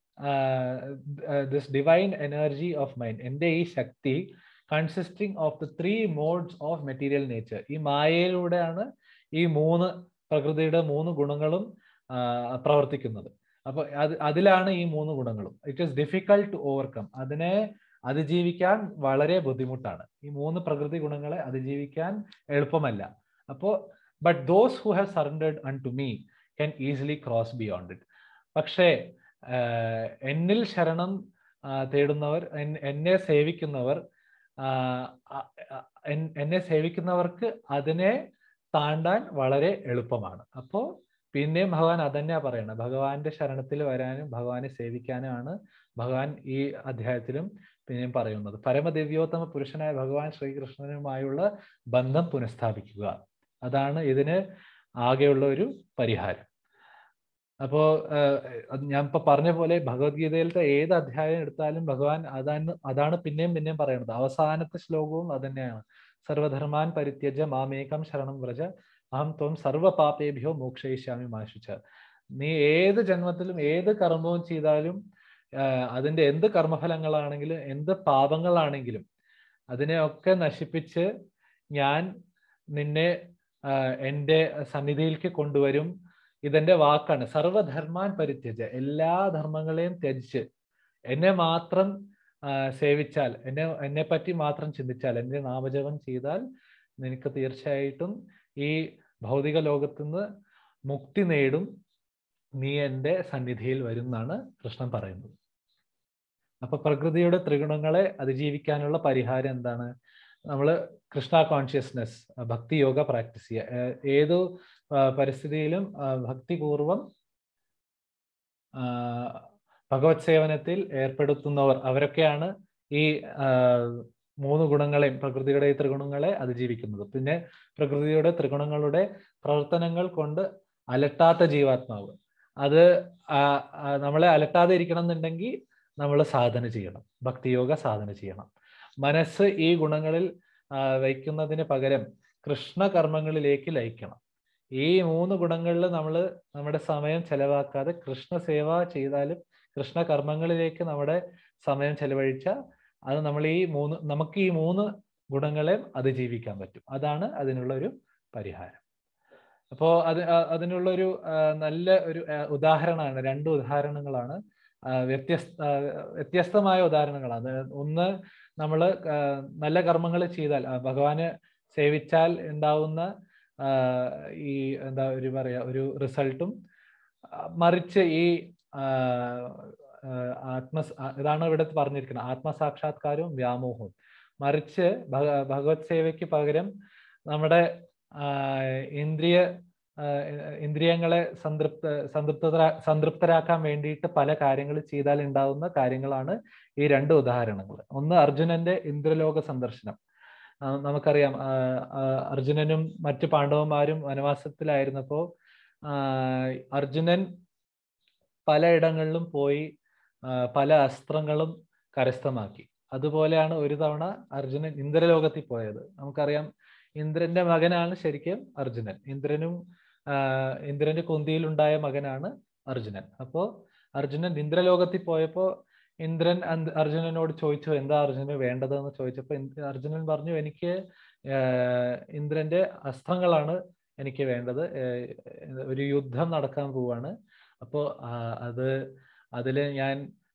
this divine energy of mind എൻ്റെ ഈ ശക്തി consisting of the three modes of material nature ഈ മായയിലൂടെയാണ് ഈ മൂന്ന് പ്രകൃതിയുടെ മൂന്ന് ഗുണങ്ങളും പ്രവർത്തിക്കുന്നത് അപ്പൊ അത് അതിലാണ് ഈ മൂന്ന് ഗുണങ്ങളും it is difficult to overcome അതിനെ അതിജീവിക്കാൻ വളരെ ബുദ്ധിമുട്ടാണ് ഈ മൂന്ന് പ്രകൃതി ഗുണങ്ങളെ അതിജീവിക്കാൻ എളുപ്പമല്ല അപ്പോൾ but those who have surrendered unto me can easily cross beyond it പക്ഷേ എന്നിൽ ശരണം തേടുന്നവർ എന്നെ സേവിക്കുന്നവർ എന്നെ സേവിക്കുന്നവർക്ക് അതിനെ താണ്ടാൻ വളരെ എളുപ്പമാണ് അപ്പോൾ പിന്നെയും ഭഗവാൻ അതന്നെയാ പറയണത് ഭഗവാന്റെ ശരണത്തിൽ വരാനും ഭഗവാനെ സേവിക്കാനുമാണ് ഭഗവാൻ ഈ അധ്യായത്തിലും പിന്നെയും പറയുന്നത് പരമദിവ്യോത്തമ പുരുഷനായ ഭഗവാൻ ശ്രീകൃഷ്ണനുമായുള്ള ബന്ധം പുനഃസ്ഥാപിക്കുക അതാണ് ഇതിന് ആകെയുള്ള ഒരു പരിഹാരം അപ്പോ ഞാൻ ഇപ്പൊ പറഞ്ഞ പോലെ ഭഗവത്ഗീതയിലത്തെ ഏത് അധ്യായം എടുത്താലും ഭഗവാൻ അതാണ് അതാണ് പിന്നെയും പിന്നെയും പറയുന്നത് അവസാനത്തെ ശ്ലോകവും അതന്നെയാണ് സർവധർമാൻ പരിത്യജ മാമേകം ശരണം വ്രജ അഹം ത്വം സർവ പാപേഭ്യോ മോക്ഷയിഷ്യാമി മാശിച്ച നീ ഏത് ജന്മത്തിലും ഏത് കർമ്മവും ചെയ്താലും അതിന്റെ എന്ത് കർമ്മഫലങ്ങളാണെങ്കിലും എന്ത് പാപങ്ങളാണെങ്കിലും അതിനെയൊക്കെ നശിപ്പിച്ച് ഞാൻ നിന്നെ എൻ്റെ സന്നിധിയിലേക്ക് കൊണ്ടുവരും ഇതെന്റെ വാക്കാണ് സർവധർമാൻ പരിത്യജ എല്ലാ ധർമ്മങ്ങളെയും ത്യജിച്ച് എന്നെ മാത്രം സേവിച്ചാൽ എന്നെ എന്നെ പറ്റി മാത്രം ചിന്തിച്ചാൽ എൻ്റെ നാമജപം ചെയ്താൽ നിനക്ക് തീർച്ചയായിട്ടും ഈ ഭൗതിക ലോകത്തുനിന്ന് മുക്തി നേടും നീ എൻ്റെ സന്നിധിയിൽ വരും എന്നാണ് കൃഷ്ണൻ പറയുന്നത് അപ്പൊ പ്രകൃതിയുടെ ത്രിഗുണങ്ങളെ അതിജീവിക്കാനുള്ള പരിഹാരം എന്താണ് നമ്മൾ കൃഷ്ണ കോൺഷ്യസ്നെസ് ഭക്തി യോഗ പ്രാക്ടീസ് ചെയ്യുക ഏതു പരിസ്ഥിതിയിലും ഭക്തിപൂർവം ഭഗവത് സേവനത്തിൽ ഏർപ്പെടുത്തുന്നവർ അവരൊക്കെയാണ് ഈ മൂന്ന് ഗുണങ്ങളെയും പ്രകൃതിയുടെ ഈ ത്രിഗുണങ്ങളെ അതിജീവിക്കുന്നത് പിന്നെ പ്രകൃതിയുടെ ത്രിഗുണങ്ങളുടെ പ്രവർത്തനങ്ങൾ കൊണ്ട് അലട്ടാത്ത ജീവാത്മാവ് അത് നമ്മളെ അലട്ടാതെ ഇരിക്കണം എന്നുണ്ടെങ്കിൽ നമ്മൾ സാധന ചെയ്യണം ഭക്തിയോഗ സാധന ചെയ്യണം മനസ്സ് ഈ ഗുണങ്ങളിൽ വയ്ക്കുന്നതിന് പകരം കൃഷ്ണകർമ്മങ്ങളിലേക്ക് ലയിക്കണം ഈ മൂന്ന് ഗുണങ്ങളിൽ നമ്മൾ നമ്മുടെ സമയം ചെലവാക്കാതെ കൃഷ്ണ സേവ ചെയ്താലും കൃഷ്ണ കർമ്മങ്ങളിലേക്ക് നമ്മുടെ സമയം ചെലവഴിച്ച അത് നമ്മൾ ഈ മൂന്ന് നമുക്ക് ഈ മൂന്ന് ഗുണങ്ങളെ അതിജീവിക്കാൻ പറ്റും അതാണ് അതിനുള്ള ഒരു പരിഹാരം അപ്പോൾ അത് അതിനുള്ള ഒരു നല്ല ഒരു ഉദാഹരണമാണ് രണ്ട് ഉദാഹരണങ്ങളാണ് വ്യത്യസ്ത വ്യത്യസ്തമായ ഉദാഹരണങ്ങളാണ് ഒന്ന് നമ്മൾ നല്ല കർമ്മങ്ങൾ ചെയ്താൽ ഭഗവാന് സേവിച്ചാൽ ഉണ്ടാവുന്ന ഈ എന്താ ഒരു പറയാ ഒരു റിസൾട്ടും മറിച്ച് ഈ ആത്മ ഇതാണ് ഇവിടെ പറഞ്ഞിരിക്കുന്നത് ആത്മസാക്ഷാത്കാരവും വ്യാമോഹവും മറിച്ച് ഭഗവത് സേവയ്ക്ക് പകരം നമ്മുടെ ഇന്ദ്രിയ ഇന്ദ്രിയങ്ങളെ സംതൃപ്ത സംതൃപ്ത സംതൃപ്തരാക്കാൻ വേണ്ടിയിട്ട് പല കാര്യങ്ങൾ ചെയ്താൽ ഉണ്ടാവുന്ന കാര്യങ്ങളാണ് ഈ രണ്ട് ഉദാഹരണങ്ങൾ ഒന്ന് അർജുനന്റെ ഇന്ദ്രലോക സന്ദർശനം നമുക്കറിയാം അർജുനനും മറ്റു പാണ്ഡവന്മാരും വനവാസത്തിലായിരുന്നപ്പോ അർജുനൻ പലയിടങ്ങളിലും പോയി പല അസ്ത്രങ്ങളും കരസ്ഥമാക്കി അതുപോലെയാണ് ഒരു തവണ അർജുനൻ ഇന്ദ്രലോകത്തിൽ പോയത് നമുക്കറിയാം ഇന്ദ്രന്റെ മകനാണ് ശരിക്കും അർജുനൻ ഇന്ദ്രനും ഇന്ദ്രന്റെ കുന്തിയിൽ ഉണ്ടായ മകനാണ് അർജുനൻ അപ്പോ അർജുനൻ ഇന്ദ്രലോകത്തിൽ പോയപ്പോ ഇന്ദ്രൻ അർജുനനോട് ചോദിച്ചു എന്താ അർജുനന് വേണ്ടതെന്ന് ചോദിച്ചപ്പോ അർജുനൻ പറഞ്ഞു എനിക്ക് ഇന്ദ്രന്റെ അസ്ത്രങ്ങളാണ് എനിക്ക് വേണ്ടത് ഒരു യുദ്ധം നടക്കാൻ പോവാണ് അപ്പോൾ അത് അതിൽ ഞാൻ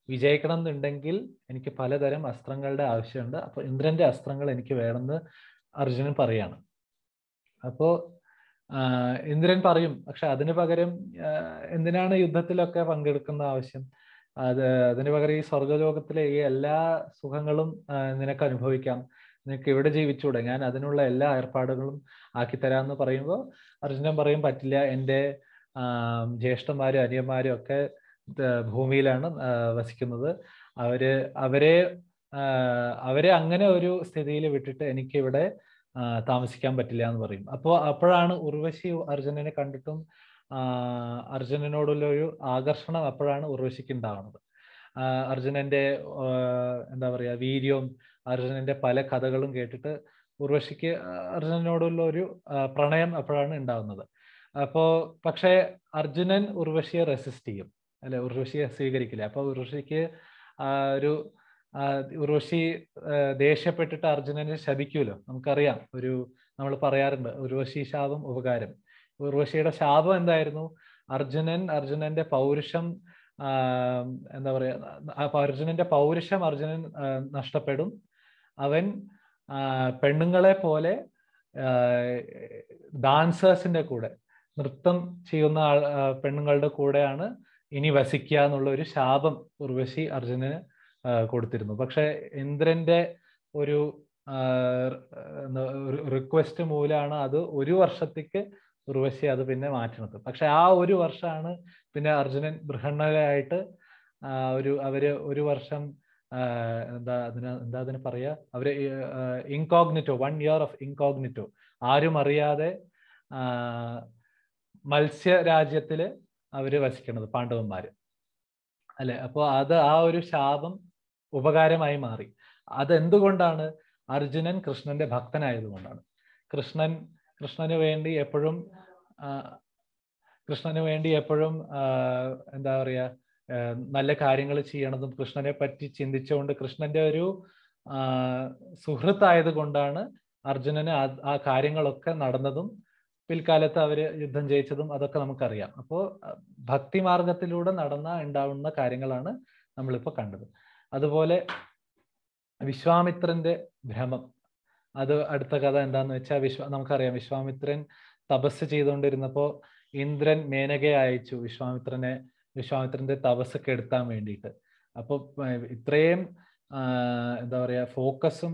വിജയിക്കണം എന്നുണ്ടെങ്കിൽ എനിക്ക് പലതരം അസ്ത്രങ്ങളുടെ ആവശ്യമുണ്ട് അപ്പോൾ ഇന്ദ്രന്റെ അസ്ത്രങ്ങൾ എനിക്ക് വേണമെന്ന് അർജുനൻ പറയാണ് അപ്പോൾ ഇന്ദ്രൻ പറയും പക്ഷെ അതിന് പകരം എന്തിനാണ് യുദ്ധത്തിലൊക്കെ പങ്കെടുക്കുന്ന ആവശ്യം അത് അതിന് പകരം ഈ സ്വർഗലോകത്തിലെ ഈ എല്ലാ സുഖങ്ങളും നിനക്ക് അനുഭവിക്കാം നിനക്ക് ഇവിടെ ജീവിച്ചൂടെ ഞാൻ അതിനുള്ള എല്ലാ ഏർപ്പാടുകളും ആക്കിത്തരാമെന്ന് പറയുമ്പോൾ അർജുനൻ പറയും പറ്റില്ല എൻ്റെ ജ്യേഷ്ഠന്മാരും അനിയന്മാരും ഒക്കെ ഭൂമിയിലാണ് വസിക്കുന്നത് അവര് അവരെ അവരെ അങ്ങനെ ഒരു സ്ഥിതിയിൽ വിട്ടിട്ട് എനിക്ക് ഇവിടെ താമസിക്കാൻ പറ്റില്ല എന്ന് പറയും അപ്പോൾ അപ്പോഴാണ് ഉർവശി അർജുനനെ കണ്ടിട്ടും അർജുനനോടുള്ള ഒരു ആകർഷണം അപ്പോഴാണ് ഉർവശിക്ക് ഉണ്ടാവുന്നത് അർജുനന്റെ എന്താ പറയാ വീര്യവും അർജുനന്റെ പല കഥകളും കേട്ടിട്ട് ഉർവശിക്ക് അർജുനനോടുള്ള ഒരു പ്രണയം അപ്പോഴാണ് ഉണ്ടാവുന്നത് അപ്പോ പക്ഷേ അർജുനൻ ഉർവശിയെ റെസിസ്റ്റ് ചെയ്യും അല്ലെ ഉർവശിയെ സ്വീകരിക്കില്ല അപ്പൊ ഉർവശിക്ക് ഒരു ഉർവശി ദേഷ്യപ്പെട്ടിട്ട് അർജുനനെ ശപിക്കൂലോ നമുക്കറിയാം ഒരു നമ്മൾ പറയാറുണ്ട് ഉർവശി ശാപം ഉപകാരം ഉർവശിയുടെ ശാപം എന്തായിരുന്നു അർജുനൻ അർജുനന്റെ പൗരുഷം എന്താ പറയാ അർജുനന്റെ പൗരുഷം അർജുനൻ നഷ്ടപ്പെടും അവൻ പെണ്ണുങ്ങളെ പോലെ ഡാൻസേഴ്സിന്റെ കൂടെ നൃത്തം ചെയ്യുന്ന പെണ്ണുങ്ങളുടെ കൂടെയാണ് ഇനി വസിക്കുക എന്നുള്ള ഒരു ശാപം ഉർവശി അർജുനന് കൊടുത്തിരുന്നു പക്ഷെ ഇന്ദ്രന്റെ ഒരു റിക്വസ്റ്റ് മൂലമാണ് അത് ഒരു വർഷത്തേക്ക് ഉർവശി അത് പിന്നെ മാറ്റുന്നത് പക്ഷെ ആ ഒരു വർഷമാണ് പിന്നെ അർജുനൻ ബൃഹണ്ണരായിട്ട് ഒരു അവര് ഒരു വർഷം എന്താ അതിന് എന്താ അതിന് പറയാ അവര് incognito one year of incognito ആരും അറിയാതെ മത്സ്യ രാജ്യത്തില് അവര് വസിക്കണത് പാണ്ഡവന്മാര് അല്ലെ അപ്പോൾ അത് ആ ഒരു ശാപം ഉപകാരമായി മാറി അതെന്തുകൊണ്ടാണ് അർജുനൻ കൃഷ്ണന്റെ ഭക്തനായതുകൊണ്ടാണ് കൃഷ്ണൻ കൃഷ്ണന് വേണ്ടി എപ്പോഴും കൃഷ്ണന് വേണ്ടി എപ്പോഴും എന്താ പറയാ നല്ല കാര്യങ്ങൾ ചെയ്യണതും കൃഷ്ണനെ പറ്റി ചിന്തിച്ചുകൊണ്ട് കൃഷ്ണന്റെ ഒരു സുഹൃത്തായത് കൊണ്ടാണ് അർജുനന് ആ കാര്യങ്ങളൊക്കെ നടന്നതും പിൽക്കാലത്ത് അവര് യുദ്ധം ജയിച്ചതും അതൊക്കെ നമുക്കറിയാം അപ്പോൾ ഭക്തി മാർഗത്തിലൂടെ നടന്ന ഉണ്ടാവുന്ന കാര്യങ്ങളാണ് നമ്മളിപ്പോൾ കണ്ടത് അതുപോലെ വിശ്വാമിത്രന്റെ ഭ്രമം അത് അടുത്ത കഥ എന്താന്ന് വെച്ചാൽ വിശ്വ നമുക്കറിയാം വിശ്വാമിത്രൻ തപസ് ചെയ്തുകൊണ്ടിരുന്നപ്പോ ഇന്ദ്രൻ മേനകയെ അയച്ചു വിശ്വാമിത്രനെ വിശ്വാമിത്രന്റെ തപസ് കെടുത്താൻ വേണ്ടിയിട്ട് അപ്പൊ ഇത്രയും എന്താ പറയാ ഫോക്കസും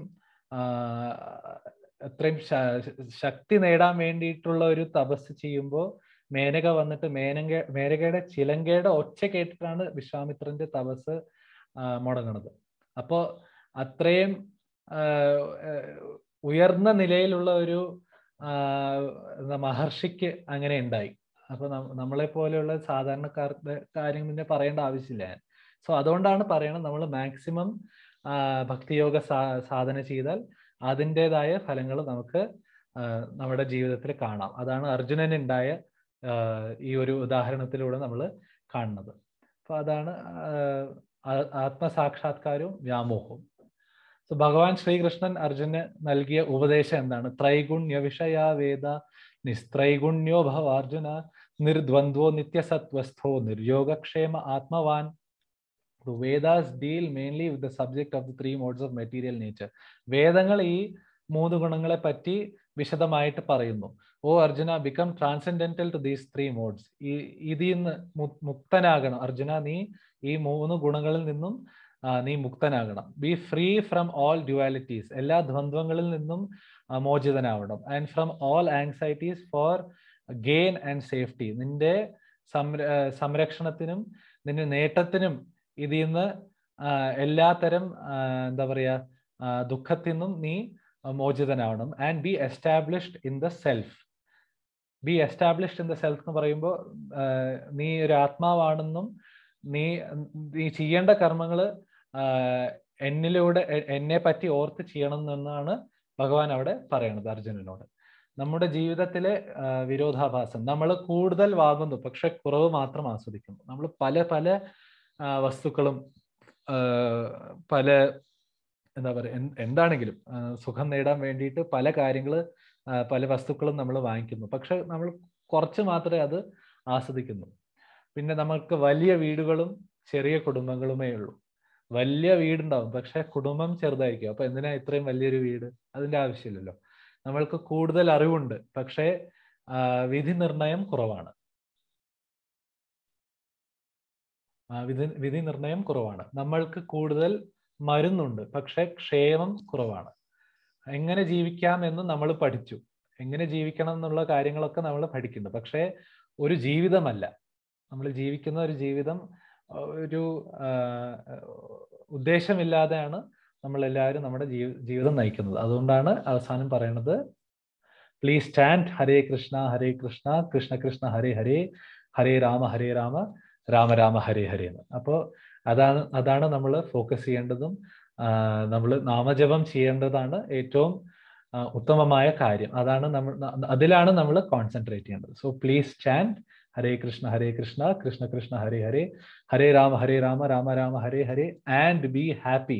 അത്രയും ശക്തി നേടാൻ വേണ്ടിയിട്ടുള്ള ഒരു തപസ് ചെയ്യുമ്പോൾ മേനക വന്നിട്ട് മേനക മേനകയുടെ ചിലങ്കയുടെ ഒച്ച കേട്ടിട്ടാണ് വിശ്വാമിത്രന്റെ തപസ് മുടങ്ങുന്നത് അപ്പോ അത്രയും ഉയർന്ന നിലയിലുള്ള ഒരു മഹർഷിക്ക് അങ്ങനെ ഉണ്ടായി അപ്പൊ നമ്മളെ പോലെയുള്ള സാധാരണക്കാരുടെ കാര്യം പിന്നെ പറയേണ്ട ആവശ്യമില്ല ഞാൻ സോ അതുകൊണ്ടാണ് പറയണത് നമ്മൾ മാക്സിമം ഭക്തിയോഗ സാധന ചെയ്താൽ അതിൻ്റെതായ ഫലങ്ങൾ നമുക്ക് നമ്മുടെ ജീവിതത്തിൽ കാണാം അതാണ് അർജുനനുണ്ടായ ഈ ഒരു ഉദാഹരണത്തിലൂടെ നമ്മൾ കാണുന്നത് അപ്പൊ അതാണ് ആത്മസാക്ഷാത്കാരവും വ്യാമോഹവും സോ ഭഗവാൻ ശ്രീകൃഷ്ണൻ അർജുന് നൽകിയ ഉപദേശം എന്താണ് ത്രൈഗുണ്യ വിഷയ വേദ നിസ്ത്രൈഗുണ്യോ ഭവ അർജുന നിർദ്വന്ദ്വോ നിത്യസത്വസ്ഥോ നിർയോഗക്ഷേമ ആത്മവാൻ Vedas deal mainly with the subject of the three modes of material nature വേദങ്ങൾ ഈ മൂന്ന് ഗുണങ്ങളെ പറ്റി വിശദമായിട്ട് പറയുന്നു O Arjuna become transcendental to these three modes ഈ ഇതിൽ നിന്ന് മുക്തനാകണം അർജുന നീ ഈ മൂന്ന് ഗുണങ്ങളിൽ നിന്നും നീ മുക്തനാകണം be free from all dualities എല്ലാ ദ്വന്ദ്വങ്ങളിൽ നിന്നും മോചിതനാവണം and from all anxieties for gain and safety നിന്റെ സംരക്ഷണത്തിനും നിന്റെ നേട്ടത്തിനും ഇതിൽ നിന്ന് എല്ലാത്തരം എന്താ പറയാ ദുഃഖത്തിൽ നിന്നും നീ മോചിതനാവണം and be established in the self be established in the self എന്ന് പറയുമ്പോൾ നീ ഒരു ആത്മാവാണെന്നും നീ നീ ചെയ്യേണ്ട കർമ്മങ്ങള് എന്നിലൂടെ എന്നെ പറ്റി ഓർത്ത് ചെയ്യണം എന്നാണ് ഭഗവാൻ അവിടെ പറയണത് അർജുനനോട് നമ്മുടെ ജീവിതത്തിലെ വിരോധാഭാസം നമ്മൾ കൂടുതൽ വാങ്ങുന്നു പക്ഷെ കുറവ് മാത്രം ആസ്വദിക്കുന്നു നമ്മൾ പല പല വസ്തുക്കളും പല എന്താ പറയുക എന്താണെങ്കിലും സുഖം നേടാൻ വേണ്ടിയിട്ട് പല കാര്യങ്ങൾ പല വസ്തുക്കളും നമ്മൾ വാങ്ങിക്കുന്നു പക്ഷെ നമ്മൾ കുറച്ച് മാത്രമേ അത് ആസ്വദിക്കുന്നു പിന്നെ നമുക്ക് വലിയ വീടുകളും ചെറിയ കുടുംബങ്ങളുമേ ഉള്ളൂ വലിയ വീടുണ്ടാവും പക്ഷെ കുടുംബം ചെറുതായിരിക്കും അപ്പൊ എന്തിനാ ഇത്രയും വലിയൊരു വീട് അതിന്റെ ആവശ്യമില്ലല്ലോ നമ്മൾക്ക് കൂടുതൽ അറിവുണ്ട് പക്ഷേ വിധി നിർണയം കുറവാണ് വിധി വിധി നിർണയം കുറവാണ് നമ്മൾക്ക് കൂടുതൽ മരുന്നുണ്ട് പക്ഷെ ക്ഷേമം കുറവാണ് എങ്ങനെ ജീവിക്കാം എന്ന് നമ്മൾ പഠിച്ചു എങ്ങനെ ജീവിക്കണം എന്നുള്ള കാര്യങ്ങളൊക്കെ നമ്മൾ പഠിക്കുന്നുണ്ട് പക്ഷേ ഒരു ജീവിതമല്ല നമ്മൾ ജീവിക്കുന്ന ഒരു ജീവിതം ഒരു ഉദ്ദേശമില്ലാതെയാണ് നമ്മൾ എല്ലാവരും നമ്മുടെ ജീവിതം നയിക്കുന്നത് അതുകൊണ്ടാണ് അവസാനം പറയുന്നത് പ്ലീസ് സ്റ്റാൻഡ് ഹരേ കൃഷ്ണ ഹരേ കൃഷ്ണ കൃഷ്ണ കൃഷ്ണ ഹരേ ഹരേ ഹരേ രാമ ഹരേ രാമ രാമ രാമ ഹരേ ഹരേ എന്ന് അപ്പോൾ അതാണ് അതാണ് നമ്മൾ ഫോക്കസ് ചെയ്യേണ്ടതും നമ്മൾ നാമജപം ചെയ്യേണ്ടതാണ് ഏറ്റവും ഉത്തമമായ കാര്യം അതാണ് നമ്മൾ അതിലാണ് നമ്മൾ കോൺസെൻട്രേറ്റ് ചെയ്യേണ്ടത് so please stand Hare Krishna Hare Krishna Krishna Krishna Hare Hare Hare Rama Hare Rama Rama Rama Hare Hare and be happy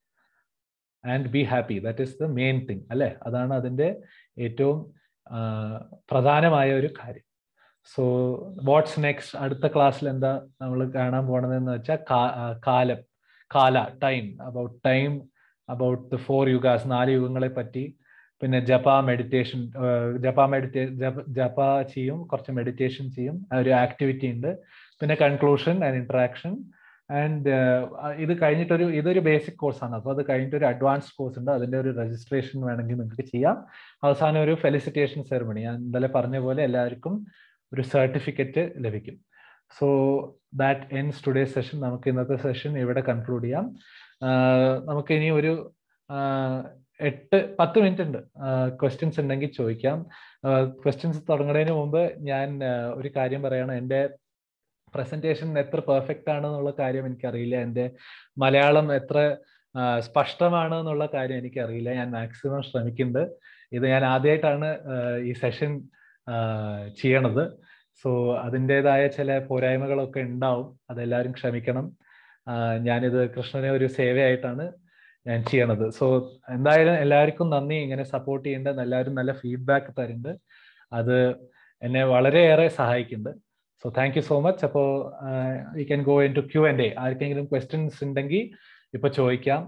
and be happy that is the main thing അല്ലെ അതാണ് അതിൻ്റെ ഏറ്റവും പ്രധാനമായ ഒരു കാര്യം സോ വാട്ട്സ് നെക്സ്റ്റ് അടുത്ത ക്ലാസ്സിൽ എന്താ നമ്മൾ കാണാൻ പോണതെന്ന് വെച്ചാൽ കാലം കാല time about time about the four yugas നാല് യുഗങ്ങളെ പറ്റി പിന്നെ ജപ മെഡിറ്റേഷൻ ജപ മെഡിറ്റേ ജപ ചെയ്യും കുറച്ച് മെഡിറ്റേഷൻ ചെയ്യും ഒരു ആക്ടിവിറ്റി ഉണ്ട് പിന്നെ കൺക്ലൂഷൻ ആൻഡ് ഇന്ററാക്ഷൻ ആൻഡ് ഇത് കഴിഞ്ഞിട്ടൊരു ഇതൊരു ബേസിക് കോഴ്സാണ് അപ്പോൾ അത് കഴിഞ്ഞിട്ട് ഒരു അഡ്വാൻസ് കോഴ്സ് ഉണ്ട് അതിന്റെ ഒരു രജിസ്ട്രേഷൻ വേണമെങ്കിൽ നിങ്ങൾക്ക് ചെയ്യാം അവസാനം ഒരു ഫെലിസിറ്റേഷൻ സെറമണി ഞാൻ ഇന്നലെ പറഞ്ഞ പോലെ എല്ലാവർക്കും ഒരു സർട്ടിഫിക്കറ്റ് ലഭിക്കും so that ends today session നമുക്ക് ഇന്നത്തെ സെഷൻ ഇവിടെ കൺക്ലൂഡ് ചെയ്യാം നമുക്ക് ഇനി ഒരു എട്ട് പത്ത് മിനിറ്റ് ഉണ്ട് ക്വസ്റ്റ്യൻസ് ഉണ്ടെങ്കിൽ ചോദിക്കാം ക്വസ്റ്റ്യൻസ് തുടങ്ങുന്നതിന് മുമ്പ് ഞാൻ ഒരു കാര്യം പറയാണ് എൻ്റെ പ്രസന്റേഷൻ എത്ര പെർഫെക്റ്റ് ആണ് എന്നുള്ള കാര്യം എനിക്കറിയില്ല എൻ്റെ മലയാളം എത്ര സ്പഷ്ടമാണ് എന്നുള്ള കാര്യം എനിക്കറിയില്ല ഞാൻ മാക്സിമം ശ്രമിക്കുന്നുണ്ട് ഇത് ഞാൻ ആദ്യമായിട്ടാണ് ഈ സെഷൻ ചെയ്യണത് സോ അതിൻ്റെതായ ചില പോരായ്മകളൊക്കെ ഉണ്ടാവും അതെല്ലാവരും ക്ഷമിക്കണം ഞാനിത് കൃഷ്ണനെ ഒരു സേവയായിട്ടാണ് ഞാൻ ചെയ്യണത് സോ എന്തായാലും എല്ലാവർക്കും നന്ദി ഇങ്ങനെ സപ്പോർട്ട് ചെയ്യേണ്ടത് എല്ലാവരും നല്ല ഫീഡ്ബാക്ക് തരുന്നുണ്ട് അത് എന്നെ വളരെയേറെ സഹായിക്കുന്നുണ്ട് so thank you so much അപ്പോൾ you can go into Q and A ആർക്കെങ്കിലും ക്വസ്റ്റ്യൻസ് ഉണ്ടെങ്കിൽ ഇപ്പൊ ചോദിക്കാം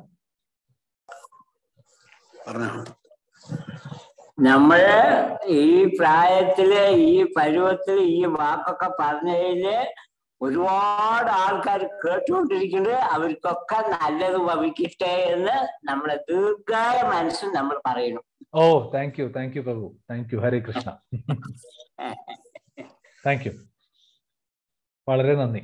നമ്മള് ഈ പ്രായത്തില് ഈ പരുവത്തില് ഈ വാക്കൊക്കെ പറഞ്ഞതില് ഒരുപാട് ആൾക്കാർ കേട്ടുകൊണ്ടിരിക്കുന്നുണ്ട് അവർക്കൊക്കെ നല്ലത് ഭവിക്കട്ടെ എന്ന് നമ്മളെ ദീർഘായ മനസ്സും നമ്മൾ പറയുന്നു oh thank you thank you പ്രഭു thank you Hare Krishna thank you വളരെ നന്ദി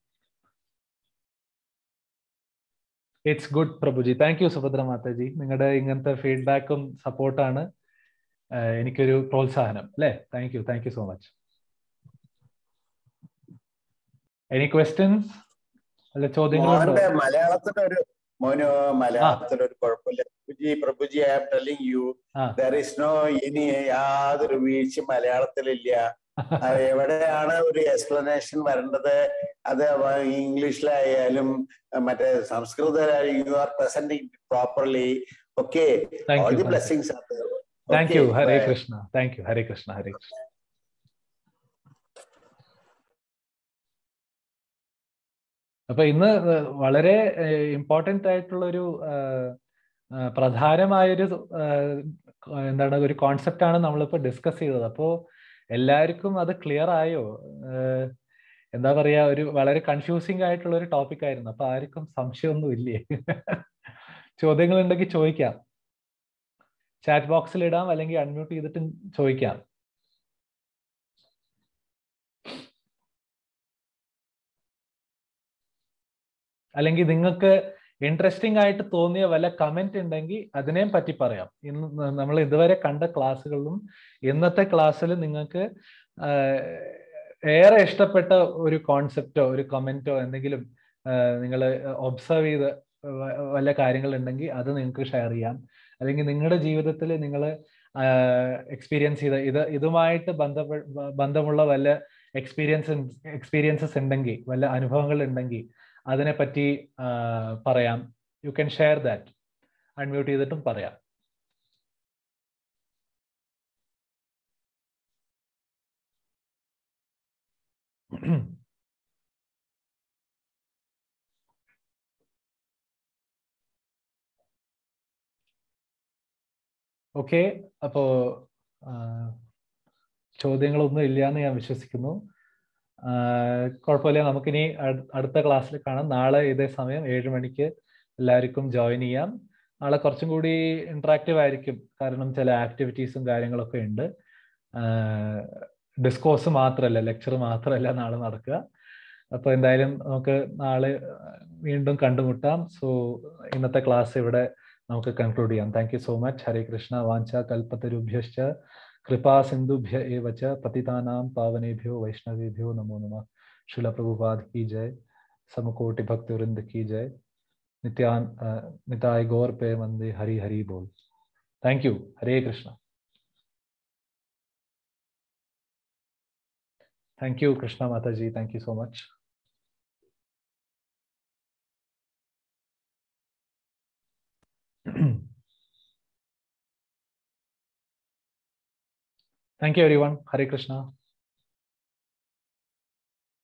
ഇറ്റ്സ് ഗുഡ് പ്രഭുജി താങ്ക് യു സുഭദ്ര മാതാജി നിങ്ങളുടെ ഇങ്ങനത്തെ ഫീഡ്ബാക്കും സപ്പോർട്ടാണ് എനിക്കൊരു പ്രോത്സാഹനം അല്ലേ thank you thank you so much any questions അല്ല ചോദ്യങ്ങളുണ്ടോ മലയാളത്തിലൊരു മോനോ മലയാളത്തിലൊരു കുഴപ്പമില്ല പ്രഭുജി പ്രഭുജി I am telling you there is no ഇനി യാതൊരു വീഴ്ച മലയാളത്തിലില്ല എവിടെയാണ് ഒരു എക്സ്പ്ലനേഷൻ വരേണ്ടത് അത് ഇംഗ്ലീഷിലായാലും മറ്റേ സംസ്കൃതത്തിലായാലും you are presenting properly okay all the blessings thank you Hare Krishna thank you Hare Krishna Hare Krishna അപ്പൊ ഇന്ന് വളരെ ഇമ്പോർട്ടൻ്റ് ആയിട്ടുള്ള ഒരു പ്രധാനമായൊരു എന്താണ് ഒരു കോൺസെപ്റ്റ് ആണ് നമ്മളിപ്പോ ഡിസ്കസ് ചെയ്തത് അപ്പോ എല്ലാവർക്കും അത് ക്ലിയർ ആയോ എന്താ പറയാ ഒരു വളരെ കൺഫ്യൂസിങ് ആയിട്ടുള്ള ഒരു ടോപ്പിക് ആയിരുന്നു അപ്പൊ ആർക്കും സംശയമൊന്നും ഇല്ലേ ചോദ്യങ്ങൾ ഉണ്ടെങ്കിൽ ചോദിക്കാം ചാറ്റ് ബോക്സിൽ ഇടാം അല്ലെങ്കിൽ അൺമ്യൂട്ട് ചെയ്തിട്ട് ചോദിക്കാം അല്ലെങ്കിൽ നിങ്ങൾക്ക് ഇൻട്രസ്റ്റിംഗ് ആയിട്ട് തോന്നിയ വല്ല കമന്റ് ഉണ്ടെങ്കിൽ അതിനെയും പറ്റി പറയാം ഇന്ന് നമ്മൾ ഇതുവരെ കണ്ട ക്ലാസ്സുകളിലും ഇന്നത്തെ ക്ലാസ്സിൽ നിങ്ങൾക്ക് ഏറെ ഇഷ്ടപ്പെട്ട ഒരു കോൺസെപ്റ്റോ ഒരു കമന്റോ എന്തെങ്കിലും നിങ്ങൾ ഒബ്സർവ് ചെയ്ത് വല്ല കാര്യങ്ങൾ ഉണ്ടെങ്കിൽ അത് നിങ്ങൾക്ക് ഷെയർ ചെയ്യാം അല്ലെങ്കിൽ നിങ്ങളുടെ ജീവിതത്തിൽ നിങ്ങൾ എക്സ്പീരിയൻസ് ചെയ്ത ഇത് ഇതുമായിട്ട് ബന്ധപ്പെ ബന്ധമുള്ള വല്ല എക്സ്പീരിയൻസ് എക്സ്പീരിയൻസസ് ഉണ്ടെങ്കിൽ വല്ല അനുഭവങ്ങൾ ഉണ്ടെങ്കിൽ അതിനെപ്പറ്റി പറയാം you can share that unmute ചെയ്തിട്ടും പറയാം ഓക്കെ അപ്പോ ചോദ്യങ്ങളൊന്നും ഇല്ല എന്ന് ഞാൻ വിശ്വസിക്കുന്നു കുഴപ്പമില്ല നമുക്കിനി അടുത്ത ക്ലാസ്സിൽ കാണാം നാളെ ഇതേ സമയം ഏഴ് മണിക്ക് എല്ലാവർക്കും ജോയിൻ ചെയ്യാം നാളെ കുറച്ചും കൂടി ഇന്ററാക്റ്റീവ് ആയിരിക്കും കാരണം ചില ആക്ടിവിറ്റീസും കാര്യങ്ങളൊക്കെ ഉണ്ട് ഡിസ്കോഴ്സ് മാത്രമല്ല ലെക്ചർ മാത്രമല്ല നാളെ നടക്കുക അപ്പോൾ എന്തായാലും നമുക്ക് നാളെ വീണ്ടും കണ്ടുമുട്ടാം സോ ഇന്നത്തെ ക്ലാസ് ഇവിടെ നമുക്ക് കൺക്ലൂഡ് ചെയ്യാം thank you so much Hare Krishna വാഞ്ച കൽപ്പത്തരുഭ്യശ്ച കൃപാ സിന്ധുഭ്യ ഏവച്ച പതിതാനാം പാവനേഭ്യോ വൈഷ്ണവേഭ്യോ നമോ നമ ശില പ്രഭുപാദ് की जय समकोटि भक्त वृंद की जय नित्यान निताय गौर पे वंदे हरि हरि बोल thank you Hare Krishna thank you Krishna माता जी thank you so much Thank you, everyone. Hare Krishna.